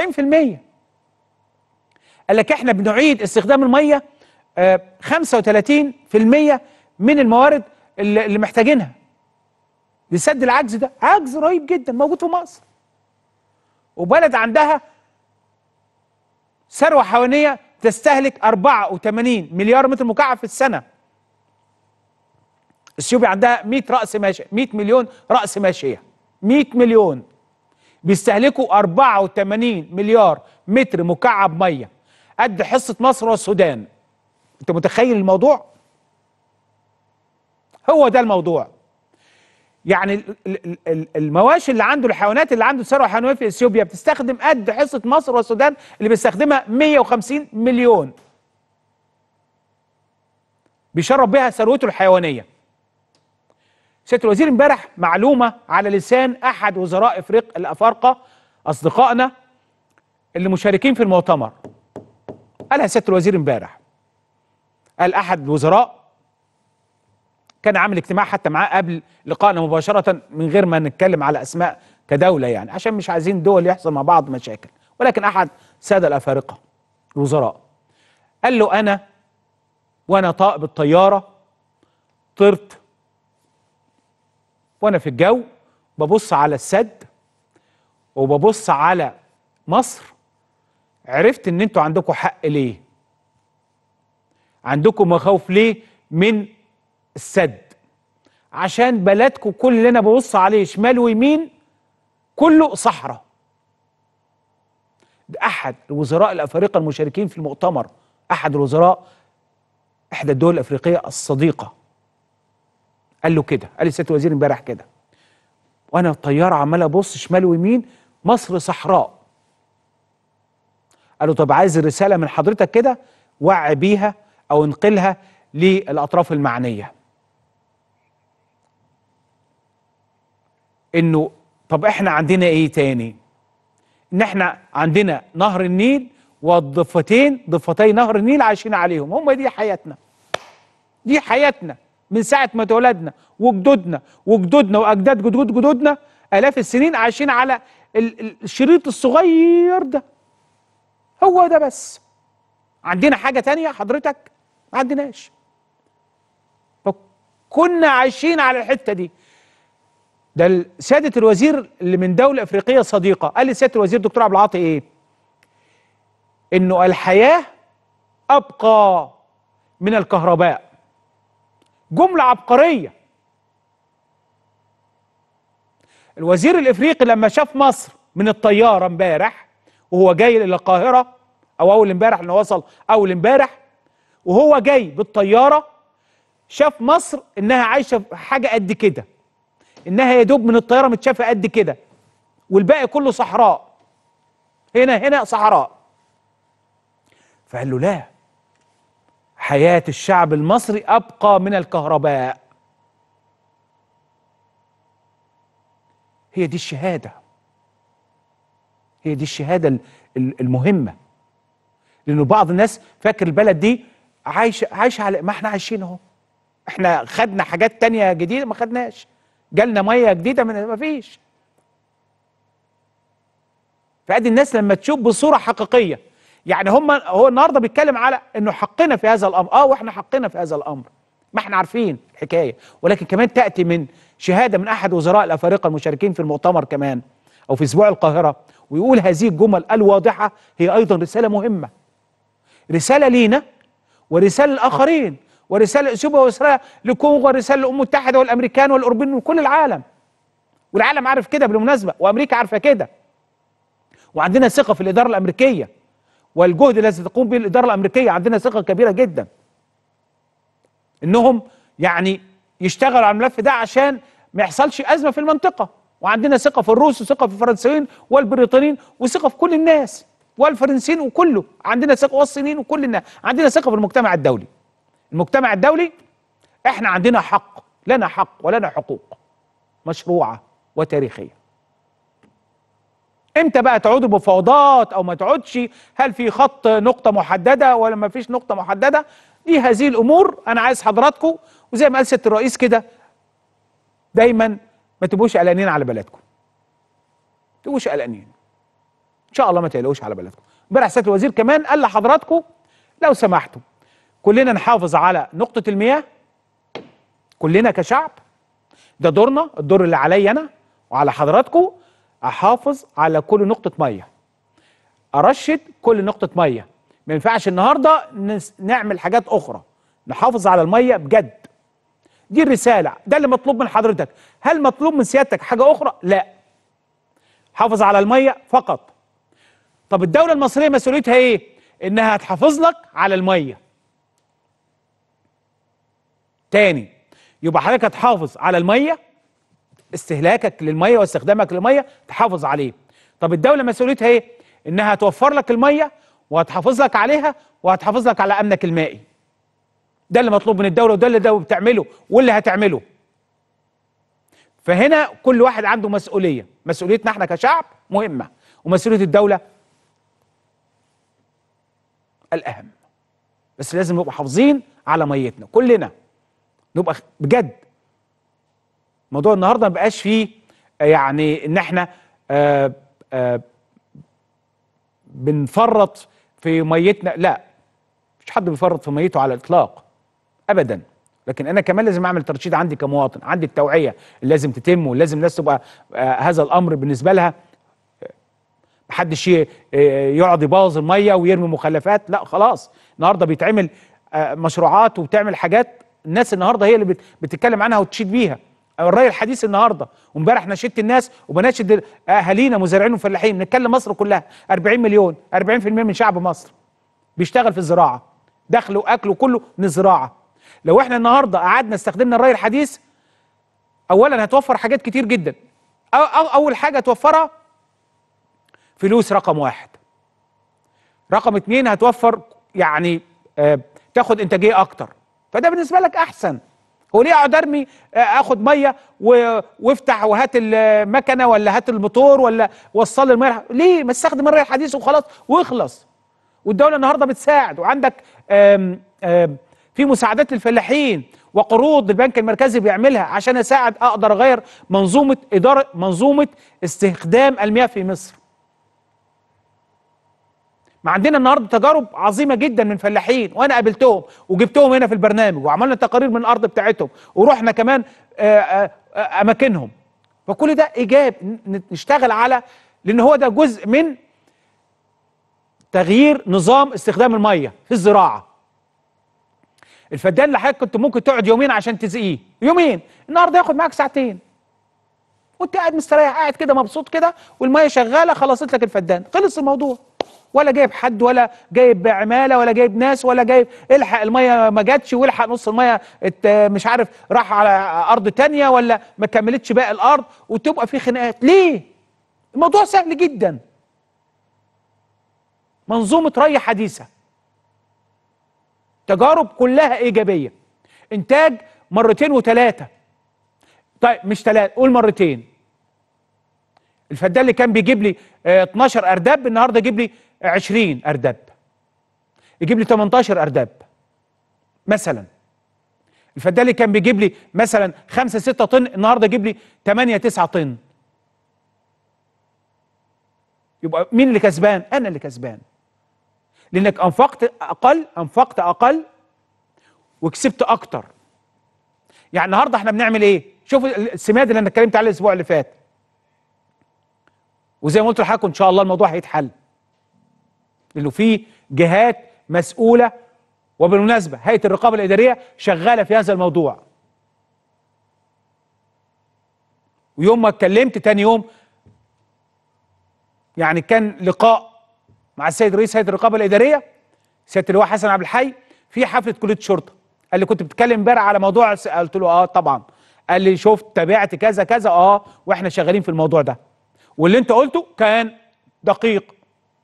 قال لك احنا بنعيد استخدام الميه آه 35% من الموارد اللي اللي محتاجينها لسد العجز ده عجز رهيب جدا موجود في مصر وبلد عندها ثروه حيوانيه تستهلك 84 مليار متر مكعب في السنه اثيوبيا عندها 100 راس ماشيه 100 مليون راس ماشيه 100 مليون بيستهلكوا 84 مليار متر مكعب ميه قد حصه مصر والسودان انت متخيل الموضوع هو ده الموضوع يعني ال- ال- ال- المواشي اللي عنده الحيوانات اللي عنده الثروه الحيوانيه في اثيوبيا بتستخدم قد حصه مصر والسودان اللي بيستخدمها 150 مليون بيشرب بها ثروته الحيوانيه سياده الوزير امبارح معلومه على لسان احد وزراء افريق الافارقه اصدقائنا اللي مشاركين في المؤتمر قالها سياده الوزير امبارح قال احد الوزراء كان عامل اجتماع حتى معاه قبل لقائنا مباشره من غير ما نتكلم على اسماء كدوله يعني عشان مش عايزين دول يحصل مع بعض مشاكل ولكن احد ساده الافارقه الوزراء قال له انا وانا طائب بالطياره طرت وانا في الجو ببص على السد وببص على مصر عرفت ان انتوا عندكم حق ليه عندكم مخاوف ليه من السد عشان بلدكم كل اللي انا ببص عليه شمال ويمين كله صحراء ده احد الوزراء الافارقه المشاركين في المؤتمر احد الوزراء احدى الدول الافريقيه الصديقه قال له كده قال لي سياده الوزير امبارح كده وانا الطياره عمال ابص شمال ويمين مصر صحراء قال له طب عايز الرساله من حضرتك كده وعي بيها او انقلها للاطراف المعنيه انه طب احنا عندنا ايه تاني ان احنا عندنا نهر النيل والضفتين ضفتي نهر النيل عايشين عليهم هم دي حياتنا دي حياتنا من ساعة ما اتولدنا وجدودنا وجدودنا وأجداد جدود جدودنا آلاف السنين عايشين على ال- ال- الشريط الصغير ده هو ده بس عندنا حاجة تانية حضرتك ما عندناش فكنا عايشين على الحتة دي ده ال- سيادة الوزير اللي من دولة أفريقية صديقة قال لي سيادة الوزير دكتور عبد العاطي إيه إنه الحياة أبقى من الكهرباء جملة عبقرية الوزير الافريقي لما شاف مصر من الطيارة امبارح وهو جاي الى القاهرة او اول امبارح انه وصل اول امبارح وهو جاي بالطيارة شاف مصر انها عايشة في حاجة قد كده انها يا دوب من الطيارة متشافة قد كده والباقي كله صحراء هنا هنا صحراء فقال له لا حياة الشعب المصري أبقى من الكهرباء هي دي الشهادة هي دي الشهادة ال- ال- المهمة لأنه بعض الناس فاكر البلد دي عايشة عايشة على ما احنا عايشين اهو احنا خدنا حاجات تانية جديدة ما خدناش جالنا مية جديدة من ما فيش فادي الناس لما تشوف بصورة حقيقية يعني هم هو النهارده بيتكلم على انه حقنا في هذا الامر اه واحنا حقنا في هذا الامر ما احنا عارفين الحكايه ولكن كمان تاتي من شهاده من احد وزراء الافارقه المشاركين في المؤتمر كمان او في اسبوع القاهره ويقول هذه الجمل الواضحه هي ايضا رساله مهمه رساله لينا ورساله للاخرين ورساله اثيوبيا ورساله لكونغو ورساله للامم المتحده والامريكان والاوروبيين وكل العالم والعالم عارف كده بالمناسبه وامريكا عارفه كده وعندنا ثقه في الاداره الامريكيه والجهد الذي تقوم به الاداره الامريكيه عندنا ثقه كبيره جدا انهم يعني يشتغلوا على الملف ده عشان ما يحصلش ازمه في المنطقه وعندنا ثقه في الروس وثقه في الفرنسيين والبريطانيين وثقه في كل الناس والفرنسيين وكله عندنا ثقه والصينيين وكل الناس عندنا ثقه في المجتمع الدولي المجتمع الدولي احنا عندنا حق لنا حق ولنا حقوق مشروعه وتاريخيه امتى بقى تعودوا بمفاوضات او ما تعودش هل في خط نقطه محدده ولا ما فيش نقطه محدده دي هذه الامور انا عايز حضراتكم وزي ما قال سياده الرئيس كده دايما ما تبقوش قلقانين على بلدكم ما تبقوش قلقانين ان شاء الله ما تقلقوش على بلدكم امبارح سياده الوزير كمان قال لحضراتكم لو سمحتوا كلنا نحافظ على نقطه المياه كلنا كشعب ده دورنا الدور اللي عليا انا وعلى حضراتكم احافظ على كل نقطه ميه ارشد كل نقطه ميه ما ينفعش النهارده نس- نعمل حاجات اخرى نحافظ على الميه بجد دي الرساله ده اللي مطلوب من حضرتك هل مطلوب من سيادتك حاجه اخرى لا حافظ على الميه فقط طب الدوله المصريه مسؤوليتها ايه انها تحافظ لك على الميه تاني يبقى حضرتك هتحافظ على الميه استهلاكك للميه واستخدامك للميه تحافظ عليه طب الدوله مسؤوليتها ايه انها توفر لك الميه وهتحافظ لك عليها وهتحافظ لك على امنك المائي ده اللي مطلوب من الدوله وده اللي الدوله بتعمله واللي هتعمله فهنا كل واحد عنده مسؤوليه مسؤوليتنا احنا كشعب مهمه ومسؤوليه الدوله الاهم بس لازم نبقى حافظين على ميتنا كلنا نبقى خ- بجد موضوع النهارده ما بقاش فيه آه، يعني ان احنا آه آه بنفرط في ميتنا لا مش حد بيفرط في ميته على الاطلاق ابدا لكن انا كمان لازم اعمل ترشيد عندي كمواطن عندي التوعيه اللي لازم تتم ولازم الناس تبقى آه هذا الامر بالنسبه لها آه، محدش ي- آه، يقعد يبوظ الميه ويرمي مخلفات لا خلاص النهارده بيتعمل آه، مشروعات وبتعمل حاجات الناس النهارده هي اللي بت- بتتكلم عنها وتشيد بيها الرأي الحديث النهارده وامبارح ناشدت الناس وبناشد اهالينا مزارعين وفلاحين نتكلم مصر كلها 40 مليون 40% من شعب مصر بيشتغل في الزراعه دخله واكله كله من الزراعه لو احنا النهارده قعدنا استخدمنا الرأي الحديث اولا هتوفر حاجات كتير جدا أو أو اول حاجه توفرها فلوس رقم واحد رقم اتنين هتوفر يعني آه تاخد انتاجيه اكتر فده بالنسبه لك احسن هو ليه اقعد ارمي آه اخد ميه و- وافتح وهات المكنه ولا هات الموتور ولا وصل لي الميه ليه ما استخدم الري الحديث وخلاص واخلص والدوله النهارده بتساعد وعندك آم آم في مساعدات للفلاحين وقروض البنك المركزي بيعملها عشان اساعد اقدر اغير منظومه اداره منظومه استخدام المياه في مصر ما عندنا النهارده تجارب عظيمه جدا من فلاحين وانا قابلتهم وجبتهم هنا في البرنامج وعملنا تقارير من الارض بتاعتهم ورحنا كمان آه، آه، آه، اماكنهم فكل ده ايجاب ن- نشتغل على لان هو ده جزء من تغيير نظام استخدام الميه في الزراعه الفدان اللي حضرتك كنت ممكن تقعد يومين عشان تسقيه يومين النهارده ياخد معاك ساعتين وانت قاعد مستريح قاعد كده مبسوط كده والميه شغاله خلصت لك الفدان خلص الموضوع ولا جايب حد ولا جايب عماله ولا جايب ناس ولا جايب الحق الميه ما جاتش والحق نص الميه ات- مش عارف راح على ارض تانية ولا ما كملتش باقي الارض وتبقى في خناقات ليه الموضوع سهل جدا منظومه ري حديثه تجارب كلها ايجابيه انتاج مرتين وثلاثه طيب مش ثلاثه قول مرتين الفدان اللي كان بيجيب لي آه، 12 ارداب النهارده يجيب لي 20 ارداب يجيب لي 18 ارداب مثلا الفدان اللي كان بيجيب لي مثلا 5 6 طن النهارده يجيب لي 8 9 طن يبقى مين اللي كسبان انا اللي كسبان لانك انفقت اقل انفقت اقل وكسبت اكتر يعني النهارده احنا بنعمل ايه شوف السماد اللي انا اتكلمت عليه الاسبوع اللي فات وزي ما قلت لحضراتكم ان شاء الله الموضوع هيتحل لانه في جهات مسؤوله وبالمناسبه هيئه الرقابه الاداريه شغاله في هذا الموضوع ويوم ما اتكلمت تاني يوم يعني كان لقاء مع السيد رئيس هيئه الرقابه الاداريه سياده اللواء حسن عبد الحي في حفله كليه الشرطه قال لي كنت بتتكلم امبارح على موضوع الس- قلت له اه طبعا قال لي شفت تابعت كذا كذا اه واحنا شغالين في الموضوع ده واللي انت قلته كان دقيق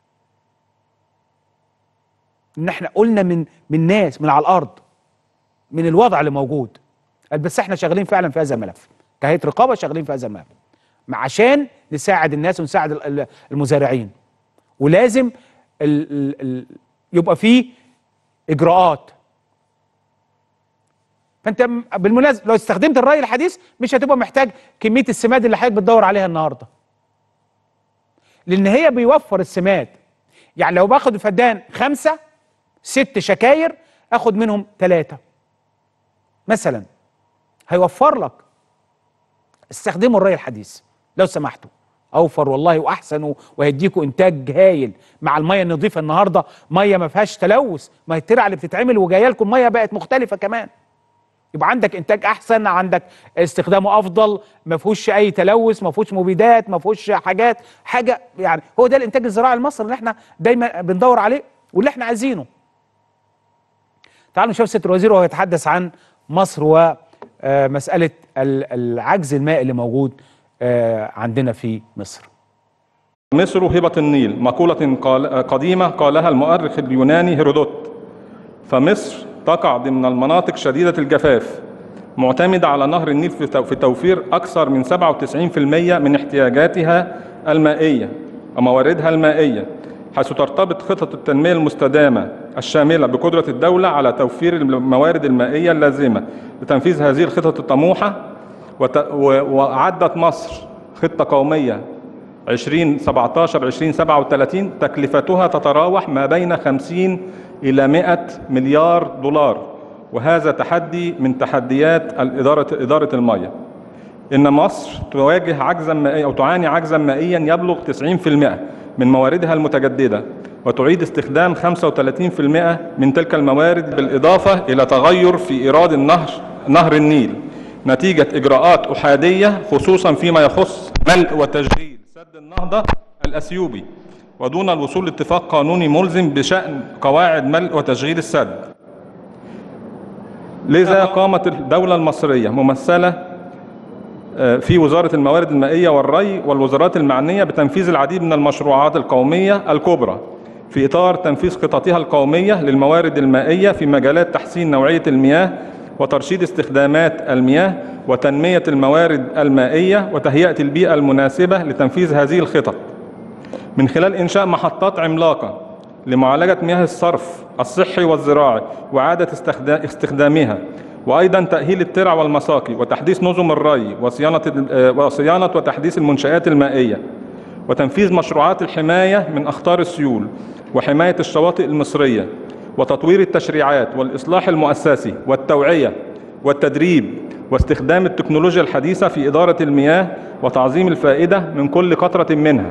ان احنا قلنا من من ناس من على الارض من الوضع اللي موجود قال بس احنا شغالين فعلا في هذا الملف كهيئه رقابه شغالين في هذا الملف عشان نساعد الناس ونساعد ال- ال- المزارعين ولازم ال ال ال يبقى فيه اجراءات فانت م- بالمناسبه لو استخدمت الري الحديث مش هتبقى محتاج كميه السماد اللي حضرتك بتدور عليها النهارده لان هي بيوفر السماد يعني لو باخد الفدان خمسه ست شكاير اخد منهم ثلاثه مثلا هيوفر لك استخدموا الري الحديث لو سمحتوا اوفر والله واحسن و- وهيديكوا انتاج هايل مع الميه النظيفه النهارده ميه ما فيهاش تلوث ما هي الترع اللي بتتعمل وجايه لكم ميه بقت مختلفه كمان يبقى عندك انتاج احسن عندك استخدامه افضل ما فيهوش اي تلوث ما فيهوش مبيدات ما فيهوش حاجات حاجه يعني هو ده الانتاج الزراعي المصري اللي احنا دايما بندور عليه واللي احنا عايزينه تعالوا نشوف سياده الوزير وهو يتحدث عن مصر ومساله العجز المائي اللي موجود آه، عندنا في مصر مصر هبة النيل مقولة قال قديمة قالها المؤرخ اليوناني هيرودوت فمصر تقع ضمن المناطق شديدة الجفاف معتمدة على نهر النيل في تو- في توفير أكثر من 97% من احتياجاتها المائية ومواردها المائية حيث ترتبط خطط التنمية المستدامة الشاملة بقدرة الدولة على توفير الموارد المائية اللازمة لتنفيذ هذه الخطط الطموحة وت- و- وأعدت مصر خطة قومية 2017 2037 تكلفتها تتراوح ما بين 50 إلى 100 مليار دولار وهذا تحدي من تحديات الإدارة إدارة المياه إن مصر تواجه عجزا مائيا أو تعاني عجزا مائيا يبلغ 90% من مواردها المتجددة وتعيد استخدام 35% من تلك الموارد بالإضافة إلى تغير في إيراد النهر نهر النيل نتيجة إجراءات أحادية خصوصا فيما يخص ملء وتشغيل سد النهضة الأثيوبي ودون الوصول لاتفاق قانوني ملزم بشأن قواعد ملء وتشغيل السد لذا قامت الدولة المصرية ممثلة في وزارة الموارد المائية والري والوزارات المعنية بتنفيذ العديد من المشروعات القومية الكبرى في إطار تنفيذ خططها القومية للموارد المائية في مجالات تحسين نوعية المياه وترشيد استخدامات المياه وتنمية الموارد المائية وتهيئة البيئة المناسبة لتنفيذ هذه الخطط من خلال إنشاء محطات عملاقة لمعالجة مياه الصرف الصحي والزراعي وإعادة استخدا- استخدامها وأيضا تأهيل الترع والمساقي وتحديث نظم الري وصيانة آه، وصيانة وتحديث المنشآت المائية وتنفيذ مشروعات الحماية من أخطار السيول وحماية الشواطئ المصرية وتطوير التشريعات والإصلاح المؤسسي والتوعية والتدريب واستخدام التكنولوجيا الحديثة في إدارة المياه وتعظيم الفائدة من كل قطرة منها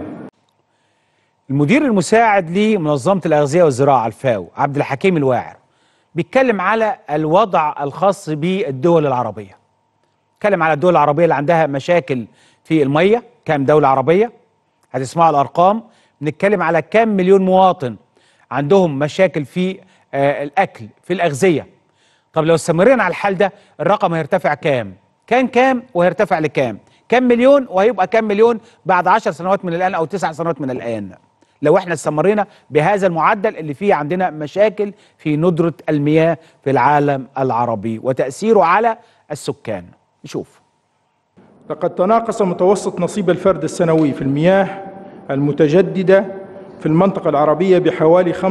المدير المساعد لمنظمة الأغذية والزراعة الفاو عبد الحكيم الواعر بيتكلم على الوضع الخاص بالدول العربية اتكلم على الدول العربية اللي عندها مشاكل في المية كام دولة عربية هتسمعوا الأرقام بنتكلم على كام مليون مواطن عندهم مشاكل في آه الأكل في الأغذية طب لو استمرينا على الحال ده الرقم هيرتفع كام كان كام وهيرتفع لكام كام مليون وهيبقى كام مليون بعد عشر سنوات من الآن أو تسع سنوات من الآن لو احنا استمرينا بهذا المعدل اللي فيه عندنا مشاكل في ندرة المياه في العالم العربي وتأثيره على السكان نشوف لقد تناقص متوسط نصيب الفرد السنوي في المياه المتجددة في المنطقة العربية بحوالي 75%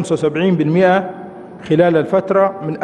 خلال الفترة من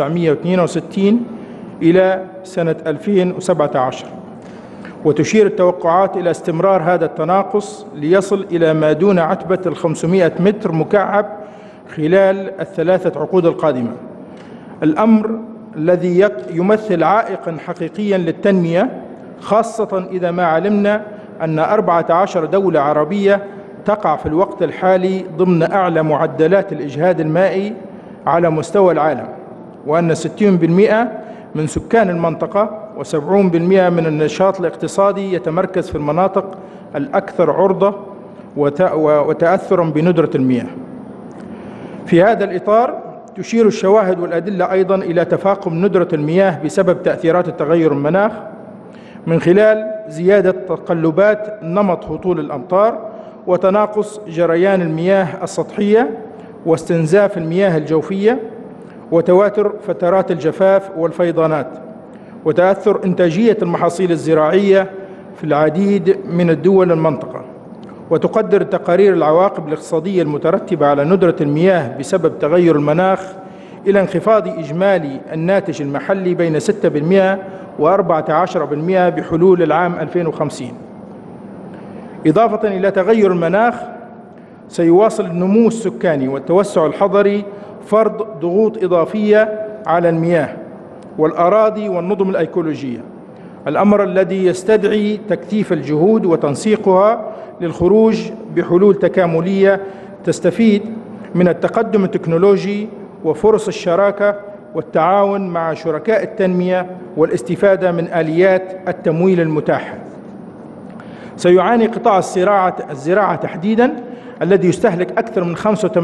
1962 إلى سنة 2017 وتشير التوقعات إلى استمرار هذا التناقص ليصل إلى ما دون عتبة ال 500 متر مكعب خلال الثلاثة عقود القادمة الأمر الذي يق- يمثل عائقا حقيقيا للتنمية خاصة إذا ما علمنا أن 14 دولة عربية تقع في الوقت الحالي ضمن أعلى معدلات الإجهاد المائي على مستوى العالم وأن 60% من سكان المنطقة و70% من النشاط الاقتصادي يتمركز في المناطق الأكثر عرضة وت- وتأثرا بندرة المياه في هذا الإطار تشير الشواهد والأدلة أيضا إلى تفاقم ندرة المياه بسبب تأثيرات التغير المناخ من خلال زيادة تقلبات نمط هطول الأمطار وتناقص جريان المياه السطحية واستنزاف المياه الجوفية وتواتر فترات الجفاف والفيضانات وتأثر إنتاجية المحاصيل الزراعية في العديد من الدول المنطقة وتقدر تقارير العواقب الاقتصادية المترتبة على ندرة المياه بسبب تغير المناخ إلى انخفاض إجمالي الناتج المحلي بين 6% و14% بحلول العام 2050 إضافة إلى تغير المناخ سيواصل النمو السكاني والتوسع الحضري فرض ضغوط إضافية على المياه والأراضي والنظم الأيكولوجية الأمر الذي يستدعي تكثيف الجهود وتنسيقها للخروج بحلول تكاملية تستفيد من التقدم التكنولوجي وفرص الشراكة والتعاون مع شركاء التنمية والاستفادة من آليات التمويل المتاحة سيعاني قطاع الزراعة الزراعة تحديدا الذي يستهلك أكثر من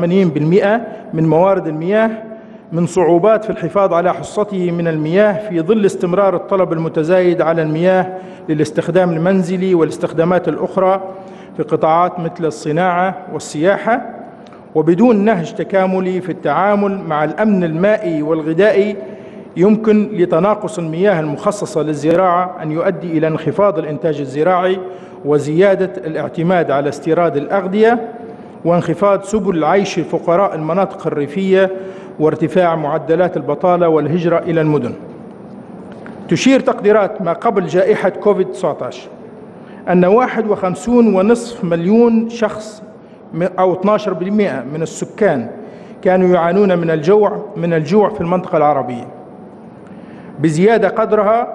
85% من موارد المياه من صعوبات في الحفاظ على حصته من المياه في ظل استمرار الطلب المتزايد على المياه للاستخدام المنزلي والاستخدامات الأخرى في قطاعات مثل الصناعة والسياحة وبدون نهج تكاملي في التعامل مع الأمن المائي والغذائي يمكن لتناقص المياه المخصصة للزراعة أن يؤدي إلى انخفاض الإنتاج الزراعي وزيادة الاعتماد على استيراد الأغذية وانخفاض سبل العيش فقراء المناطق الريفية وارتفاع معدلات البطالة والهجرة إلى المدن تشير تقديرات ما قبل جائحة كوفيد 19 أن 51 ونصف مليون شخص أو 12% من السكان كانوا يعانون من الجوع من الجوع في المنطقة العربية بزيادة قدرها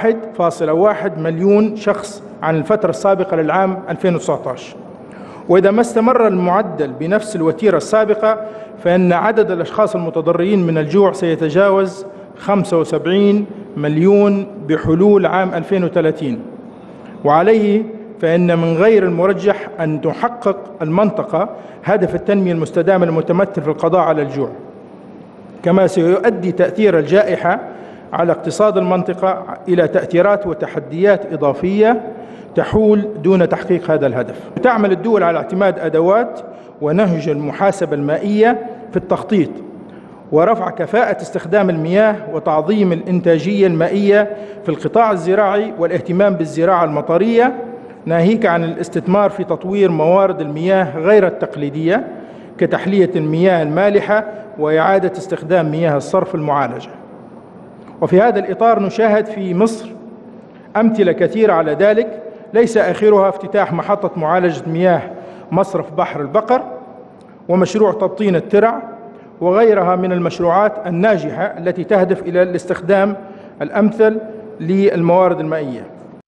1.1 مليون شخص عن الفترة السابقة للعام 2019 وإذا ما استمر المعدل بنفس الوتيرة السابقة فإن عدد الأشخاص المتضررين من الجوع سيتجاوز 75 مليون بحلول عام 2030 وعليه فإن من غير المرجح أن تحقق المنطقة هدف التنمية المستدامة المتمثل في القضاء على الجوع كما سيؤدي تأثير الجائحة على اقتصاد المنطقة إلى تأثيرات وتحديات إضافية تحول دون تحقيق هذا الهدف تعمل الدول على اعتماد أدوات ونهج المحاسبة المائية في التخطيط ورفع كفاءة استخدام المياه وتعظيم الإنتاجية المائية في القطاع الزراعي والاهتمام بالزراعة المطرية ناهيك عن الاستثمار في تطوير موارد المياه غير التقليدية كتحلية المياه المالحة وإعادة استخدام مياه الصرف المعالجة وفي هذا الإطار نشاهد في مصر أمثلة كثيرة على ذلك ليس آخرها افتتاح محطة معالجة مياه مصرف بحر البقر ومشروع تبطين الترع وغيرها من المشروعات الناجحة التي تهدف إلى الاستخدام الأمثل للموارد المائية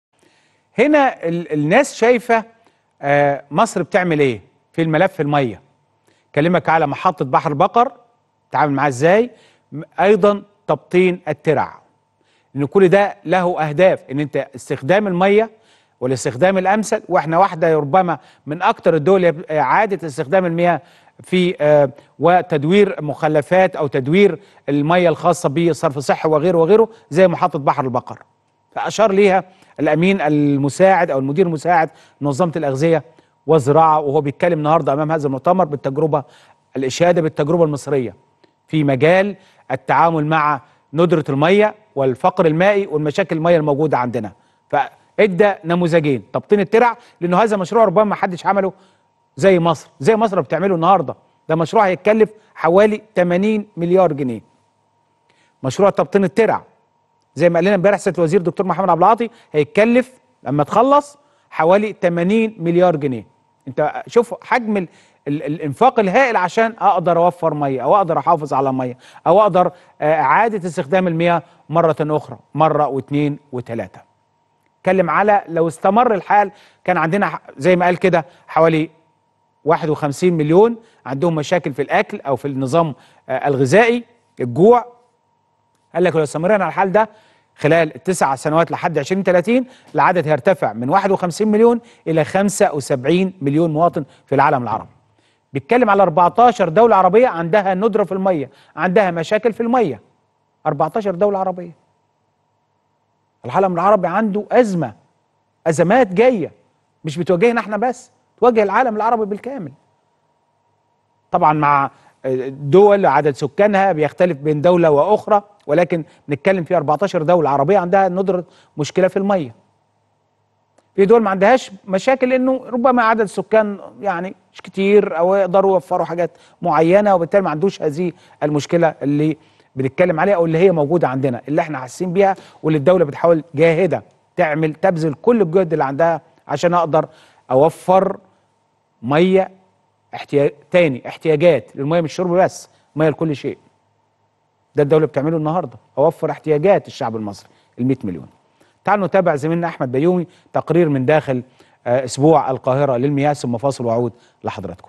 هنا ال الناس شايفة آه مصر بتعمل ايه في الملف المية كلمك على محطة بحر البقر تعامل معاه ازاي ايضا تبطين الترع ان كل ده له اهداف ان انت استخدام الميه والاستخدام الامثل واحنا واحده ربما من اكثر الدول اعاده استخدام المياه في آه وتدوير مخلفات او تدوير الميه الخاصه بصرف صحي وغيره وغيره زي محطه بحر البقر فاشار ليها الامين المساعد او المدير المساعد منظمه الاغذيه والزراعه وهو بيتكلم النهارده امام هذا المؤتمر بالتجربه الاشاده بالتجربه المصريه في مجال التعامل مع ندره الميه والفقر المائي والمشاكل الميه الموجوده عندنا فادى نموذجين تبطين الترع لانه هذا مشروع ربما ما حدش عمله زي مصر زي مصر بتعمله النهارده ده مشروع هيتكلف حوالي 80 مليار جنيه مشروع تبطين الترع زي ما قال لنا امبارح سياده الوزير دكتور محمد عبد العاطي هيتكلف لما تخلص حوالي 80 مليار جنيه انت شوف حجم ال ال الانفاق الهائل عشان اقدر اوفر ميه او اقدر احافظ على ميه او اقدر اعاده استخدام المياه مره اخرى مره واثنين وثلاثه اتكلم على لو استمر الحال كان عندنا زي ما قال كده حوالي 51 مليون عندهم مشاكل في الاكل او في النظام الغذائي الجوع قال لك لو استمرنا على الحال ده خلال التسع سنوات لحد 2030 العدد هيرتفع من 51 مليون الى 75 مليون مواطن في العالم العربي. بيتكلم على 14 دولة عربية عندها ندرة في المية، عندها مشاكل في المية. 14 دولة عربية. العالم العربي عنده أزمة أزمات جاية مش بتواجهنا احنا بس، تواجه العالم العربي بالكامل. طبعا مع دول عدد سكانها بيختلف بين دولة وأخرى ولكن بنتكلم في 14 دولة عربية عندها ندرة مشكلة في المية في دول ما عندهاش مشاكل لأنه ربما عدد السكان يعني مش كتير أو يقدروا يوفروا حاجات معينة وبالتالي ما عندوش هذه المشكلة اللي بنتكلم عليها أو اللي هي موجودة عندنا اللي احنا حاسين بيها واللي الدولة بتحاول جاهدة تعمل تبذل كل الجهد اللي عندها عشان أقدر أوفر مية احتياج تاني احتياجات للميه مش شرب بس ميه لكل شيء ده الدوله بتعمله النهارده اوفر احتياجات الشعب المصري ال 100 مليون تعالوا نتابع زميلنا احمد بيومي تقرير من داخل آه اسبوع القاهره للمياه ثم فاصل واعود لحضراتكم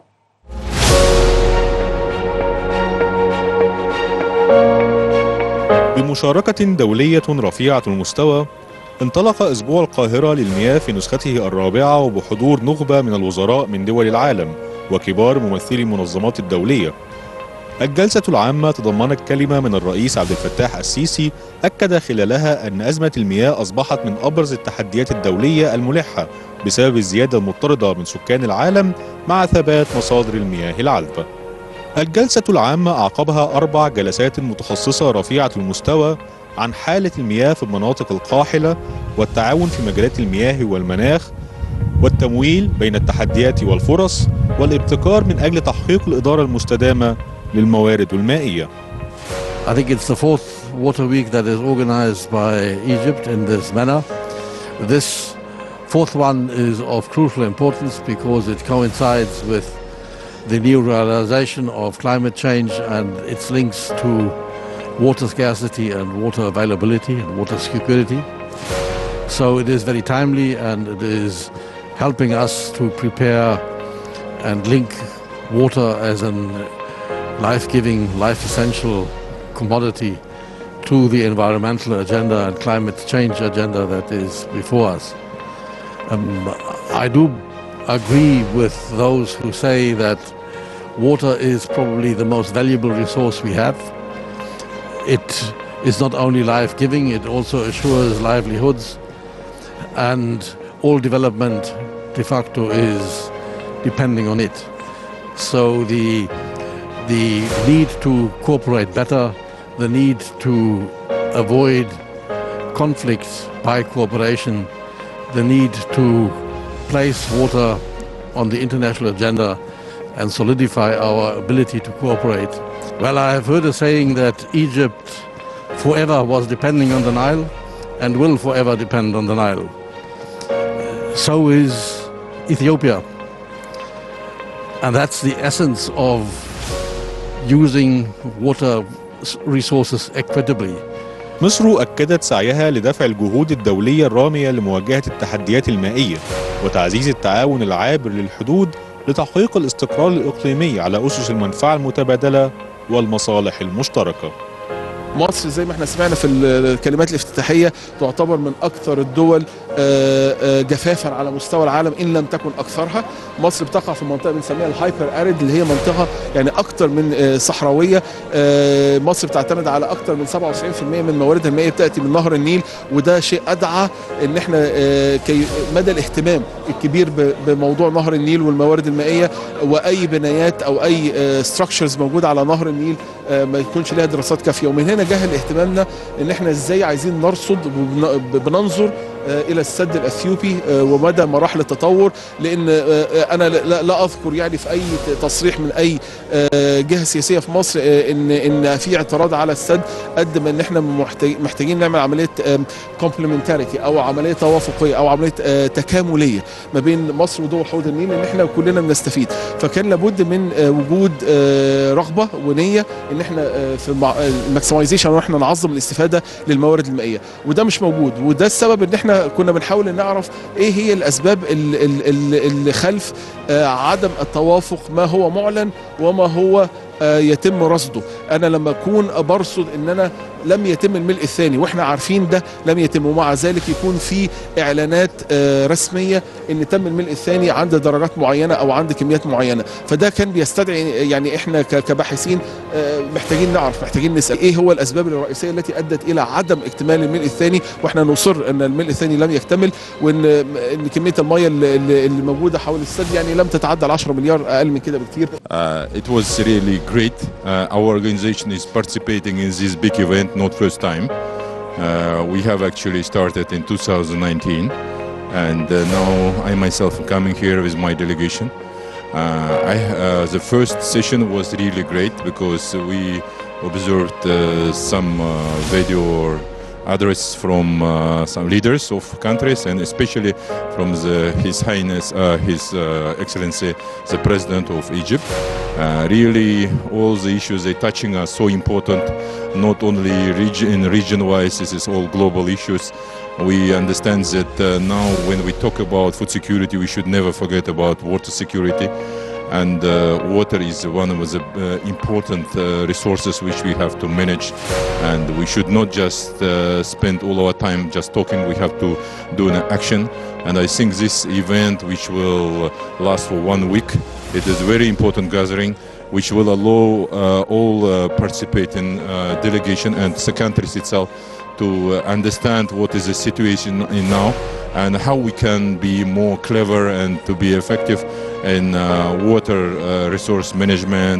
بمشاركة دولية رفيعة المستوى انطلق أسبوع القاهرة للمياه في نسخته الرابعة وبحضور نخبة من الوزراء من دول العالم وكبار ممثلي المنظمات الدولية الجلسة العامة تضمنت كلمة من الرئيس عبد الفتاح السيسي أكد خلالها أن أزمة المياه أصبحت من أبرز التحديات الدولية الملحة بسبب الزيادة المضطردة من سكان العالم مع ثبات مصادر المياه العذبة الجلسة العامة أعقبها أربع جلسات متخصصة رفيعة المستوى عن حالة المياه في المناطق القاحلة والتعاون في مجالات المياه والمناخ والتمويل بين التحديات والفرص والابتكار من أجل تحقيق الإدارة المستدامة للموارد المائية I think it's the fourth water week that is organized by Egypt in this manner. This fourth one is of crucial importance because it coincides with the new realization of climate change and its links to water scarcity and water availability and water security. So it is very timely and it is helping us to prepare and link water as an life-giving, life-essential commodity to the environmental agenda and climate change agenda that is before us. Um, I do agree with those who say that water is probably the most valuable resource we have. It is not only life giving, it also assures livelihoods, and all development de facto is depending on it. So the, the need to cooperate better, the need to avoid conflicts by cooperation, the need to place water on the international agenda and solidify our ability to cooperate. Well, I have heard a saying that Egypt forever was depending on the Nile and will forever depend on the Nile. So is Ethiopia. And that's the essence of using water resources equitably. مصر أكدت سعيها لدفع الجهود الدولية الرامية لمواجهة التحديات المائية وتعزيز التعاون العابر للحدود لتحقيق الاستقرار الإقليمي على أسس المنفعة المتبادلة والمصالح المشتركة مصر زي ما احنا سمعنا في الكلمات الافتتاحيه تعتبر من اكثر الدول آه، آه، جفافا على مستوى العالم ان لم تكن اكثرها مصر بتقع في منطقه بنسميها الهايبر اريد اللي هي منطقه يعني اكثر من آه، صحراويه آه، مصر بتعتمد على اكثر من 97% من مواردها المائيه بتاتي من نهر النيل وده شيء ادعى ان احنا آه، كي مدى الاهتمام الكبير ب- بموضوع نهر النيل والموارد المائيه واي بنايات او اي ستراكشرز موجوده على نهر النيل آه، ما يكونش لها دراسات كافيه ومن هنا جه اهتمامنا ان احنا ازاي عايزين نرصد وبن- بننظر آه، الى السد الاثيوبي آه، ومدى مراحل التطور لان آه، آه، انا لا لا اذكر يعني في اي تصريح من اي آه، جهه سياسيه في مصر آه، ان ان في اعتراض على السد قد ما ان احنا محتاج- محتاجين نعمل عمليه كومبلمنتاريتي او عمليه توافقيه او عمليه آه، تكامليه ما بين مصر ودول حوض النيل ان احنا كلنا بنستفيد فكان لابد من آه، وجود آه، رغبه ونيه ان احنا آه، في الماكسمايزيشن وان احنا نعظم الاستفاده للموارد المائيه وده مش موجود وده السبب ان احنا كنا بنحاول نعرف ايه هي الاسباب ال- ال- ال- اللي خلف آه، عدم التوافق ما هو معلن وما هو آه، يتم رصده انا لما اكون برصد ان انا لم يتم الملء الثاني واحنا عارفين ده لم يتم ومع ذلك يكون في اعلانات آه، رسميه ان تم الملء الثاني عند درجات معينه او عند كميات معينه فده كان بيستدعي يعني احنا ك- كباحثين آه، محتاجين نعرف محتاجين نسال ايه هو الاسباب الرئيسيه التي ادت الى عدم اكتمال الملء الثاني واحنا نصر ان الملء الثاني لم يكتمل وان ان كميه الميه اللي, اللي اللي موجوده حول السد يعني لم تتعدى ال 10 مليار اقل من كده بكتير Uh, it was really great. Uh, our organization is participating in this big event, not first time. Uh, we have actually started in 2019, and uh, now I myself am coming here with my delegation. Uh, I, uh, the first session was really great because we observed uh, some uh, video or address from uh, some leaders of countries and especially from the, His Highness, uh, His uh, Excellency, the President of Egypt. Uh, really, all the issues they touching are so important, not only region, region-wise, this is all global issues. We understand that uh, now when we talk about food security, we should never forget about water security and uh, water is one of the uh, important uh, resources which we have to manage and we should not just uh, spend all our time just talking we have to do an action and i think this event which will last for one week it is very important gathering which will allow uh, all uh, participating uh, delegation and the countries itself to uh, understand what is the situation in now and how we can be more clever and to be effective in uh, water uh, resource management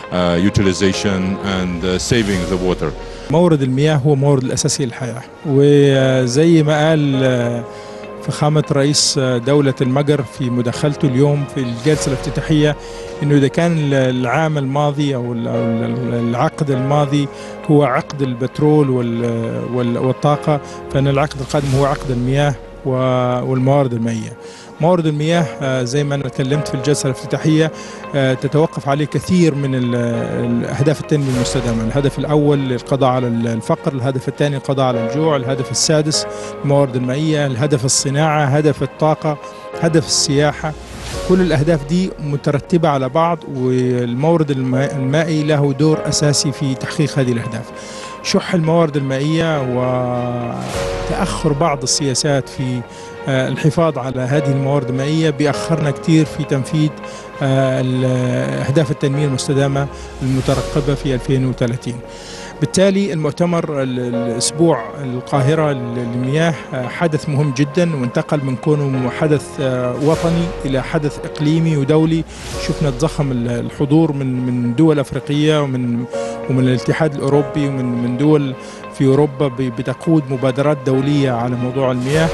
uh, utilization and uh, saving the water. مورد المياه هو مورد الأساسي للحياة وزي ما قال آه، فخامة رئيس آه، دولة المجر في مداخلته اليوم في الجلسة الافتتاحية انه اذا كان ال- العام الماضي او ال- أو ال- العقد الماضي هو عقد البترول وال- وال- والطاقة فان العقد القادم هو عقد المياه و- والموارد المائية. موارد المياه آه، زي ما انا تكلمت في الجلسه الافتتاحيه آه، تتوقف عليه كثير من ال- الاهداف التنميه المستدامه، الهدف الاول القضاء على الفقر، الهدف الثاني القضاء على الجوع، الهدف السادس الموارد المائيه، الهدف الصناعه، هدف الطاقه، هدف السياحه، كل الاهداف دي مترتبه على بعض والمورد الماء- المائي له دور اساسي في تحقيق هذه الاهداف. شح الموارد المائيه وتاخر بعض السياسات في آه، الحفاظ على هذه الموارد المائيه بيأخرنا كثير في تنفيذ آه، ال- اهداف التنميه المستدامه المترقبه في 2030. بالتالي المؤتمر ال- الاسبوع القاهره للمياه آه، حدث مهم جدا وانتقل من كونه حدث آه، وطني الى حدث اقليمي ودولي شفنا تضخم ال- الحضور من من دول افريقيه ومن ومن الاتحاد الاوروبي ومن من دول في اوروبا ب- بتقود مبادرات دوليه على موضوع المياه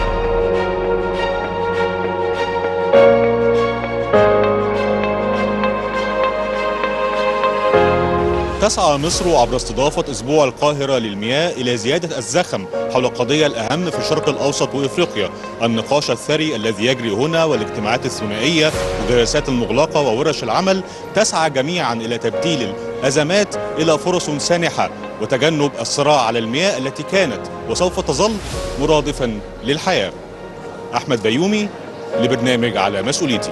تسعى مصر عبر استضافة أسبوع القاهرة للمياه إلى زيادة الزخم حول القضية الأهم في الشرق الأوسط وإفريقيا النقاش الثري الذي يجري هنا والاجتماعات الثنائية والجلسات المغلقة وورش العمل تسعى جميعا إلى تبديل الأزمات إلى فرص سانحة وتجنب الصراع على المياه التي كانت وسوف تظل مرادفا للحياة أحمد بيومي لبرنامج على مسؤوليتي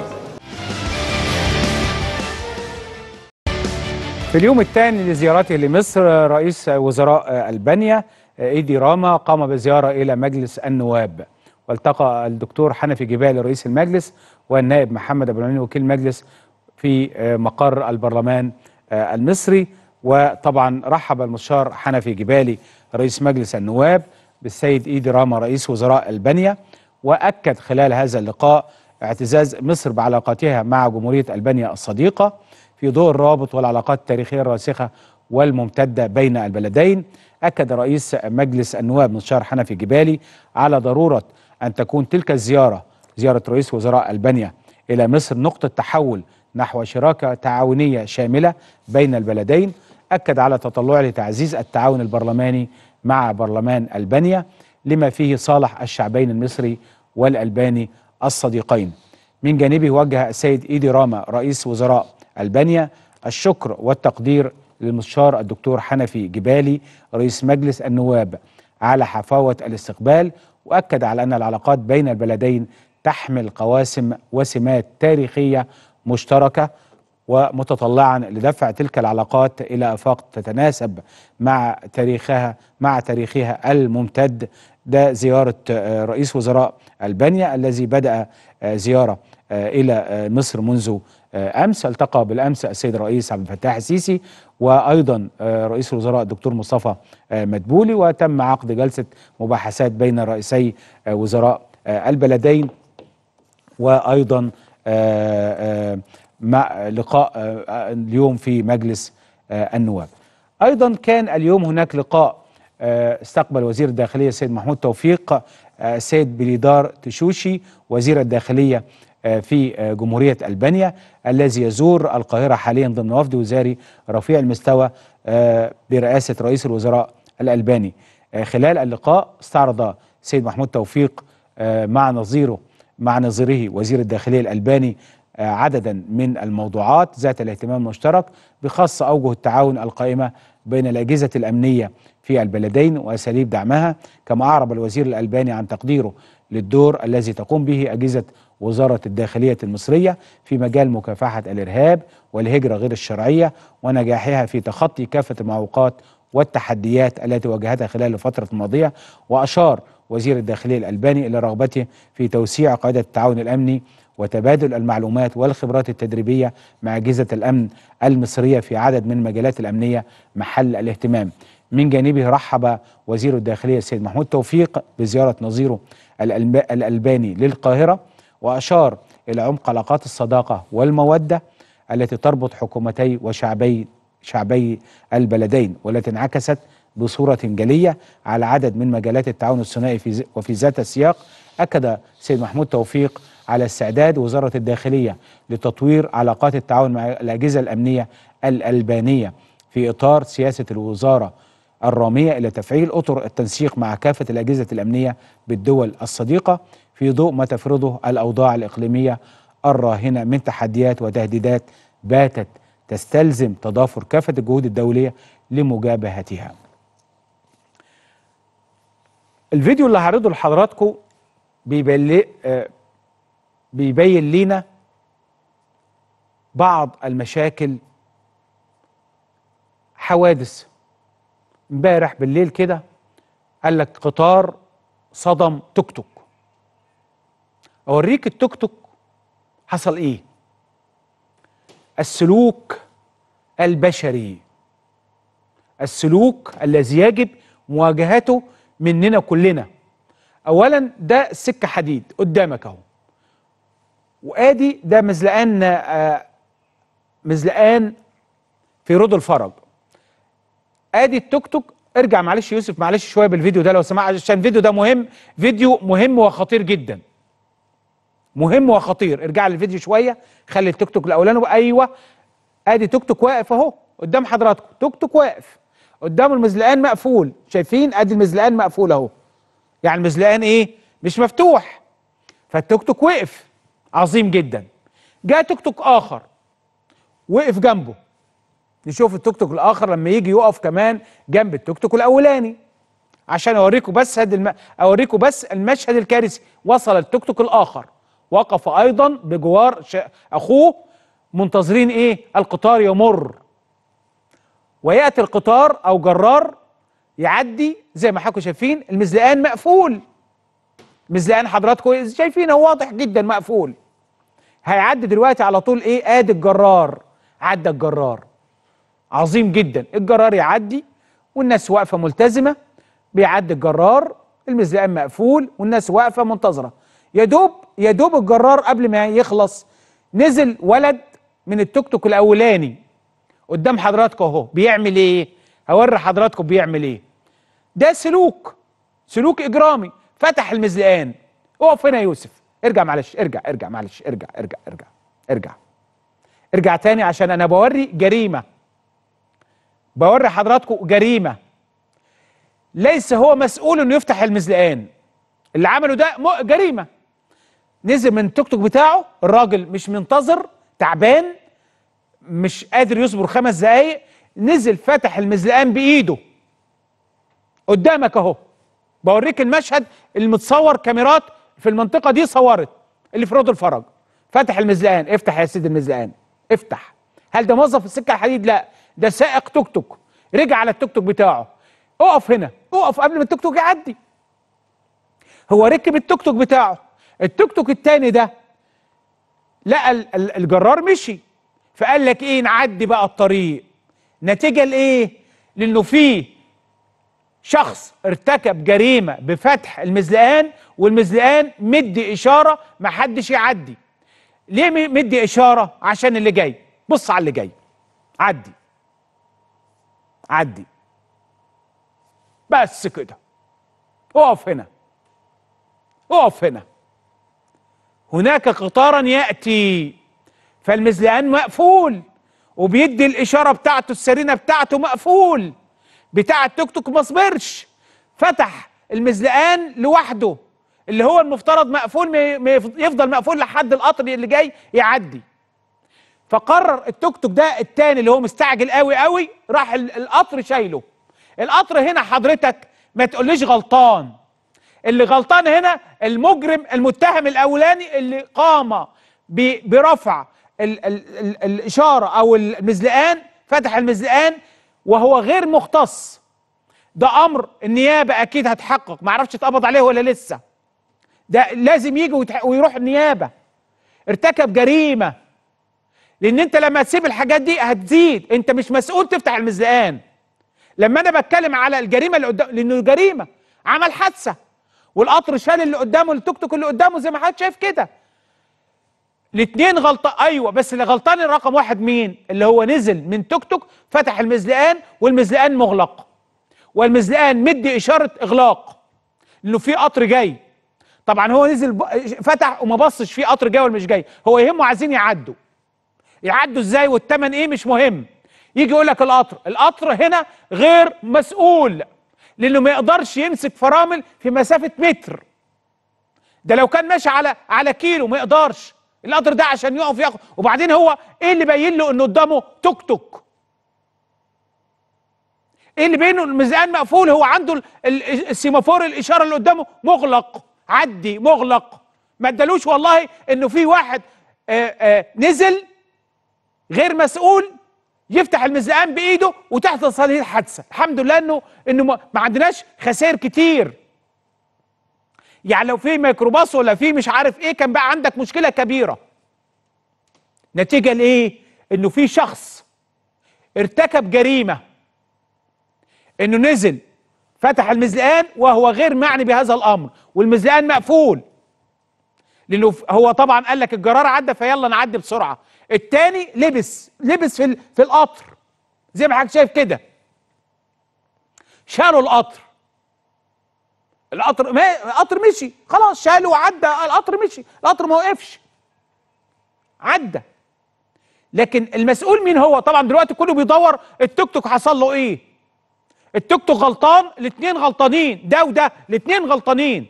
في اليوم الثاني لزيارته لمصر رئيس وزراء ألبانيا إيدي راما قام بزيارة إلى مجلس النواب والتقى الدكتور حنفي جبالي رئيس المجلس والنائب محمد أبو العلي وكيل المجلس في مقر البرلمان المصري وطبعا رحب المستشار حنفي جبالي رئيس مجلس النواب بالسيد إيدي راما رئيس وزراء ألبانيا وأكد خلال هذا اللقاء اعتزاز مصر بعلاقاتها مع جمهورية ألبانيا الصديقة في ضوء الروابط والعلاقات التاريخية الراسخة والممتدة بين البلدين أكد رئيس مجلس النواب مستشار حنفي جبالي على ضرورة أن تكون تلك الزيارة زيارة رئيس وزراء ألبانيا إلى مصر نقطة تحول نحو شراكة تعاونية شاملة بين البلدين أكد على تطلعه لتعزيز التعاون البرلماني مع برلمان ألبانيا لما فيه صالح الشعبين المصري والألباني الصديقين من جانبه وجه السيد إيدي راما رئيس وزراء ألبانيا الشكر والتقدير للمستشار الدكتور حنفي جبالي رئيس مجلس النواب على حفاوة الاستقبال وأكد على أن العلاقات بين البلدين تحمل قواسم وسمات تاريخية مشتركة ومتطلعا لدفع تلك العلاقات إلى آفاق تتناسب مع تاريخها مع تاريخها الممتد ده زيارة آه، رئيس وزراء ألبانيا الذي بدأ آه، زيارة آه، إلى آه، مصر منذ آه، امس التقى بالامس السيد الرئيس عبد الفتاح السيسي وايضا آه، رئيس الوزراء الدكتور مصطفى آه، مدبولي وتم عقد جلسه مباحثات بين رئيسي آه، وزراء آه، البلدين وايضا آه، آه، مع لقاء آه، اليوم في مجلس آه، النواب. ايضا كان اليوم هناك لقاء آه، استقبل وزير الداخليه السيد محمود توفيق آه، السيد بليدار تشوشي وزير الداخليه آه، في آه، جمهوريه البانيا الذي يزور القاهره حاليا ضمن وفد وزاري رفيع المستوى آه، برئاسه رئيس الوزراء الالباني. آه، خلال اللقاء استعرض السيد محمود توفيق آه، مع نظيره مع نظيره وزير الداخليه الالباني آه، عددا من الموضوعات ذات الاهتمام المشترك بخاصه اوجه التعاون القائمه بين الاجهزه الامنيه في البلدين واساليب دعمها كما اعرب الوزير الالباني عن تقديره للدور الذي تقوم به اجهزه وزاره الداخليه المصريه في مجال مكافحه الارهاب والهجره غير الشرعيه ونجاحها في تخطي كافه المعوقات والتحديات التي واجهتها خلال الفتره الماضيه واشار وزير الداخليه الالباني الى رغبته في توسيع قاعده التعاون الامني وتبادل المعلومات والخبرات التدريبيه مع اجهزه الامن المصريه في عدد من المجالات الامنيه محل الاهتمام. من جانبه رحب وزير الداخليه السيد محمود توفيق بزياره نظيره الألب- الالباني للقاهره واشار الى عمق علاقات الصداقه والموده التي تربط حكومتي وشعبي شعبي البلدين والتي انعكست بصورة جلية على عدد من مجالات التعاون الثنائي في ز- وفي ذات السياق أكد سيد محمود توفيق على استعداد وزارة الداخلية لتطوير علاقات التعاون مع الأجهزة الأمنية الألبانية في إطار سياسة الوزارة الرامية إلى تفعيل أطر التنسيق مع كافة الأجهزة الأمنية بالدول الصديقة في ضوء ما تفرضه الأوضاع الإقليمية الراهنة من تحديات وتهديدات باتت تستلزم تضافر كافة الجهود الدولية لمجابهتها الفيديو اللي هعرضه لحضراتكم بيبين لي- آه، بيبين لينا بعض المشاكل حوادث امبارح بالليل كده قال لك قطار صدم توك توك اوريك التوك توك حصل ايه السلوك البشري السلوك الذي يجب مواجهته مننا كلنا اولا ده سكه حديد قدامك اهو وادي ده مزلقان آه، مزلقان في رود الفرج ادي التوك توك ارجع معلش يوسف معلش شويه بالفيديو ده لو سمحت عشان الفيديو ده مهم فيديو مهم وخطير جدا مهم وخطير ارجع للفيديو شويه خلي التوك توك الاولاني ايوه ادي توك توك واقف اهو قدام حضراتكم توك توك واقف قدام المزلقان مقفول شايفين ادي المزلقان مقفول اهو يعني المزلقان ايه مش مفتوح فالتوك توك وقف عظيم جدا جاء توك توك اخر وقف جنبه نشوف التوك توك الاخر لما يجي يقف كمان جنب التوك توك الاولاني عشان اوريكم بس هاد الم... اوريكم بس المشهد الكارثي وصل التوك توك الاخر وقف ايضا بجوار ش... اخوه منتظرين ايه القطار يمر وياتي القطار او جرار يعدي زي ما حضراتكم شايفين المزلقان مقفول مزلقان حضراتكم شايفين هو واضح جدا مقفول هيعدي دلوقتي على طول ايه ادي الجرار عدى الجرار عظيم جدا الجرار يعدي والناس واقفه ملتزمه بيعدي الجرار المزلقان مقفول والناس واقفه منتظره يا دوب يا دوب الجرار قبل ما يخلص نزل ولد من التوك توك الاولاني قدام حضراتكم اهو بيعمل ايه هوري حضراتكم بيعمل ايه ده سلوك سلوك اجرامي فتح المزلقان اقف هنا يا يوسف ارجع معلش ارجع ارجع معلش ارجع ارجع ارجع ارجع ارجع تاني عشان انا بوري جريمه بوري حضراتكم جريمه ليس هو مسؤول انه يفتح المزلقان اللي عمله ده م- جريمه نزل من التوك توك بتاعه الراجل مش منتظر تعبان مش قادر يصبر خمس دقايق نزل فتح المزلقان بايده قدامك اهو بوريك المشهد المتصور كاميرات في المنطقه دي صورت اللي في رود الفرج فتح المزلقان افتح يا سيدي المزلقان افتح هل ده موظف السكه الحديد لا ده سائق توك توك رجع على التوك توك بتاعه اقف هنا اقف قبل ما التوك توك يعدي هو ركب التوك توك بتاعه التوك توك التاني ده لقى ال- ال- الجرار مشي فقال لك ايه نعدي بقى الطريق نتيجه لايه لانه فيه شخص ارتكب جريمه بفتح المزلقان والمزلقان مدي اشاره ما حدش يعدي ليه م- مدي اشاره عشان اللي جاي بص على اللي جاي عدي عدي بس كده اقف هنا اقف هنا هناك قطارا ياتي فالمزلقان مقفول وبيدي الاشاره بتاعته السرينه بتاعته مقفول بتاع التوك توك ما صبرش فتح المزلقان لوحده اللي هو المفترض مقفول ما- ما يف- يفضل مقفول لحد القطر اللي جاي يعدي فقرر التوك توك ده التاني اللي هو مستعجل قوي قوي راح ال- القطر شايله القطر هنا حضرتك ما تقوليش غلطان اللي غلطان هنا المجرم المتهم الاولاني اللي قام ب- برفع ال ال ال الاشاره او المزلقان فتح المزلقان وهو غير مختص ده امر النيابه اكيد هتحقق ما اعرفش اتقبض عليه ولا لسه ده لازم يجي ويتح- ويروح النيابه ارتكب جريمه لان انت لما تسيب الحاجات دي هتزيد انت مش مسؤول تفتح المزلقان لما انا بتكلم على الجريمه اللي قدام لانه جريمه عمل حادثه والقطر شال اللي قدامه التوك توك اللي قدامه زي ما حضرتك شايف كده الاثنين غلطان ايوه بس اللي غلطان الرقم واحد مين اللي هو نزل من توك توك فتح المزلقان والمزلقان مغلق والمزلقان مدي اشاره اغلاق انه في قطر جاي طبعا هو نزل ب- فتح وما بصش في قطر جاي ولا مش جاي هو يهمه عايزين يعدوا يعدوا ازاي والثمن ايه مش مهم يجي يقول لك القطر القطر هنا غير مسؤول لانه ما يقدرش يمسك فرامل في مسافه متر ده لو كان ماشي على على كيلو ما يقدرش القطر ده عشان يقف ياخد وبعدين هو ايه اللي باين له انه قدامه توك توك ايه اللي بينه الميزان مقفول هو عنده ال- ال- السيمافور الاشاره اللي قدامه مغلق عدي مغلق ما ادالوش والله انه في واحد آآ آآ نزل غير مسؤول يفتح المزقان بايده وتحصل هذه الحادثه الحمد لله انه انه ما ما عندناش خسائر كتير يعني لو في ميكروباص ولا في مش عارف ايه كان بقى عندك مشكله كبيره نتيجه لايه انه في شخص ارتكب جريمه انه نزل فتح المزلقان وهو غير معني بهذا الامر والمزلقان مقفول لانه ف- هو طبعا قال لك الجرار عدى فيلا نعدي بسرعه التاني لبس لبس في ال- في القطر زي ما حضرتك شايف كده شالوا القطر القطر ما القطر مشي خلاص شالوا وعدى القطر مشي القطر ما وقفش عدى لكن المسؤول مين هو طبعا دلوقتي كله بيدور التوك توك حصل له ايه التوك توك غلطان الاثنين غلطانين ده وده الاثنين غلطانين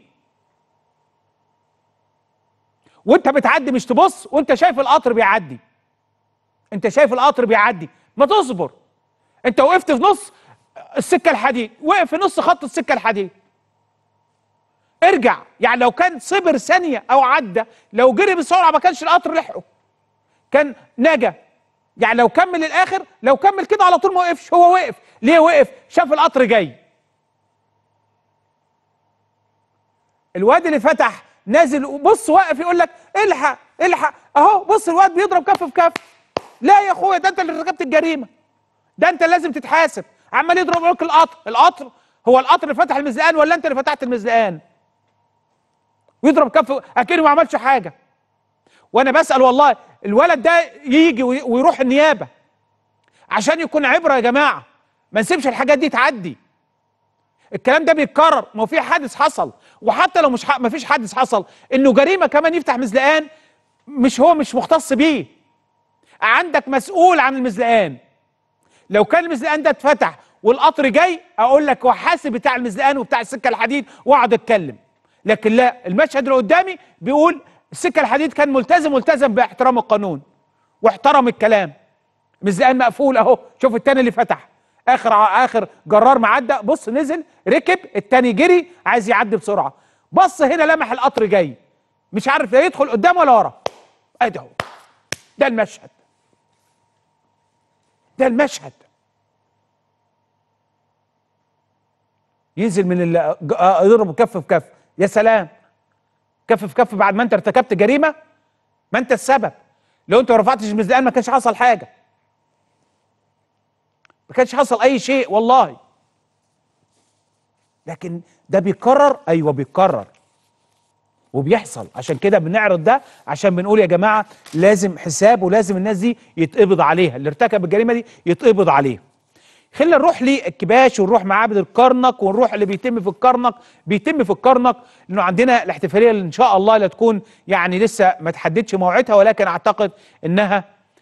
وانت بتعدي مش تبص وانت شايف القطر بيعدي انت شايف القطر بيعدي ما تصبر انت وقفت في نص السكه الحديد وقف في نص خط السكه الحديد ارجع يعني لو كان صبر ثانيه او عدى لو جري بسرعه ما كانش القطر لحقه كان نجا يعني لو كمل الاخر لو كمل كده على طول ما وقفش هو وقف ليه وقف شاف القطر جاي الواد اللي فتح نازل بص واقف يقول لك الحق الحق اهو بص الواد بيضرب كف في كف لا يا اخويا ده انت اللي ارتكبت الجريمه ده انت لازم تتحاسب عمال يضرب لك القطر القطر هو القطر اللي فتح المزلقان ولا انت اللي فتحت المزلقان ويضرب كف اكنه ما عملش حاجه وانا بسال والله الولد ده يجي وي- ويروح النيابه عشان يكون عبره يا جماعه ما نسيبش الحاجات دي تعدي الكلام ده بيتكرر ما هو في حادث حصل وحتى لو مش ح... ما فيش حادث حصل انه جريمه كمان يفتح مزلقان مش هو مش مختص بيه عندك مسؤول عن المزلقان لو كان المزلقان ده اتفتح والقطر جاي اقول لك وحاسب بتاع المزلقان وبتاع السكه الحديد واقعد اتكلم لكن لا المشهد اللي قدامي بيقول السكه الحديد كان ملتزم ملتزم باحترام القانون واحترم الكلام مزلقان مقفول اهو شوف التاني اللي فتح اخر ع- اخر جرار معدى بص نزل ركب التاني جري عايز يعدي بسرعه بص هنا لمح القطر جاي مش عارف لا يدخل قدام ولا ورا ادي اهو ده المشهد ده المشهد ينزل من ال- ج- آه، يضرب كف في كف يا سلام كف في كف بعد ما انت ارتكبت جريمه ما انت السبب لو انت ما رفعتش المزلقان ما كانش حصل حاجه ما كانش حصل اي شيء والله لكن ده بيتكرر ايوه بيتكرر وبيحصل عشان كده بنعرض ده عشان بنقول يا جماعه لازم حساب ولازم الناس دي يتقبض عليها اللي ارتكب الجريمه دي يتقبض عليه خلينا نروح للكباش ونروح معابد الكرنك ونروح اللي بيتم في الكرنك بيتم في الكرنك لانه عندنا الاحتفاليه اللي ان شاء الله لا تكون يعني لسه ما تحددش موعدها ولكن اعتقد انها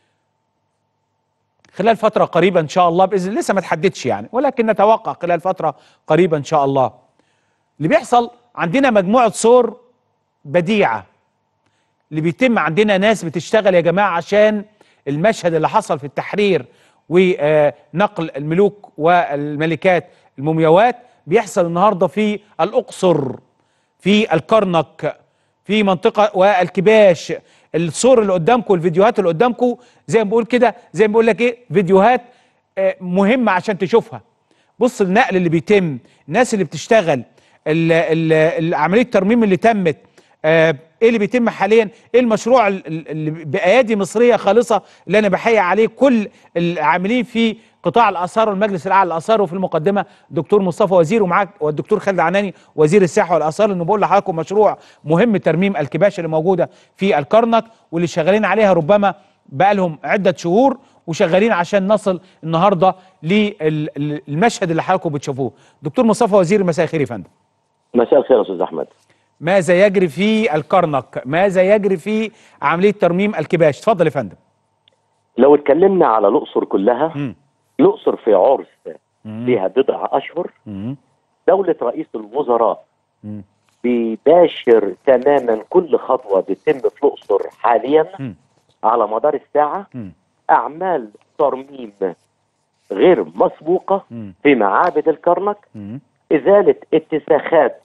خلال فتره قريبه ان شاء الله باذن لسه ما تحددش يعني ولكن نتوقع خلال فتره قريبه ان شاء الله اللي بيحصل عندنا مجموعه صور بديعه اللي بيتم عندنا ناس بتشتغل يا جماعه عشان المشهد اللي حصل في التحرير ونقل الملوك والملكات المومياوات بيحصل النهارده في الاقصر في الكرنك في منطقه والكباش الصور اللي قدامكم الفيديوهات اللي قدامكم زي ما بقول كده زي ما بقول لك ايه فيديوهات آه، مهمه عشان تشوفها بص النقل اللي بيتم الناس اللي بتشتغل ال- ال- ال- عمليه الترميم اللي تمت آه، ايه اللي بيتم حاليا ايه المشروع ال- ال- اللي بايادي مصريه خالصه اللي انا بحيي عليه كل العاملين في قطاع الاثار والمجلس الاعلى للاثار وفي المقدمه دكتور مصطفى وزير ومعاك والدكتور خالد عناني وزير السياحه والاثار انه بقول لحضراتكم مشروع مهم ترميم الكباش اللي موجوده في الكرنك واللي شغالين عليها ربما بقالهم عده شهور وشغالين عشان نصل النهارده للمشهد اللي حضراتكم بتشوفوه دكتور مصطفى وزير مساء الخير يا فندم مساء الخير يا استاذ احمد ماذا يجري في الكرنك ماذا يجري في عمليه ترميم الكباش اتفضل يا فندم لو اتكلمنا على الاقصر كلها مم. الاقصر في عرس مم. ليها بضع اشهر مم. دوله رئيس الوزراء مم. بيباشر تماما كل خطوه بتتم في الاقصر حاليا مم. على مدار الساعه مم. اعمال ترميم غير مسبوقه مم. في معابد الكرنك مم. ازاله اتساخات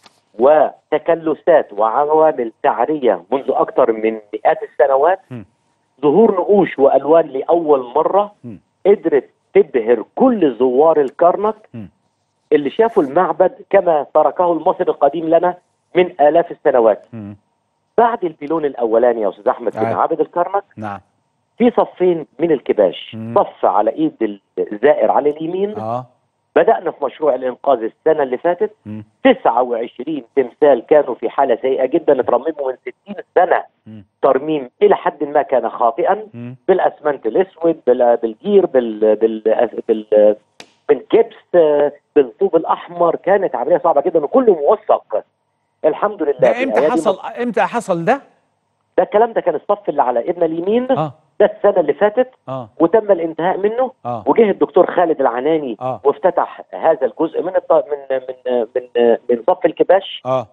وتكلسات وعوامل تعريه منذ اكثر من مئات السنوات م. ظهور نقوش والوان لاول مره م. قدرت تبهر كل زوار الكرنك م. اللي شافوا المعبد كما تركه المصري القديم لنا من الاف السنوات مم. بعد البيلون الاولاني يا استاذ احمد في أيوة. معابد الكرنك نعم في صفين من الكباش مم. صف على ايد الزائر على اليمين اه بدأنا في مشروع الإنقاذ السنة اللي فاتت مم. 29 تمثال كانوا في حالة سيئة جدا اترمموا من 60 سنة مم. ترميم إلى حد ما كان خاطئا مم. بالأسمنت الأسود بال- بالجير بال بال بال بالجبس آه، بالطوب الأحمر كانت عملية صعبة جدا وكله موثق الحمد لله ده في امتى أيادي حصل امتى حصل ده ده الكلام ده كان الصف اللي على ايدنا اليمين اه ده السنة اللي فاتت اه وتم الانتهاء منه اه وجه الدكتور خالد العناني اه وافتتح هذا الجزء من الط... من من من من صف الكباش اه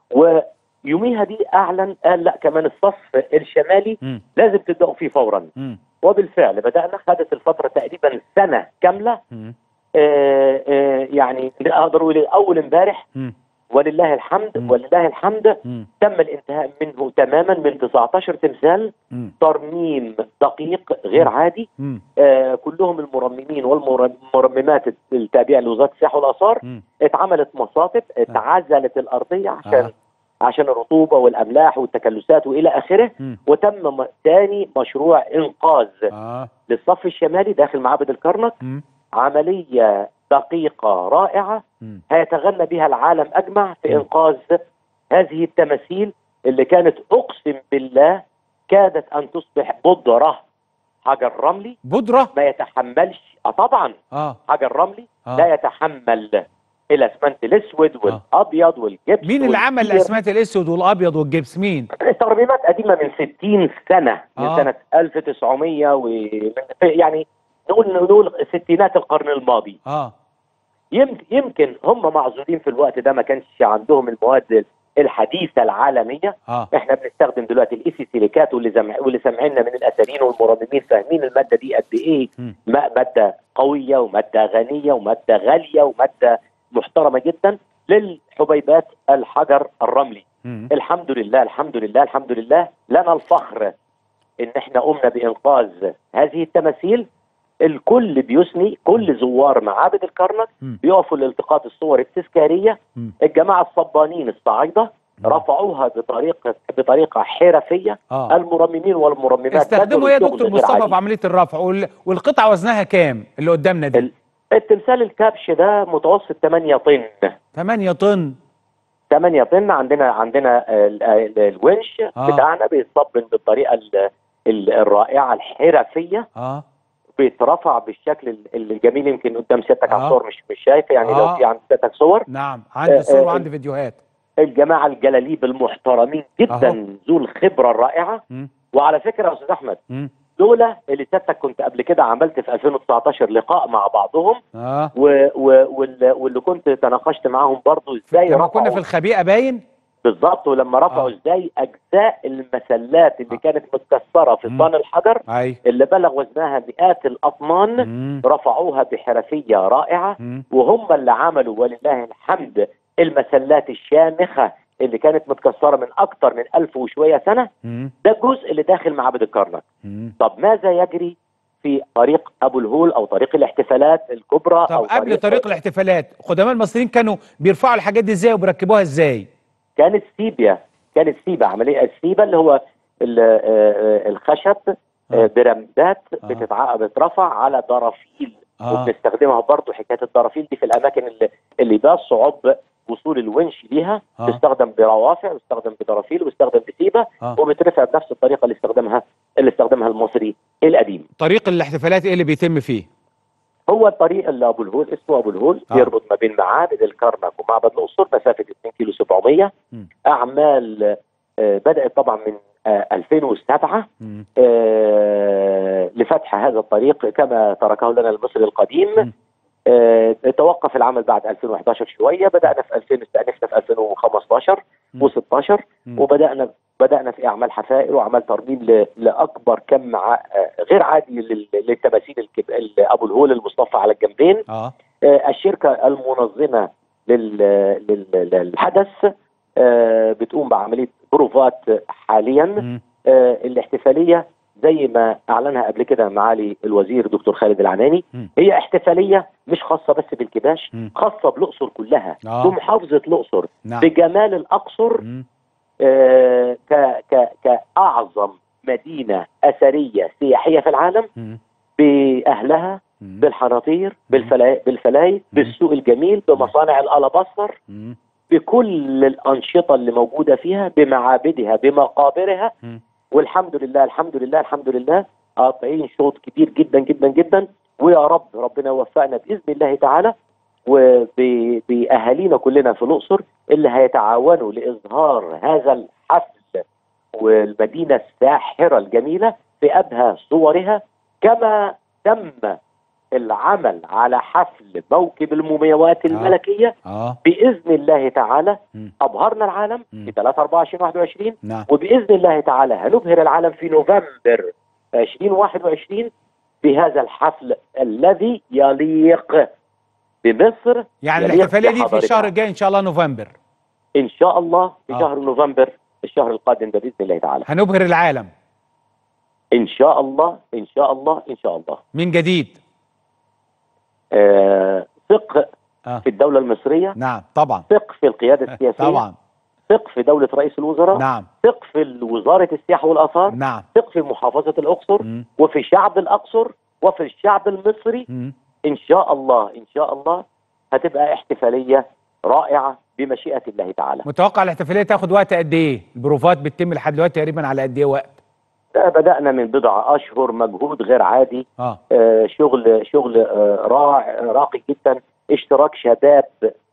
ويوميها دي اعلن قال لا كمان الصف الشمالي مم. لازم تبداوا فيه فورا مم. وبالفعل بدانا خدت الفتره تقريبا سنه كامله مم. آه آه يعني اقدر اقول اول امبارح مم. ولله الحمد مم. ولله الحمد مم. تم الانتهاء منه تماما من 19 تمثال مم. ترميم دقيق غير عادي مم. آه كلهم المرممين والمرممات التابعه لوزاره السياحه والاثار مم. اتعملت مصاطب اتعزلت الارضيه عشان آه. عشان الرطوبه والاملاح والتكلسات والى اخره مم. وتم م- ثاني مشروع انقاذ اه للصف الشمالي داخل معبد الكرنك مم. عمليه دقيقه رائعه مم. هيتغنى بها العالم اجمع في مم. انقاذ هذه التماثيل اللي كانت اقسم بالله كادت ان تصبح بودره حجر رملي بودره ما يتحملش اه طبعا اه حجر رملي آه. لا يتحمل الاسمنت الاسود والابيض والجبس مين اللي عمل والكير. الاسمنت الاسود والابيض والجبس مين ترميمات قديمه من 60 سنه من آه. سنه 1900 و يعني نقول نقول ستينات القرن الماضي اه يمكن يمكن هم معذورين في الوقت ده ما كانش عندهم المواد الحديثه العالميه اه احنا بنستخدم دلوقتي الايسي سيليكات واللي زمع واللي سامعيننا من الاثريين والمرممين فاهمين الماده دي قد ايه مم. ما- ماده قويه وماده غنيه وماده غاليه وماده محترمه جدا للحبيبات الحجر الرملي مم. الحمد لله الحمد لله الحمد لله لنا الفخر ان احنا قمنا بانقاذ هذه التماثيل الكل بيثني كل زوار معابد الكرنك مم. بيقفوا لالتقاط الصور التذكاريه مم. الجماعه الصبانين الصعايده رفعوها بطريقه بطريقه حرفيه اه المرممين والمرممات استخدموا ايه يا بدلوا دكتور الشغل غير مصطفى عادي. في عمليه الرفع وال... والقطعه وزنها كام اللي قدامنا دي ال- التمثال الكبش ده متوسط 8 طن 8 طن 8 طن عندنا عندنا ال- ال- الونش آه. بتاعنا بيتصبن بالطريقه ال- ال- الرائعه الحرفيه اه بيترفع بالشكل ال- الجميل يمكن قدام سيادتك على آه. الصور مش مش شايف يعني آه. لو في عند سيادتك صور نعم عندي آه، صور آه، وعندي فيديوهات الجماعه الجلاليب المحترمين جدا أهو. ذو الخبره الرائعه مم. وعلى فكره يا استاذ احمد مم. دول اللي سيادتك كنت قبل كده عملت في 2019 لقاء مع بعضهم اه و و وال- واللي كنت تناقشت معاهم برضو ازاي لما كنا في رفعوا الخبيئه باين بالظبط ولما رفعوا آه. ازاي اجزاء المسلات اللي آه. كانت متكسره في مم. صان الحجر اي اللي بلغ وزنها مئات الاطنان مم. رفعوها بحرفيه رائعه مم. وهم اللي عملوا ولله الحمد المسلات الشامخه اللي كانت متكسره من اكثر من ألف وشويه سنه مم. ده الجزء اللي داخل معبد الكرنك مم. طب ماذا يجري في طريق ابو الهول او طريق الاحتفالات الكبرى طب او قبل طريق الاحتفالات قدماء المصريين كانوا بيرفعوا الحاجات دي ازاي وبيركبوها ازاي كانت سيبيا كانت سيبا عمليه السيبا اللي هو ال- آه، آه، الخشب آه، برمدات آه. بتتع- بترفع على ضرافيل آه. وبنستخدمها برضه حكايه الدرافيل دي في الاماكن اللي اللي ده صعوب وصول الونش ليها آه. بيستخدم بروافع بيستخدم بدرافيل وبيستخدم بسيبه آه. وبترفع بنفس الطريقه اللي استخدمها اللي استخدمها المصري القديم طريق الاحتفالات ايه اللي بيتم فيه هو الطريق اللي ابو الهول اسمه ابو الهول آه. بيربط ما بين معابد الكرنك ومعبد الاقصر مسافه 2 كيلو 700 مم. اعمال آه، بدات طبعا من آه، 2007 مم. آه، لفتح هذا الطريق كما تركه لنا المصري القديم مم. آه، توقف العمل بعد 2011 شويه بدانا في 2000 استأنفنا في 2015 مم. و16 مم. وبدانا بدانا في اعمال حفائر واعمال ترميم ل- لاكبر كم ع- آه، غير عادي لل- للتماثيل الكب- ال- ابو الهول المصطفى على الجنبين اه آه، الشركه المنظمه لل- لل- للحدث آه، بتقوم بعمليه بروفات حاليا مم. آه، الاحتفاليه زي ما اعلنها قبل كده معالي الوزير دكتور خالد العناني مم. هي احتفاليه مش خاصه بس بالكباش مم. خاصه بالاقصر كلها آه. بمحافظه الاقصر نعم بجمال الاقصر مم. آه، ك ك كاعظم مدينه اثريه سياحيه في العالم مم. باهلها مم. بالحناطير بالفلا- بالفلاي بالسوق الجميل بمصانع الالاباستر مم. بكل الانشطه اللي موجوده فيها بمعابدها بمقابرها مم. والحمد لله الحمد لله الحمد لله قاطعين شوط كبير جدا جدا جدا ويا رب ربنا يوفقنا باذن الله تعالى وباهالينا كلنا في الاقصر اللي هيتعاونوا لاظهار هذا الحفل والمدينه الساحره الجميله في ابهى صورها كما تم العمل على حفل موكب المومياوات الملكيه اه باذن الله تعالى مم. ابهرنا العالم مم. في 3 24 21 نعم وباذن الله تعالى هنبهر العالم في نوفمبر 2021 بهذا الحفل الذي يليق بمصر يعني يليق الاحتفاليه دي في بحضارتها. الشهر الجاي ان شاء الله نوفمبر ان شاء الله في آه. شهر نوفمبر الشهر القادم ده باذن الله تعالى هنبهر العالم ان شاء الله ان شاء الله ان شاء الله من جديد آه ثق آه. في الدوله المصريه نعم طبعا ثق في القياده السياسيه طبعا ثق في دوله رئيس الوزراء نعم ثق في وزاره السياحه والاثار نعم ثق في محافظه الاقصر مم. وفي شعب الاقصر وفي الشعب المصري مم. ان شاء الله ان شاء الله هتبقى احتفاليه رائعه بمشيئه الله تعالى متوقع الاحتفاليه تاخد وقت قد ايه البروفات بتتم لحد دلوقتي تقريبا على قد ايه وقت ده بدانا من بضع اشهر مجهود غير عادي اه آه شغل شغل آه راع راقي جدا اشتراك شباب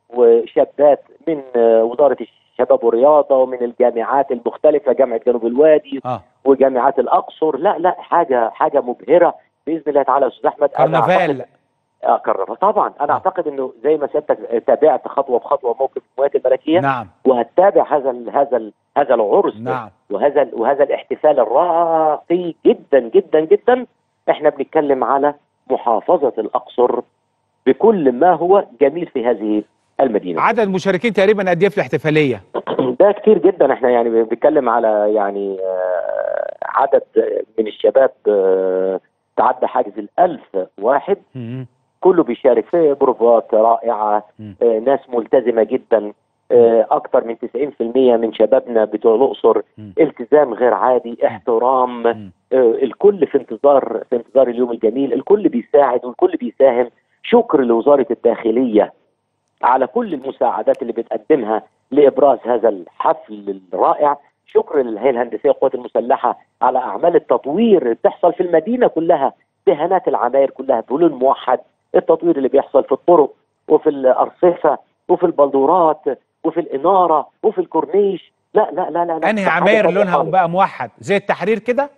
وشابات من آه وزاره الشباب والرياضه ومن الجامعات المختلفه جامعه جنوب الوادي اه وجامعات الاقصر لا لا حاجه حاجه مبهره باذن الله تعالى يا استاذ احمد أنا كرنفال أعتقد- اه كرنفال طبعا انا اعتقد انه زي ما سيادتك تابعت خطوه بخطوه موقف القوات الملكيه نعم وهتتابع هذا ال هذا ال هذا العرس نعم وهذا ال وهذا الاحتفال الراقي جدا جدا جدا احنا بنتكلم على محافظه الاقصر بكل ما هو جميل في هذه المدينه عدد مشاركين تقريبا قد ايه في الاحتفاليه ده كتير جدا احنا يعني بنتكلم على يعني آه، عدد من الشباب آه، تعدى حاجز الألف واحد مم. كله بيشارك في بروفات رائعة مم. آه، ناس ملتزمة جدا آه، أكتر من 90% من شبابنا بتوع الأقصر مم. التزام غير عادي احترام مم. آه، الكل في انتظار في انتظار اليوم الجميل الكل بيساعد والكل بيساهم شكر لوزارة الداخلية على كل المساعدات اللي بتقدمها لابراز هذا الحفل الرائع شكر للهيئه الهندسيه والقوات المسلحه على اعمال التطوير اللي بتحصل في المدينه كلها دهانات العماير كلها بلون موحد التطوير اللي بيحصل في الطرق وفي الارصفه وفي البلدورات وفي الاناره وفي الكورنيش لا لا لا لا, لا. انهي ده حاجة عماير تانية لونها خالص. بقى موحد زي التحرير كده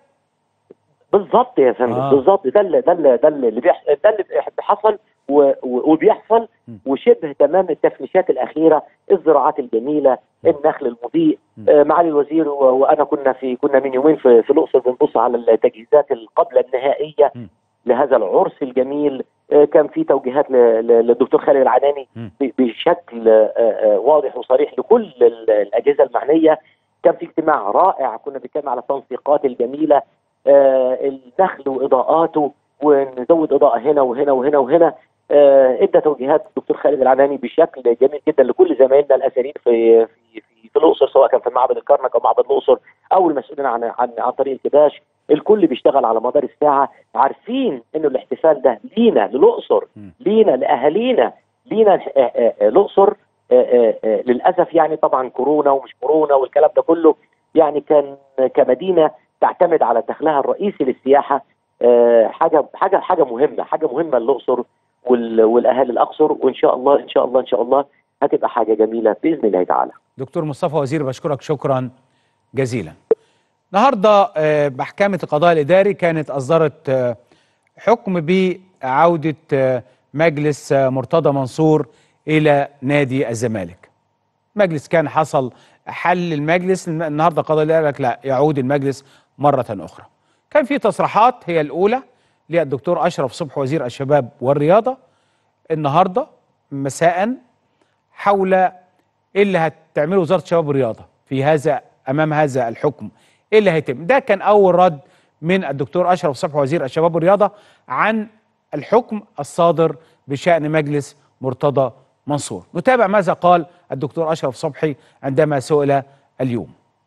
بالظبط يا فندم آه. آه. بالظبط ده اللي ده اللي ده اللي بيحصل ده اللي حصل و- و- وبيحصل م. وشبه تمام التفنيشات الاخيره الزراعات الجميله النخل المضيء م. آه معالي الوزير و- وانا كنا في كنا من يومين في, في الاقصر بنبص على التجهيزات القبل النهائيه م. لهذا العرس الجميل آه كان في توجيهات ل- ل- للدكتور خالد العناني م. ب- بشكل آه، آه، واضح وصريح لكل ال- الاجهزه المعنيه كان في اجتماع رائع كنا بنتكلم على التنسيقات الجميله آه، الدخل واضاءاته ونزود اضاءه هنا وهنا وهنا وهنا آه، ادى توجيهات الدكتور خالد العناني بشكل جميل جدا لكل زمايلنا الاثريين في في في, في الاقصر سواء كان في معبد الكرنك او معبد الاقصر او المسؤولين عن عن عن طريق الكباش الكل بيشتغل على مدار الساعه عارفين انه الاحتفال ده لينا للاقصر لينا لاهالينا لينا آه، آه، آه، الاقصر آه، آه، آه، للاسف يعني طبعا كورونا ومش كورونا والكلام ده كله يعني كان كمدينه تعتمد على دخلها الرئيسي للسياحه آه، حاجه حاجه حاجه مهمه حاجه مهمه للاقصر وال- والاهالي الاقصر وان شاء الله ان شاء الله ان شاء الله هتبقى حاجه جميله باذن الله تعالى دكتور مصطفى وزير بشكرك شكرا جزيلا النهارده آه، محكمة القضاء الإداري كانت أصدرت آه، حكم بعودة آه، مجلس آه، مرتضى منصور إلى نادي الزمالك مجلس كان حصل حل المجلس النهارده القضاء الإداري قال لك لا يعود المجلس مرة أخرى كان في تصريحات هي الأولى للدكتور أشرف صبح وزير الشباب والرياضة النهارده مساء حول ايه اللي هتعمله وزاره الشباب والرياضه في هذا امام هذا الحكم ايه اللي هيتم ده كان اول رد من الدكتور اشرف صبحي وزير الشباب والرياضه عن الحكم الصادر بشان مجلس مرتضى منصور نتابع ماذا قال الدكتور اشرف صبحي عندما سئل اليوم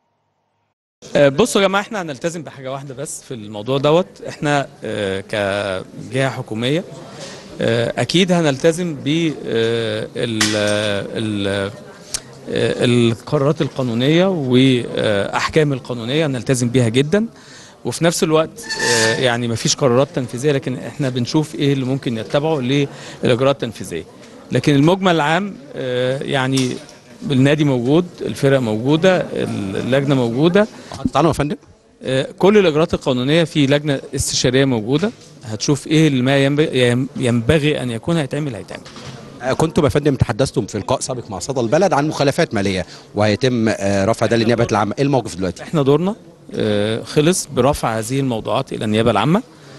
آه، بصوا يا جماعه احنا هنلتزم بحاجه واحده بس في الموضوع دوت احنا آه، كجهه حكوميه آه، اكيد هنلتزم ب آه، ال- ال- آه، القرارات القانونيه واحكام القانونيه هنلتزم بيها جدا وفي نفس الوقت آه، يعني مفيش قرارات تنفيذيه لكن احنا بنشوف ايه اللي ممكن يتبعه للاجراءات التنفيذيه لكن المجمل العام آه، يعني النادي موجود الفرق موجوده اللجنه موجوده هتطعنوا يا فندم كل الاجراءات القانونيه في لجنه استشاريه موجوده هتشوف ايه اللي ما ينبغي, ينبغي ان يكون هيتعمل هيتعمل آه، كنتم يا فندم تحدثتم في لقاء سابق مع صدى البلد عن مخالفات ماليه وهيتم آه، رفع ده للنيابه العامه ايه الموقف دلوقتي احنا دورنا آه، خلص برفع هذه الموضوعات الى النيابه العامه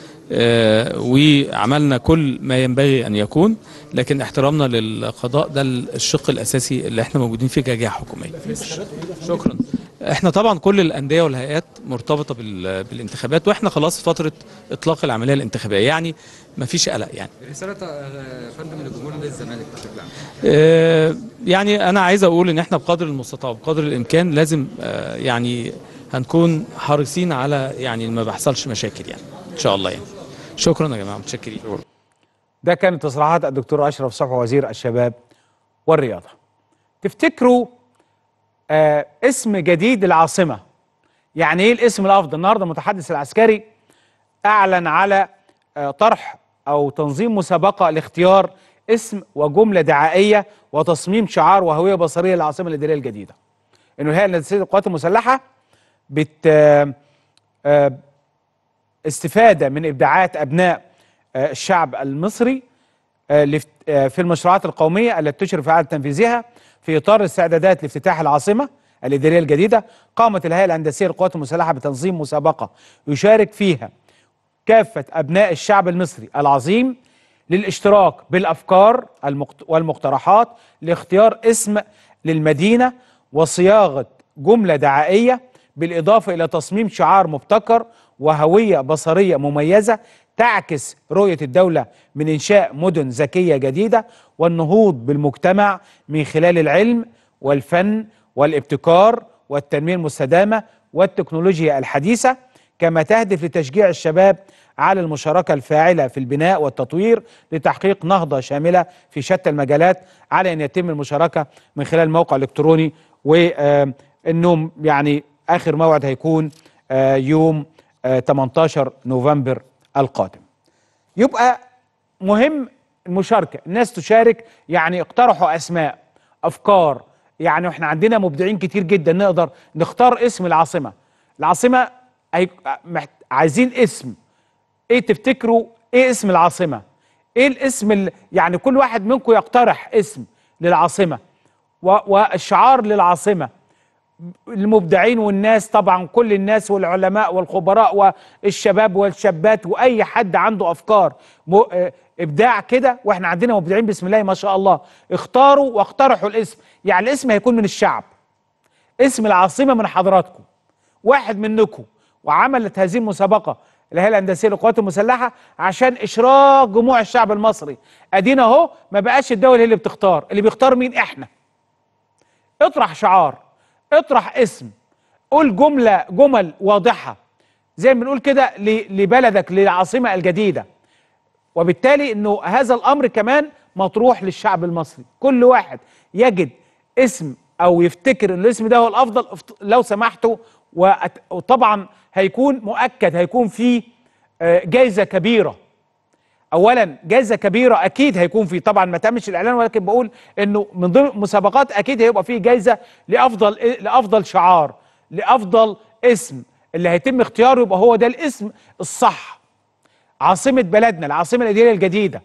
آه، وعملنا كل ما ينبغي ان يكون لكن احترامنا للقضاء ده الشق الاساسي اللي احنا موجودين فيه كجهه حكوميه شكرا احنا طبعا كل الانديه والهيئات مرتبطه بال- بالانتخابات واحنا خلاص في فتره اطلاق العمليه الانتخابيه يعني مفيش قلق يعني رسالة آه، فندم لجمهور نادي الزمالك بشكل عام آه، يعني انا عايز اقول ان احنا بقدر المستطاع بقدر الامكان لازم آه، يعني هنكون حريصين على يعني ما بيحصلش مشاكل يعني ان شاء الله يعني شكرا يا جماعه متشكرين ده كانت تصريحات الدكتور اشرف صبحي وزير الشباب والرياضه تفتكروا آه اسم جديد للعاصمه يعني ايه الاسم الافضل النهارده المتحدث العسكري اعلن على آه طرح او تنظيم مسابقه لاختيار اسم وجمله دعائيه وتصميم شعار وهويه بصريه للعاصمه الاداريه الجديده انه الهيئه الهندسيه للقوات المسلحه بت آه آه استفاده من ابداعات ابناء آه، الشعب المصري آه، لفت- آه، في المشروعات القوميه التي تشرف على تنفيذها في اطار الاستعدادات لافتتاح العاصمه الاداريه الجديده قامت الهيئه الهندسيه للقوات المسلحه بتنظيم مسابقه يشارك فيها كافه ابناء الشعب المصري العظيم للاشتراك بالافكار المقت- والمقترحات لاختيار اسم للمدينه وصياغه جمله دعائيه بالاضافه الى تصميم شعار مبتكر وهويه بصريه مميزه تعكس رؤيه الدوله من انشاء مدن ذكيه جديده والنهوض بالمجتمع من خلال العلم والفن والابتكار والتنميه المستدامه والتكنولوجيا الحديثه كما تهدف لتشجيع الشباب على المشاركه الفاعله في البناء والتطوير لتحقيق نهضه شامله في شتى المجالات على ان يتم المشاركه من خلال موقع الكتروني وانه يعني اخر موعد هيكون آه، يوم آه، 18 نوفمبر القادم يبقى مهم المشاركه الناس تشارك يعني اقترحوا اسماء افكار يعني احنا عندنا مبدعين كتير جدا نقدر نختار اسم العاصمه العاصمه هي- محت- عايزين اسم ايه تفتكروا ايه اسم العاصمه ايه الاسم ال... يعني كل واحد منكم يقترح اسم للعاصمه و... والشعار للعاصمه المبدعين والناس طبعا كل الناس والعلماء والخبراء والشباب والشابات واي حد عنده افكار م... آه، ابداع كده واحنا عندنا مبدعين بسم الله ما شاء الله اختاروا واقترحوا الاسم يعني الاسم هيكون من الشعب اسم العاصمه من حضراتكم واحد منكم وعملت هذه المسابقه الهيئه الهندسيه للقوات المسلحه عشان اشراك جموع الشعب المصري ادينا اهو ما بقاش الدول هي اللي بتختار اللي بيختار مين احنا اطرح شعار اطرح اسم قول جمله جمل واضحه زي ما بنقول كده ل- لبلدك للعاصمه الجديده وبالتالي انه هذا الامر كمان مطروح للشعب المصري كل واحد يجد اسم او يفتكر ان الاسم ده هو الافضل افت- لو سمحتوا وأت- وطبعا هيكون مؤكد هيكون فيه آه، جايزه كبيره اولا جائزه كبيره اكيد هيكون في طبعا ما تمش الاعلان ولكن بقول انه من ضمن مسابقات اكيد هيبقى فيه جائزه لافضل لافضل شعار لافضل اسم اللي هيتم اختياره يبقى هو ده الاسم الصح عاصمه بلدنا العاصمه الاداريه الجديده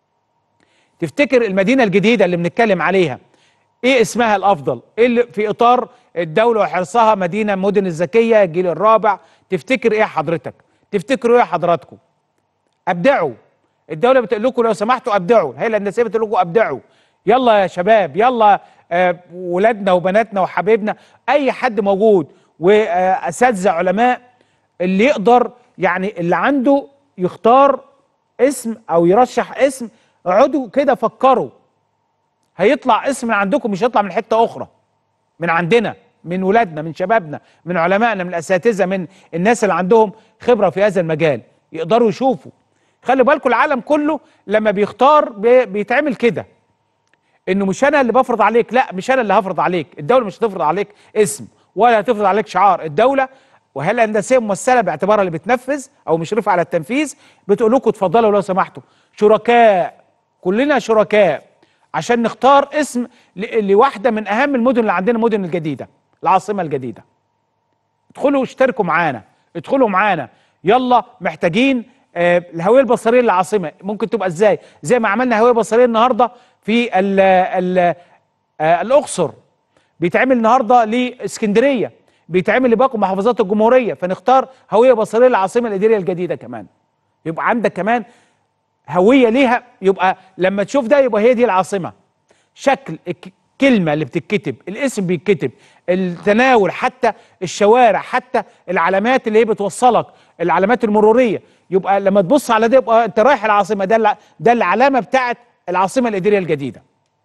تفتكر المدينه الجديده اللي بنتكلم عليها ايه اسمها الافضل ايه اللي في اطار الدوله وحرصها مدينه مدن الذكيه الجيل الرابع تفتكر ايه حضرتك تفتكروا ايه حضراتكم ابدعوا الدوله بتقول لكم لو سمحتوا ابدعوا الهيئه الهندسيه بتقول لكم ابدعوا يلا يا شباب يلا آه ولادنا وبناتنا وحبايبنا اي حد موجود واساتذه علماء اللي يقدر يعني اللي عنده يختار اسم او يرشح اسم اقعدوا كده فكروا هيطلع اسم من عندكم مش هيطلع من حته اخرى من عندنا من ولادنا من شبابنا من علمائنا من الاساتذه من الناس اللي عندهم خبره في هذا المجال يقدروا يشوفوا خلي بالكم العالم كله لما بيختار بي- بيتعمل كده انه مش انا اللي بفرض عليك لا مش انا اللي هفرض عليك الدوله مش هتفرض عليك اسم ولا هتفرض عليك شعار الدوله وهي الهندسيه ممثله باعتبارها اللي بتنفذ او مشرفه على التنفيذ بتقول لكم اتفضلوا لو سمحتوا شركاء كلنا شركاء عشان نختار اسم ل- لواحده من اهم المدن اللي عندنا المدن الجديده العاصمه الجديده ادخلوا اشتركوا معانا ادخلوا معانا يلا محتاجين آه الهويه البصريه للعاصمه ممكن تبقى ازاي زي ما عملنا هويه بصريه النهارده في ال ال آه الاقصر بيتعمل النهارده لاسكندريه بيتعمل لباقي محافظات الجمهوريه فنختار هويه بصريه للعاصمه الاداريه الجديده كمان يبقى عندك كمان هويه ليها يبقى لما تشوف ده يبقى هي دي العاصمه شكل الكلمه اللي بتتكتب الاسم بيتكتب التناول حتى الشوارع حتى العلامات اللي هي بتوصلك العلامات المروريه يبقى لما تبص على ده يبقى انت رايح العاصمه ده الع- ده العلامه بتاعت العاصمه الاداريه الجديده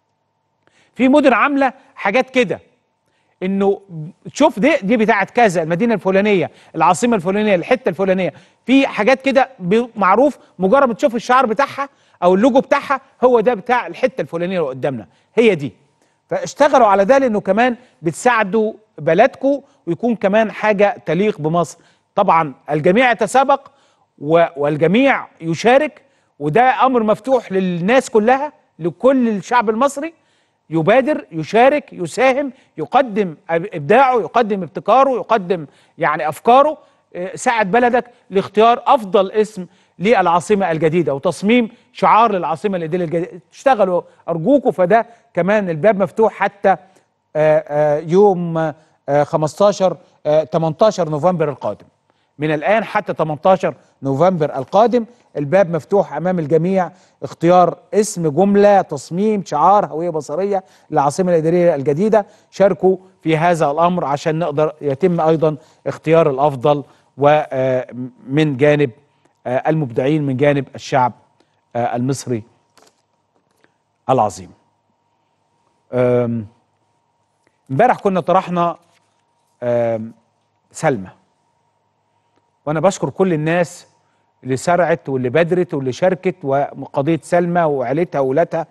في مدن عامله حاجات كده انه شوف دي دي بتاعت كذا المدينه الفلانيه العاصمه الفلانيه الحته الفلانيه في حاجات كده ب- معروف مجرد ما تشوف الشعار بتاعها او اللوجو بتاعها هو ده بتاع الحته الفلانيه اللي قدامنا هي دي فاشتغلوا على ده لانه كمان بتساعدوا بلدكم ويكون كمان حاجه تليق بمصر طبعا الجميع يتسابق و- والجميع يشارك وده امر مفتوح للناس كلها لكل الشعب المصري يبادر يشارك يساهم يقدم ابداعه يقدم ابتكاره يقدم يعني افكاره آه، ساعد بلدك لاختيار افضل اسم للعاصمه الجديده وتصميم شعار للعاصمه الاداريه الجديده تشتغلوا ارجوكم فده كمان الباب مفتوح حتى آه، آه، يوم آه، 15 آه، 18 نوفمبر القادم من الآن حتى 18 نوفمبر القادم الباب مفتوح أمام الجميع اختيار اسم جملة تصميم شعار هوية بصرية للعاصمة الإدارية الجديدة شاركوا في هذا الأمر عشان نقدر يتم أيضا اختيار الأفضل ومن جانب آه، المبدعين من جانب الشعب آه، المصري العظيم آم، امبارح كنا طرحنا آم، سلمى وانا بشكر كل الناس اللي سرعت واللي بادرت واللي شاركت وقضيه سلمى وعيلتها واولادها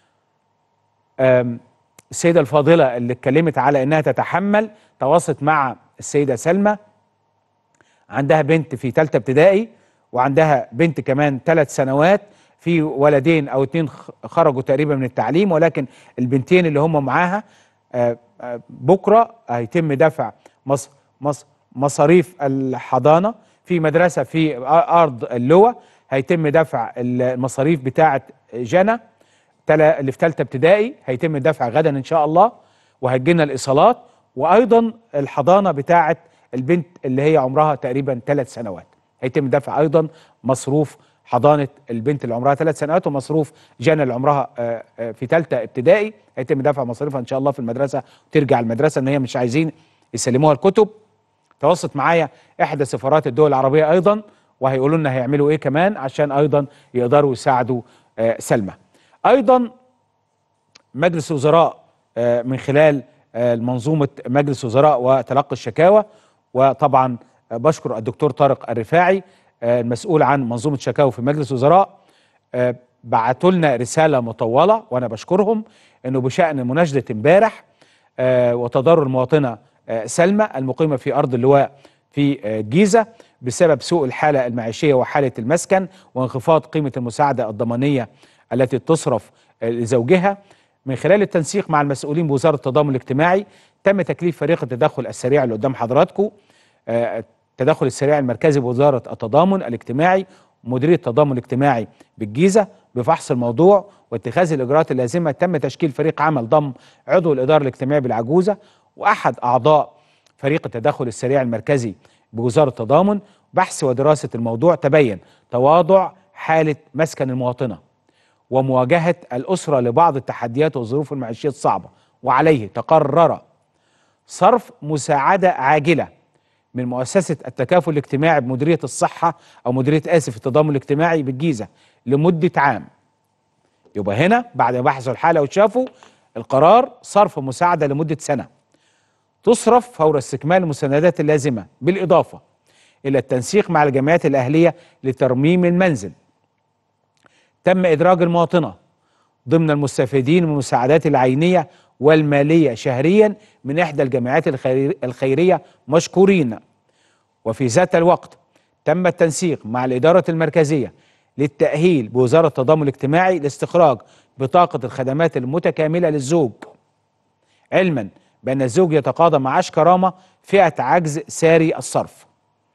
آم، السيده الفاضله اللي اتكلمت على انها تتحمل تواصلت مع السيده سلمى عندها بنت في ثالثه ابتدائي وعندها بنت كمان ثلاث سنوات في ولدين او اتنين خ- خرجوا تقريبا من التعليم ولكن البنتين اللي هم معاها آه، آه، بكره هيتم دفع مص مص مصاريف الحضانه في مدرسه في ارض اللواء هيتم دفع المصاريف بتاعه جنى تلا اللي في ثالثه ابتدائي هيتم دفع غدا ان شاء الله وهتجينا الايصالات وايضا الحضانه بتاعه البنت اللي هي عمرها تقريبا ثلاث سنوات هيتم دفع ايضا مصروف حضانه البنت اللي عمرها ثلاث سنوات ومصروف جنى اللي عمرها آه، آه، في ثالثه ابتدائي هيتم دفع مصاريفها ان شاء الله في المدرسه وترجع المدرسه ان هي مش عايزين يسلموها الكتب تواصلت معايا احدى سفارات الدول العربيه ايضا وهيقولوا لنا هيعملوا ايه كمان عشان ايضا يقدروا يساعدوا آه، سلمى ايضا مجلس وزراء آه، من خلال آه، منظومه مجلس وزراء وتلقي الشكاوى وطبعا آه، بشكر الدكتور طارق الرفاعي آه، المسؤول عن منظومه شكاوى في مجلس الوزراء آه، بعتوا لنا رساله مطوله وانا بشكرهم انه بشان مناشده امبارح آه، وتضرر المواطنه آه، سلمى المقيمه في ارض اللواء في آه، الجيزه بسبب سوء الحاله المعيشيه وحاله المسكن وانخفاض قيمه المساعده الضمانيه التي تصرف آه، لزوجها من خلال التنسيق مع المسؤولين بوزاره التضامن الاجتماعي تم تكليف فريق التدخل السريع اللي قدام حضراتكم آه، التدخل السريع المركزي بوزاره التضامن الاجتماعي ومديريه التضامن الاجتماعي بالجيزه بفحص الموضوع واتخاذ الاجراءات اللازمه تم تشكيل فريق عمل ضم عضو الاداره الاجتماعي بالعجوزه واحد اعضاء فريق التدخل السريع المركزي بوزاره التضامن بحث ودراسه الموضوع تبين تواضع حاله مسكن المواطنه ومواجهه الاسره لبعض التحديات والظروف المعيشيه الصعبه وعليه تقرر صرف مساعده عاجله من مؤسسه التكافل الاجتماعي بمديريه الصحه او مديريه اسف التضامن الاجتماعي بالجيزه لمده عام يبقى هنا بعد ما بحثوا الحاله وشافوا القرار صرف مساعده لمده سنه تصرف فور استكمال المستندات اللازمه بالاضافه الى التنسيق مع الجمعيات الاهليه لترميم المنزل تم ادراج المواطنه ضمن المستفيدين من المساعدات العينيه والماليه شهريا من احدى الجمعيات الخير- الخيريه مشكورين وفي ذات الوقت تم التنسيق مع الاداره المركزيه للتاهيل بوزاره التضامن الاجتماعي لاستخراج بطاقه الخدمات المتكامله للزوج علما بان الزوج يتقاضى معاش كرامه فئه عجز ساري الصرف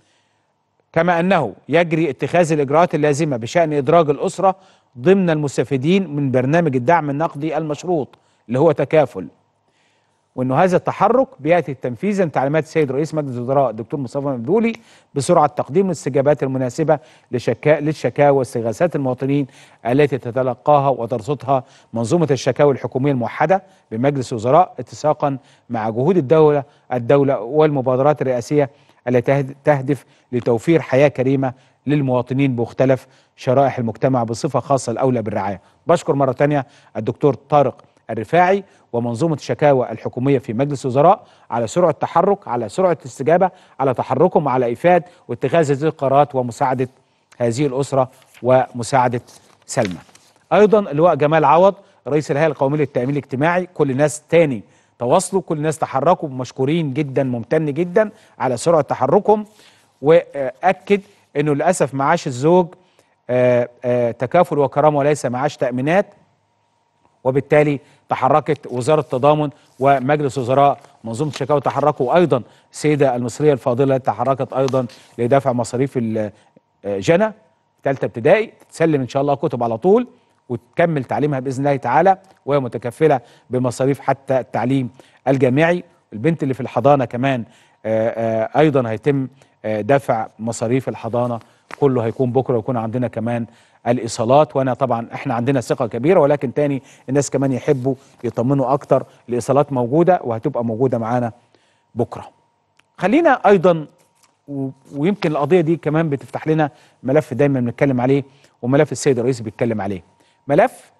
كما انه يجري اتخاذ الاجراءات اللازمه بشان ادراج الاسره ضمن المستفيدين من برنامج الدعم النقدي المشروط اللي هو تكافل وانه هذا التحرك بياتي تنفيذا تعليمات السيد رئيس مجلس الوزراء الدكتور مصطفى مدبولي بسرعه تقديم الاستجابات المناسبه لشكا للشكاوى واستغاثات المواطنين التي تتلقاها وترصدها منظومه الشكاوى الحكوميه الموحده بمجلس الوزراء اتساقا مع جهود الدوله الدوله والمبادرات الرئاسيه التي تهد- تهدف لتوفير حياه كريمه للمواطنين بمختلف شرائح المجتمع بصفه خاصه الاولى بالرعايه. بشكر مره ثانيه الدكتور طارق الرفاعي ومنظومه الشكاوى الحكوميه في مجلس الوزراء على سرعه التحرك، على سرعه الاستجابه، على تحركهم على ايفاد واتخاذ هذه القرارات ومساعده هذه الاسره ومساعده سلمى. ايضا اللواء جمال عوض رئيس الهيئه القوميه للتامين الاجتماعي كل الناس تاني تواصلوا كل الناس تحركوا مشكورين جدا ممتن جدا على سرعه تحركهم واكد انه للاسف معاش الزوج آه، آه، تكافل وكرامه وليس معاش تامينات وبالتالي تحركت وزاره التضامن ومجلس وزراء منظومه الشكاوى تحركوا ايضا السيده المصريه الفاضله تحركت ايضا لدفع مصاريف الجنى ثالثه ابتدائي تسلم ان شاء الله كتب على طول وتكمل تعليمها باذن الله تعالى وهي متكفله بمصاريف حتى التعليم الجامعي البنت اللي في الحضانه كمان آه، آه، ايضا هيتم آه، دفع مصاريف الحضانه كله هيكون بكره ويكون عندنا كمان الايصالات وانا طبعا احنا عندنا ثقه كبيره ولكن تاني الناس كمان يحبوا يطمنوا اكتر الايصالات موجوده وهتبقى موجوده معانا بكره خلينا ايضا و- ويمكن القضيه دي كمان بتفتح لنا ملف دايما بنتكلم عليه وملف السيد الرئيس بيتكلم عليه ملف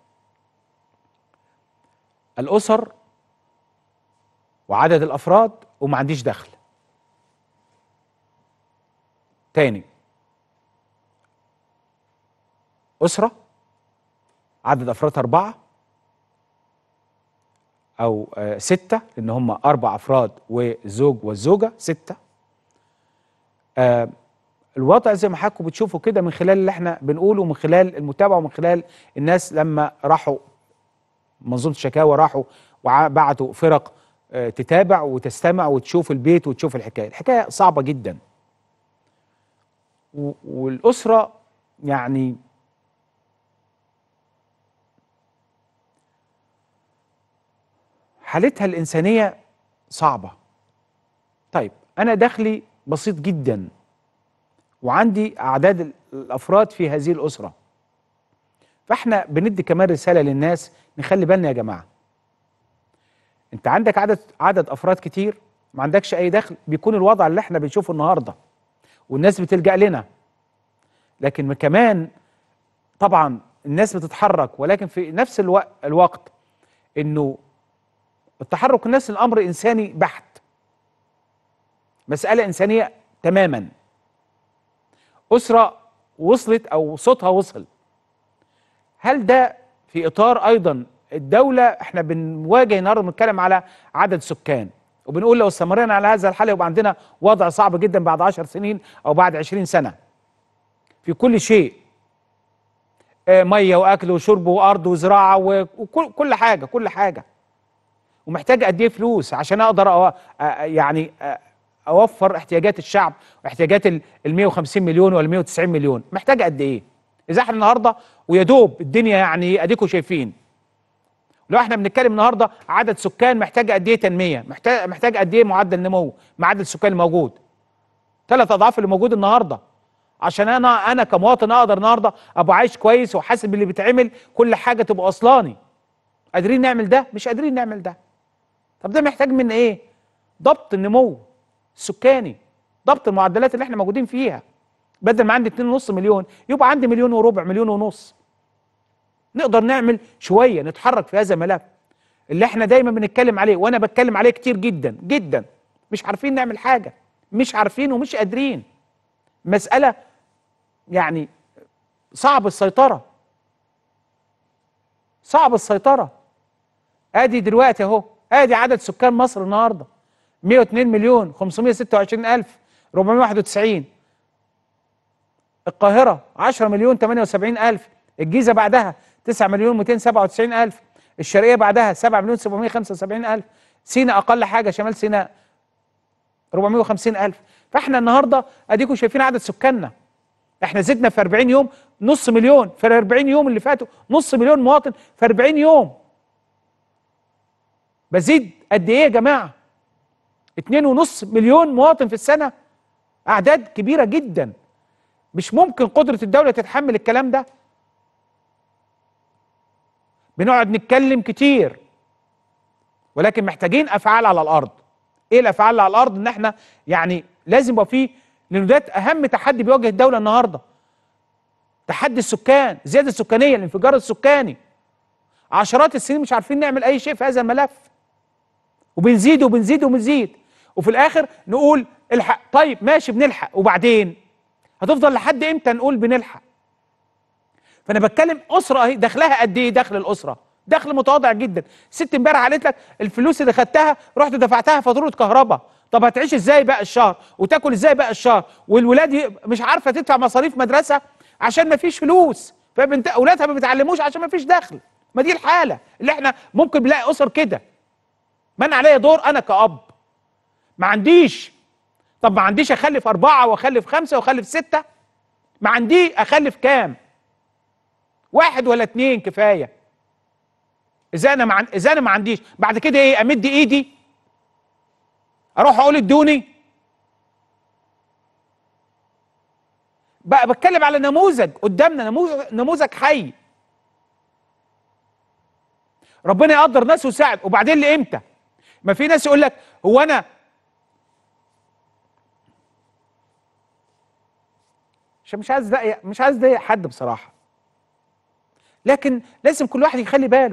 الاسر وعدد الافراد وما عنديش دخل تاني اسره عدد افرادها اربعه او آه سته لان هم اربع افراد والزوج والزوجه سته آه الوضع زي ما حضراتكم بتشوفوا كده من خلال اللي احنا بنقوله من خلال المتابعه ومن خلال الناس لما راحوا منظومه الشكاوى راحوا وبعتوا فرق آه، تتابع وتستمع وتشوف البيت وتشوف الحكايه، الحكايه صعبه جدا. و- والاسره يعني حالتها الانسانيه صعبه. طيب انا دخلي بسيط جدا وعندي اعداد ال- الافراد في هذه الاسره. فاحنا بندي كمان رساله للناس نخلي بالنا يا جماعه. انت عندك عدد عدد افراد كتير ما عندكش اي دخل بيكون الوضع اللي احنا بنشوفه النهارده والناس بتلجأ لنا لكن كمان طبعا الناس بتتحرك ولكن في نفس الوقت, الوقت انه التحرك الناس الامر انساني بحت مساله انسانيه تماما اسره وصلت او صوتها وصل هل ده في اطار ايضا الدوله احنا بنواجه النهارده بنتكلم على عدد سكان وبنقول لو استمرينا على هذا الحال يبقى عندنا وضع صعب جدا بعد 10 سنين او بعد 20 سنه في كل شيء آه، ميه واكل وشرب وارض وزراعه و- وكل كل حاجه كل حاجه ومحتاج قد ايه فلوس عشان اقدر أو آه، يعني آه، اوفر احتياجات الشعب واحتياجات ال 150 مليون ولا 190 مليون محتاج قد ايه اذا احنا النهارده ويا دوب الدنيا يعني اديكم شايفين لو احنا بنتكلم النهارده عدد سكان محتاج قد ايه تنميه محتاج محتاج قد ايه معدل نمو مع عدد السكان الموجود ثلاث اضعاف اللي موجود النهارده عشان انا انا كمواطن اقدر النهارده ابقى عايش كويس وحاسس باللي بيتعمل كل حاجه تبقى اصلاني قادرين نعمل ده مش قادرين نعمل ده طب ده محتاج من ايه ضبط النمو السكاني ضبط المعدلات اللي احنا موجودين فيها بدل ما عندي 2.5 مليون يبقى عندي مليون وربع مليون ونص نقدر نعمل شويه نتحرك في هذا الملف اللي احنا دايما بنتكلم عليه وانا بتكلم عليه كتير جدا جدا مش عارفين نعمل حاجه مش عارفين ومش قادرين مساله يعني صعب السيطره صعب السيطره ادي دلوقتي اهو ادي عدد سكان مصر النهارده 102 مليون 526 الف 491 القاهره 10 مليون 78 الف الجيزه بعدها 9 مليون 297 الف الشرقيه بعدها 7 مليون 775 الف سينا اقل حاجه شمال سيناء 450 الف فاحنا النهارده اديكم شايفين عدد سكاننا احنا زدنا في 40 يوم نص مليون في ال 40 يوم اللي فاتوا نص مليون مواطن في 40 يوم بزيد قد ايه يا جماعه اتنين ونص مليون مواطن في السنه اعداد كبيره جدا مش ممكن قدره الدوله تتحمل الكلام ده بنقعد نتكلم كتير ولكن محتاجين افعال على الارض ايه الافعال اللي على الارض ان احنا يعني لازم يبقى فيه لانه ده اهم تحدي بيواجه الدوله النهارده تحدي السكان الزياده السكانيه الانفجار السكاني عشرات السنين مش عارفين نعمل اي شيء في هذا الملف وبنزيد وبنزيد وبنزيد وفي الاخر نقول الحق طيب ماشي بنلحق وبعدين هتفضل لحد امتى نقول بنلحق فانا بتكلم اسره اهي دخلها قد ايه دخل الاسره دخل متواضع جدا ست امبارح قالت لك الفلوس اللي خدتها رحت دفعتها فاتوره كهرباء طب هتعيش ازاي بقى الشهر وتاكل ازاي بقى الشهر والولاد ي- مش عارفه تدفع مصاريف مدرسه عشان ما فيش فلوس فبنت اولادها ما بيتعلموش عشان ما فيش دخل ما دي الحاله اللي احنا ممكن بنلاقي اسر كده ما انا عليا دور انا كأب ما عنديش طب ما عنديش اخلف اربعه واخلف خمسه واخلف سته ما عندي اخلف كام واحد ولا اتنين كفايه اذا انا ما عن... اذا انا ما عنديش بعد كده ايه امد ايدي اروح اقول ادوني بقى بتكلم على نموذج قدامنا نموذج نموذج حي ربنا يقدر ناس ويساعد وبعدين لامتى ما في ناس يقول لك هو انا عشان مش عايز اضايق مش عايز اضايق حد بصراحه لكن لازم كل واحد يخلي باله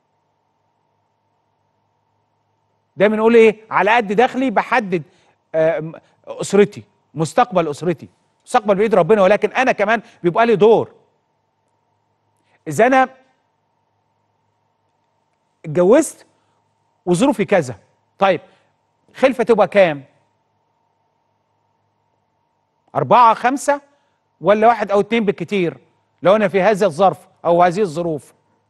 دايما نقول ايه على قد دخلي بحدد آه، م- اسرتي مستقبل اسرتي مستقبل بايد ربنا ولكن انا كمان بيبقى لي دور اذا انا اتجوزت وظروفي كذا طيب خلفه تبقى كام أربعة خمسة ولا واحد أو اتنين بالكتير لو أنا في هذا الظرف أو هذه الظروف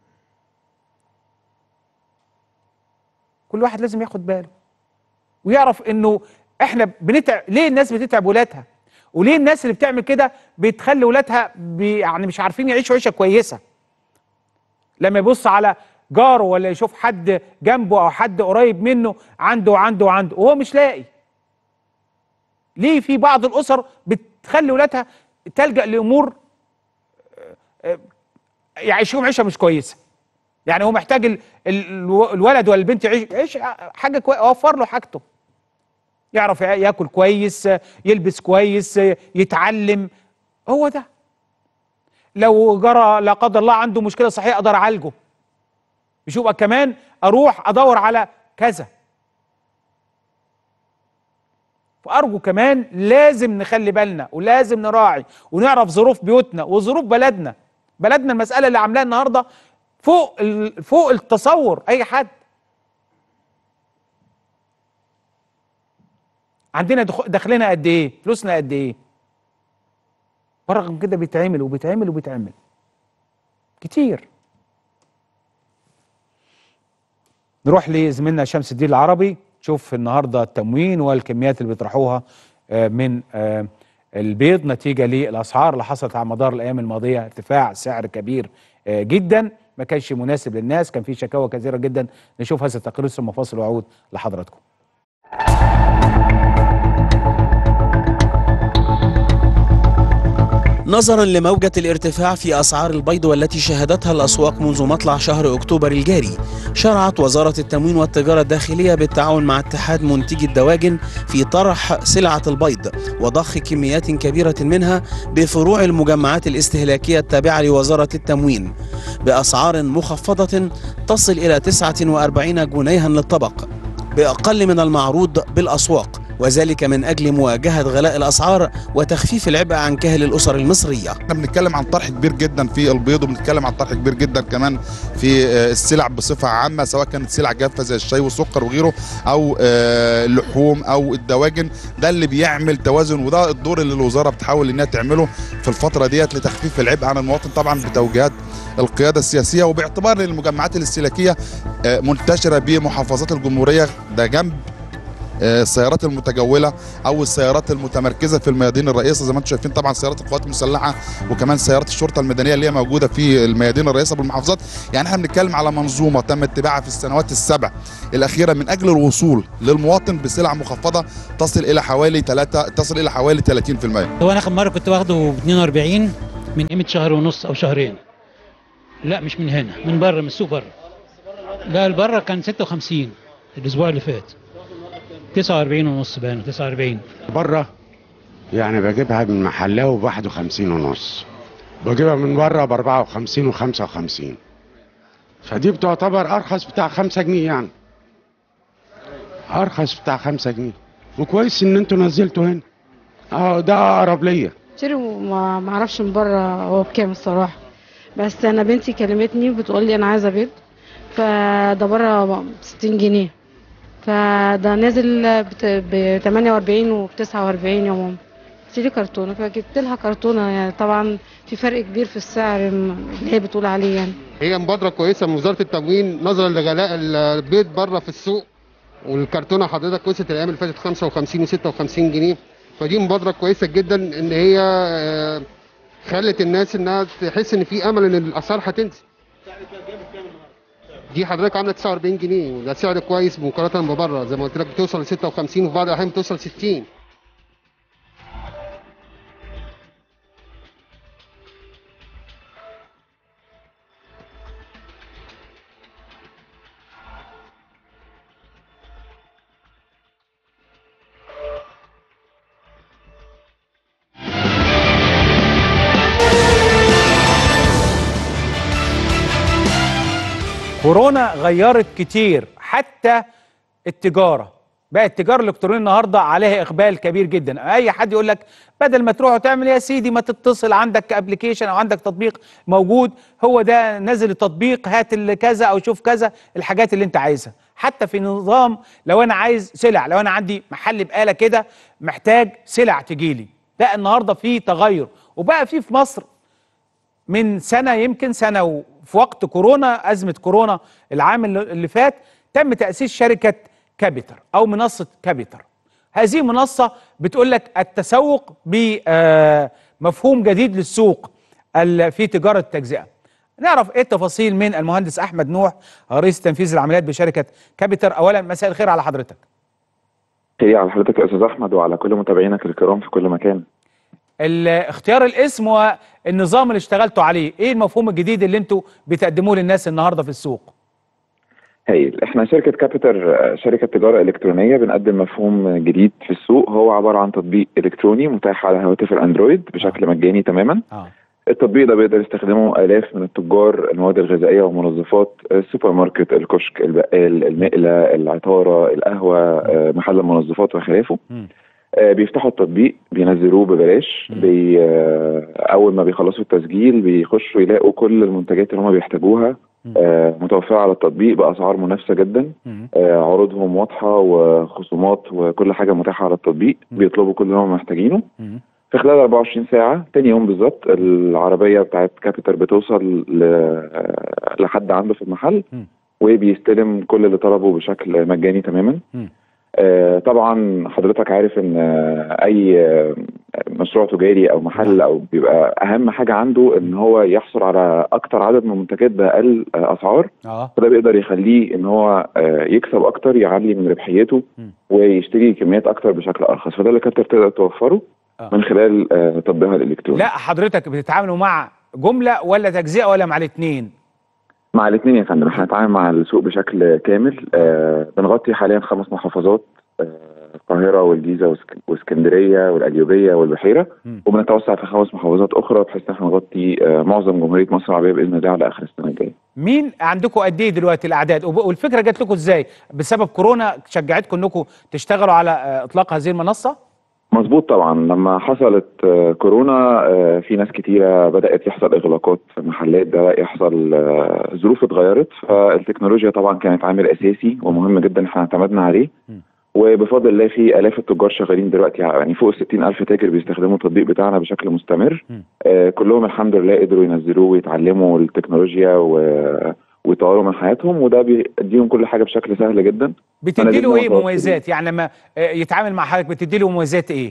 كل واحد لازم ياخد باله ويعرف إنه إحنا بنتعب ليه الناس بتتعب ولادها وليه الناس اللي بتعمل كده بتخلي ولادها بي يعني مش عارفين يعيشوا عيشة كويسة لما يبص على جاره ولا يشوف حد جنبه أو حد قريب منه عنده وعنده وعنده وهو مش لاقي ليه في بعض الاسر بتخلي ولادها تلجا لامور آه، آه، يعيشوهم عيشه مش كويسه يعني هو محتاج ال- ال- الولد ولا البنت يعيش يعيش حاجه كويسه اوفر له حاجته يعرف يا- ياكل كويس آه، يلبس كويس آه، يتعلم هو ده لو جرى لا قدر الله عنده مشكله صحيه اقدر اعالجه مش يبقى كمان اروح ادور على كذا فارجو كمان لازم نخلي بالنا ولازم نراعي ونعرف ظروف بيوتنا وظروف بلدنا بلدنا المساله اللي عاملاها النهارده فوق ال- فوق التصور اي حد عندنا دخ- دخلنا قد ايه فلوسنا قد ايه برغم كده بيتعمل وبيتعمل وبيتعمل كتير نروح لزميلنا شمس الدين العربي تشوف النهارده التموين والكميات اللي بيطرحوها آه، من آه، البيض نتيجه للاسعار اللي حصلت على مدار الايام الماضيه ارتفاع سعر كبير آه، جدا ما كانش مناسب للناس كان في شكاوى كثيره جدا نشوف هذا التقرير ثم فاصل وعود لحضراتكم نظرا لموجة الارتفاع في أسعار البيض والتي شهدتها الأسواق منذ مطلع شهر أكتوبر الجاري شرعت وزارة التموين والتجارة الداخلية بالتعاون مع اتحاد منتجي الدواجن في طرح سلعة البيض وضخ كميات كبيرة منها بفروع المجمعات الاستهلاكية التابعة لوزارة التموين بأسعار مخفضة تصل إلى 49 جنيها للطبق بأقل من المعروض بالأسواق وذلك من أجل مواجهة غلاء الأسعار وتخفيف العبء عن كاهل الأسر المصرية احنا بنتكلم عن طرح كبير جدا في البيض وبنتكلم عن طرح كبير جدا كمان في آه، السلع بصفه عامه سواء كانت سلع جافه زي الشاي والسكر وغيره او آه، اللحوم او الدواجن ده اللي بيعمل توازن وده الدور اللي الوزاره بتحاول انها تعمله في الفتره ديت لتخفيف العبء عن المواطن طبعا بتوجيهات القياده السياسيه وباعتبار ان المجمعات الاستهلاكيه آه، منتشره بمحافظات الجمهوريه ده جنب آه، السيارات المتجوله او السيارات المتمركزه في الميادين الرئيسه زي ما انتم شايفين طبعا سيارات القوات المسلحه وكمان سيارات الشرطه المدنيه اللي هي موجوده في الميادين الرئيسه بالمحافظات يعني احنا بنتكلم على منظومه تم اتباعها في السنوات السبع الاخيره من اجل الوصول للمواطن بسلع مخفضه تصل الى حوالي 3 تصل الى حوالي 30% هو انا اخر مره كنت واخده ب 42 من قيمه شهر ونص او شهرين لا مش من هنا من بره من السوق بره لا البره كان 56 الاسبوع اللي فات 49 ونص باين 49 بره يعني بجيبها من محلاوي ب 51 ونص بجيبها من بره ب 54 و 55 فدي بتعتبر ارخص بتاع 5 جنيه يعني ارخص بتاع 5 جنيه وكويس ان انتوا نزلتوا هنا اه ده اقرب ليا شتري وما ما اعرفش من بره هو بكام الصراحه بس انا بنتي كلمتني بتقول لي انا عايزه بيض فده بره ب 60 جنيه فده نازل ب 48 وب 49 يا ماما قلت لي كرتونه فجبت لها كرتونه يعني طبعا في فرق كبير في السعر اللي هي بتقول عليه يعني هي مبادرة كويسة من وزارة التموين نظرا لغلاء البيض بره في السوق والكرتونة حضرتك وصلت الأيام اللي فاتت 55 و 56 جنيه فدي مبادرة كويسة جدا إن هي آه، خلت الناس إنها تحس إن في أمل إن الأسعار هتنزل. دي حضرتك عاملة 49 جنيه وده سعر كويس مقارنة ببره زي ما قلت لك بتوصل ل 56 وفي بعض الأحيان بتوصل 60. كورونا غيرت كتير حتى التجاره بقى التجاره الالكترونيه النهارده عليها اقبال كبير جدا اي حد يقول لك بدل ما تروح وتعمل يا سيدي ما تتصل عندك ابلكيشن او عندك تطبيق موجود هو ده نزل التطبيق هات اللي كذا او شوف كذا الحاجات اللي انت عايزها حتى في نظام لو انا عايز سلع لو انا عندي محل بقاله كده محتاج سلع تجيلي لا النهارده في تغير وبقى في في مصر من سنه يمكن سنه وفي وقت كورونا ازمه كورونا العام اللي اللي فات تم تاسيس شركه كابيتر او منصه كابيتر هذه منصه بتقول لك التسوق بمفهوم جديد للسوق ال- في تجاره التجزئه نعرف ايه التفاصيل من المهندس احمد نوح رئيس تنفيذ العمليات بشركه كابيتر اولا مساء الخير على حضرتك خير على حضرتك يا استاذ احمد وعلى كل متابعينك الكرام في كل مكان ال- اختيار الاسم والنظام اللي اشتغلتوا عليه ايه المفهوم الجديد اللي انتوا بتقدموه للناس النهارده في السوق هايل احنا شركه كابيتر آه، شركه تجاره الكترونيه بنقدم مفهوم جديد في السوق هو عباره عن تطبيق الكتروني متاح على هواتف الاندرويد بشكل مجاني تماما آه. التطبيق ده بيقدر يستخدمه الاف من التجار المواد الغذائيه والمنظفات السوبر ماركت الكشك البقال المقله العطاره القهوه آه، محل المنظفات وخلافه آه، بيفتحوا التطبيق بينزلوه ببلاش بي آه، اول ما بيخلصوا التسجيل بيخشوا يلاقوا كل المنتجات اللي هم بيحتاجوها آه، متوفره على التطبيق باسعار منافسه جدا آه، عروضهم واضحه وخصومات وكل حاجه متاحه على التطبيق بيطلبوا كل اللي هم محتاجينه في خلال 24 ساعة تاني يوم بالظبط العربية بتاعت كابيتر بتوصل ل... لحد عنده في المحل وبيستلم كل اللي طلبه بشكل مجاني تماما آه طبعا حضرتك عارف ان آه، اي آه، مشروع تجاري او محل او بيبقى اهم حاجة عنده ان هو يحصل على اكتر عدد من المنتجات باقل آه، اسعار اه فده بيقدر يخليه ان هو آه، يكسب اكتر يعلي من ربحيته ويشتري كميات اكتر بشكل ارخص فده اللي كابتر تقدر توفره من خلال آه، تطبيقها الالكتروني لا حضرتك بتتعاملوا مع جمله ولا تجزئه ولا مع الاثنين مع الاثنين يا فندم احنا هنتعامل مع السوق بشكل كامل آه بنغطي حاليا خمس محافظات آه، القاهره والجيزه واسك- واسكندريه والقليوبيه والبحيره وبنتوسع في خمس محافظات اخرى بحيث ان احنا نغطي آه معظم جمهوريه مصر العربيه باذن الله على اخر السنه الجايه مين عندكم قد ايه دلوقتي الاعداد وب- والفكره جات لكم ازاي بسبب كورونا شجعتكم انكم تشتغلوا على آه، اطلاق هذه المنصه مظبوط طبعا لما حصلت آه، كورونا آه، في ناس كتيرة بدأت يحصل إغلاقات في المحلات بدأ يحصل آه، ظروف اتغيرت فالتكنولوجيا طبعا كانت عامل أساسي ومهم جدا احنا اعتمدنا عليه وبفضل الله في آلاف التجار شغالين دلوقتي يعني فوق ال 60 ألف تاجر بيستخدموا التطبيق بتاعنا بشكل مستمر آه، كلهم الحمد لله قدروا ينزلوه ويتعلموا التكنولوجيا و... ويطوروا من حياتهم وده بيديهم كل حاجة بشكل سهل جدا بتدي له فنزلنا ايه متوفرين. مميزات يعني لما آه، يتعامل مع حضرتك بتدي له مميزات ايه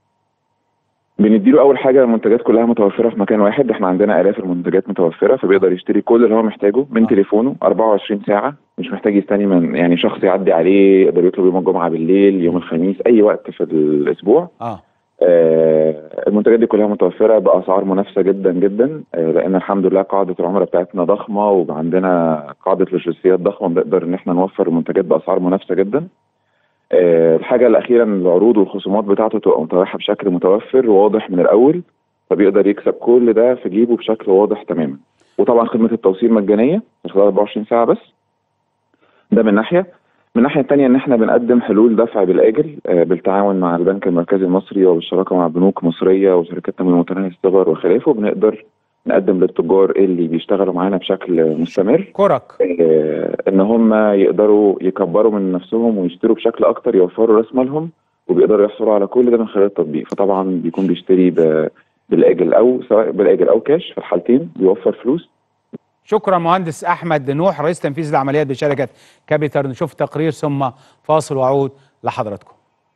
بنديله اول حاجه المنتجات كلها متوفره في مكان واحد احنا عندنا الاف المنتجات متوفره فبيقدر يشتري كل اللي هو محتاجه من تليفونه 24 ساعه مش محتاج يستني من يعني شخص يعدي عليه يقدر يطلب يوم الجمعه بالليل يوم الخميس اي وقت في الاسبوع اه آه المنتجات دي كلها متوفره باسعار منافسه جدا جدا آه لان الحمد لله قاعده العملاء بتاعتنا ضخمه وعندنا قاعده لوجستيات ضخمه بنقدر ان احنا نوفر المنتجات باسعار منافسه جدا آه، الحاجة الأخيرة إن العروض والخصومات بتاعته تبقى متاحة بشكل متوفر وواضح من الأول فبيقدر يكسب كل ده في جيبه بشكل واضح تماما وطبعا خدمة التوصيل مجانية في خلال 24 ساعة بس ده من ناحية من الناحية التانية إن إحنا بنقدم حلول دفع بالآجل آه، بالتعاون مع البنك المركزي المصري وبالشراكة مع بنوك مصرية وشركات تمويل متناهي الصغر وخلافه بنقدر نقدم للتجار اللي بيشتغلوا معانا بشكل مستمر كرك آه، ان هم يقدروا يكبروا من نفسهم ويشتروا بشكل اكتر يوفروا راس مالهم وبيقدروا يحصلوا على كل ده من خلال التطبيق فطبعا بيكون بيشتري ب- بالاجل او سواء بالاجل او كاش في الحالتين بيوفر فلوس شكرا مهندس احمد نوح رئيس تنفيذي العمليات بشركه كابيتال نشوف تقرير ثم فاصل واعود لحضراتكم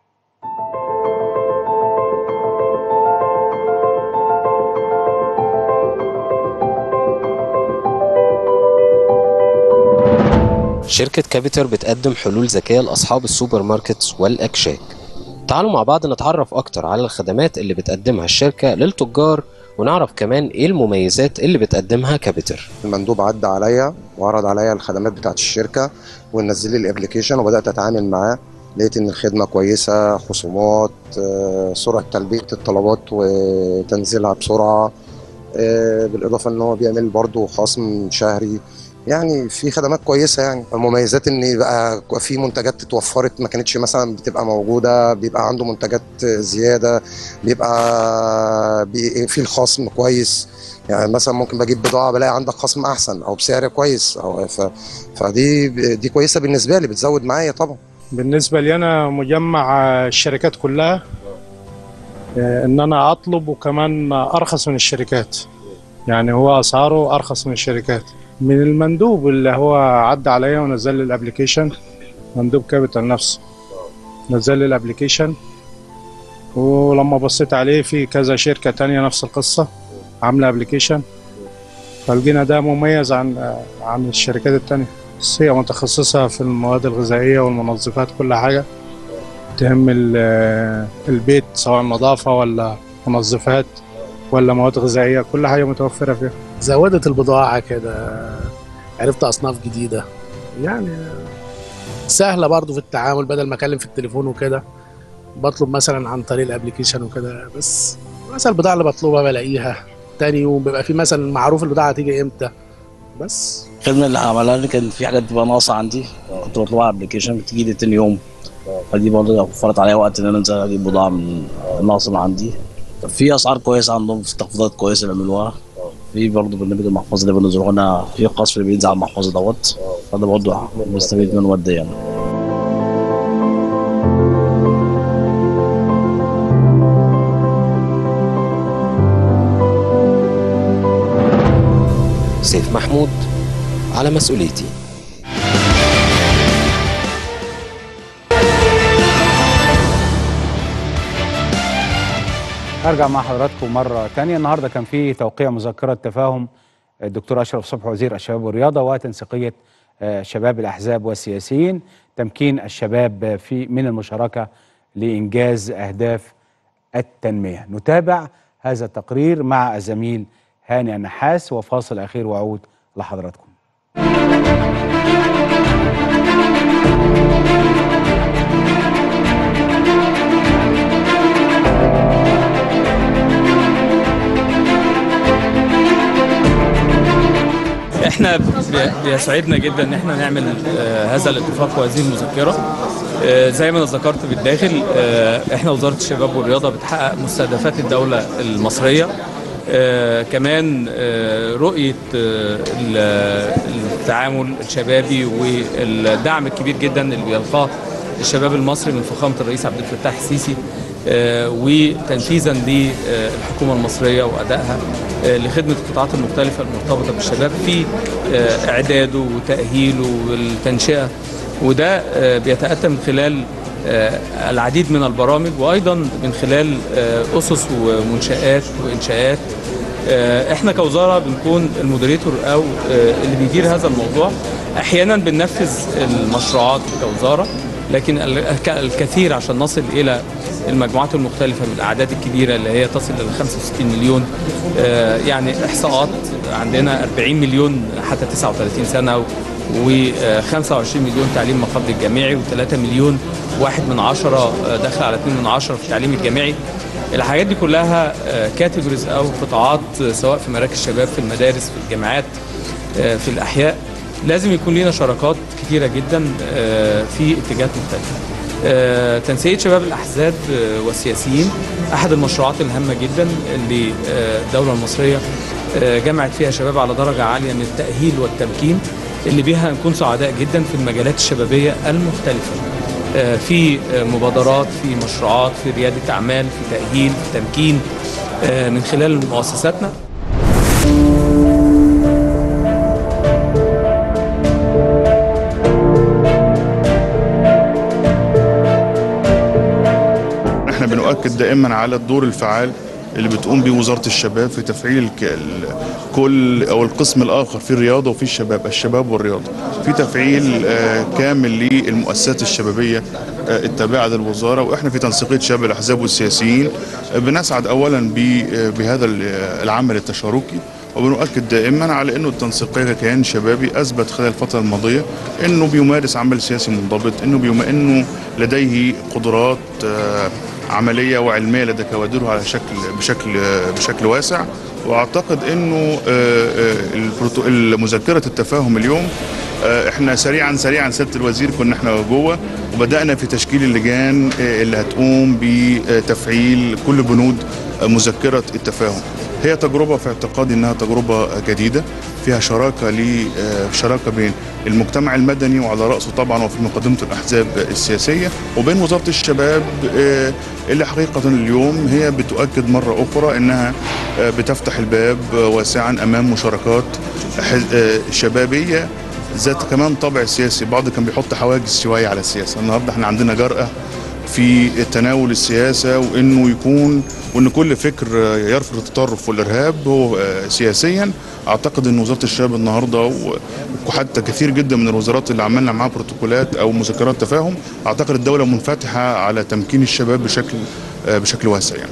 شركة كابيتر بتقدم حلول ذكية لأصحاب السوبر ماركتس والأكشاك تعالوا مع بعض نتعرف أكتر على الخدمات اللي بتقدمها الشركة للتجار ونعرف كمان إيه المميزات اللي بتقدمها كابيتر المندوب عدى عليا وعرض عليا الخدمات بتاعت الشركه ونزل لي الابلكيشن وبدات اتعامل معاه لقيت ان الخدمه كويسه خصومات آه، سرعه تلبيه الطلبات وتنزيلها بسرعه آه، بالاضافه ان هو بيعمل برضه خصم شهري يعني في خدمات كويسه يعني المميزات ان بقى في منتجات اتوفرت ما كانتش مثلا بتبقى موجوده بيبقى عنده منتجات زياده بيبقى بي في الخصم كويس يعني مثلا ممكن بجيب بضاعه بلاقي عندك خصم احسن او بسعر كويس او ف... فدي دي كويسه بالنسبه لي بتزود معايا طبعا بالنسبة لي أنا مجمع الشركات كلها آه، إن أنا أطلب وكمان أرخص من الشركات يعني هو أسعاره أرخص من الشركات من المندوب اللي هو عدى عليا ونزل لي الابلكيشن مندوب كابيتال نفسه نزل لي الابلكيشن ولما بصيت عليه في كذا شركة تانية نفس القصة عاملة ابلكيشن فلقينا ده مميز عن عن الشركات التانية بس هي متخصصة في المواد الغذائية والمنظفات كل حاجة تهم ال- البيت سواء نظافة ولا منظفات ولا مواد غذائية كل حاجة متوفرة فيها زودت البضاعة كده عرفت أصناف جديدة يعني سهلة برضو في التعامل بدل ما أكلم في التليفون وكده بطلب مثلا عن طريق الابلكيشن وكده بس مثلا البضاعة اللي بطلبها بلاقيها تاني يوم بيبقى في مثلا معروف البضاعة هتيجي امتى بس الخدمه اللي عملها لي كان في حاجات بتبقى ناقصه عندي كنت بطلبها على الابلكيشن بتجي لي تاني يوم فدي برضه وفرت عليا وقت ان انا انزل اجيب بضاعه من ناقصه من عندي في اسعار كويسه عندهم في تخفيضات كويسه بيعملوها في برضه برنامج المحفظه اللي بينزلوا لنا في قصف اللي بينزل على المحفظه دوت فده برضه بستفيد منه ماديا سيف محمود على مسؤوليتي ارجع مع حضراتكم مره تانية النهارده كان في توقيع مذكره تفاهم الدكتور اشرف صبحي وزير الشباب والرياضه وتنسيقيه آه، شباب الاحزاب والسياسيين تمكين الشباب في من المشاركه لانجاز اهداف التنميه نتابع هذا التقرير مع الزميل هاني النحاس وفاصل اخير واعود لحضراتكم احنا بي- بيسعدنا جدا ان احنا نعمل آه، هذا الاتفاق وهذه المذكره آه، زي ما انا ذكرت بالداخل آه، احنا وزاره الشباب والرياضه بتحقق مستهدفات الدوله المصريه آه، كمان آه، رؤيه آه، ال- التعامل الشبابي والدعم الكبير جدا اللي بيلقاه الشباب المصري من فخامه الرئيس عبد الفتاح السيسي آه، وتنفيذا للحكومه المصريه وادائها آه، لخدمه القطاعات المختلفه المرتبطه بالشباب في آه، اعداده وتاهيله والتنشئه وده آه، بيتاتى من خلال آه، العديد من البرامج وايضا من خلال آه، اسس ومنشات وانشاءات آه، احنا كوزاره بنكون المودريتور او آه، اللي بيدير هذا الموضوع احيانا بننفذ المشروعات كوزاره لكن ال- الك- الكثير عشان نصل الى المجموعات المختلفه من الاعداد الكبيره اللي هي تصل الى 65 مليون آه، يعني احصاءات عندنا 40 مليون حتى 39 سنه و25 مليون تعليم ما قبل الجامعي و3 مليون واحد من عشرة آه، داخل على 2 من عشرة في التعليم الجامعي الحاجات دي كلها كاتيجوريز او قطاعات آه، سواء في مراكز شباب في المدارس في الجامعات آه، في الاحياء لازم يكون لنا شراكات كتيره جدا آه، في اتجاهات مختلفه آه، تنسيق شباب الاحزاب آه، والسياسيين احد المشروعات الهامه جدا اللي آه، الدوله المصريه آه، جمعت فيها شباب على درجه عاليه من التاهيل والتمكين اللي بيها نكون سعداء جدا في المجالات الشبابيه المختلفه آه، في آه، مبادرات في مشروعات في رياده اعمال في تاهيل في تمكين آه، من خلال مؤسساتنا احنا بنؤكد دائما على الدور الفعال اللي بتقوم به وزاره الشباب في تفعيل الك- ال- كل او القسم الاخر في الرياضه وفي الشباب الشباب والرياضه في تفعيل آه، كامل للمؤسسات الشبابيه آه، التابعه للوزاره واحنا في تنسيقيه شباب الاحزاب والسياسيين آه، بنسعد اولا ب- آه، بهذا ال- آه، العمل التشاركي وبنؤكد دائما على انه التنسيقيه ككيان شبابي اثبت خلال الفتره الماضيه انه بيمارس عمل سياسي منضبط انه بيوم انه لديه قدرات آه، عمليه وعلميه لدى كوادره على شكل بشكل بشكل واسع واعتقد انه آه، آه، البروتو- مذكره التفاهم اليوم آه، احنا سريعا سريعا سياده الوزير كنا احنا جوه وبدانا في تشكيل اللجان آه، اللي هتقوم بتفعيل كل بنود آه، مذكره التفاهم هي تجربه في اعتقادي انها تجربه جديده فيها شراكه ل آه، شراكه بين المجتمع المدني وعلى راسه طبعا وفي مقدمه الاحزاب السياسيه وبين وزاره الشباب آه، اللي حقيقه اليوم هي بتؤكد مره اخرى انها آه، بتفتح الباب آه، واسعا امام مشاركات حز- آه، شبابيه ذات كمان طابع سياسي بعض كان بيحط حواجز شويه على السياسه النهارده احنا عندنا جرأه في تناول السياسه وانه يكون وان كل فكر آه، يرفض التطرف والارهاب هو آه، سياسيا اعتقد ان وزاره الشباب النهارده و- وحتى كثير جدا من الوزارات اللي عملنا معاها بروتوكولات او مذكرات تفاهم اعتقد الدوله منفتحه على تمكين الشباب بشكل آه، بشكل واسع يعني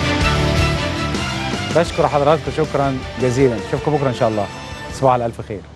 بشكر حضراتكم شكرا جزيلا اشوفكم بكره ان شاء الله تصبحوا على الف خير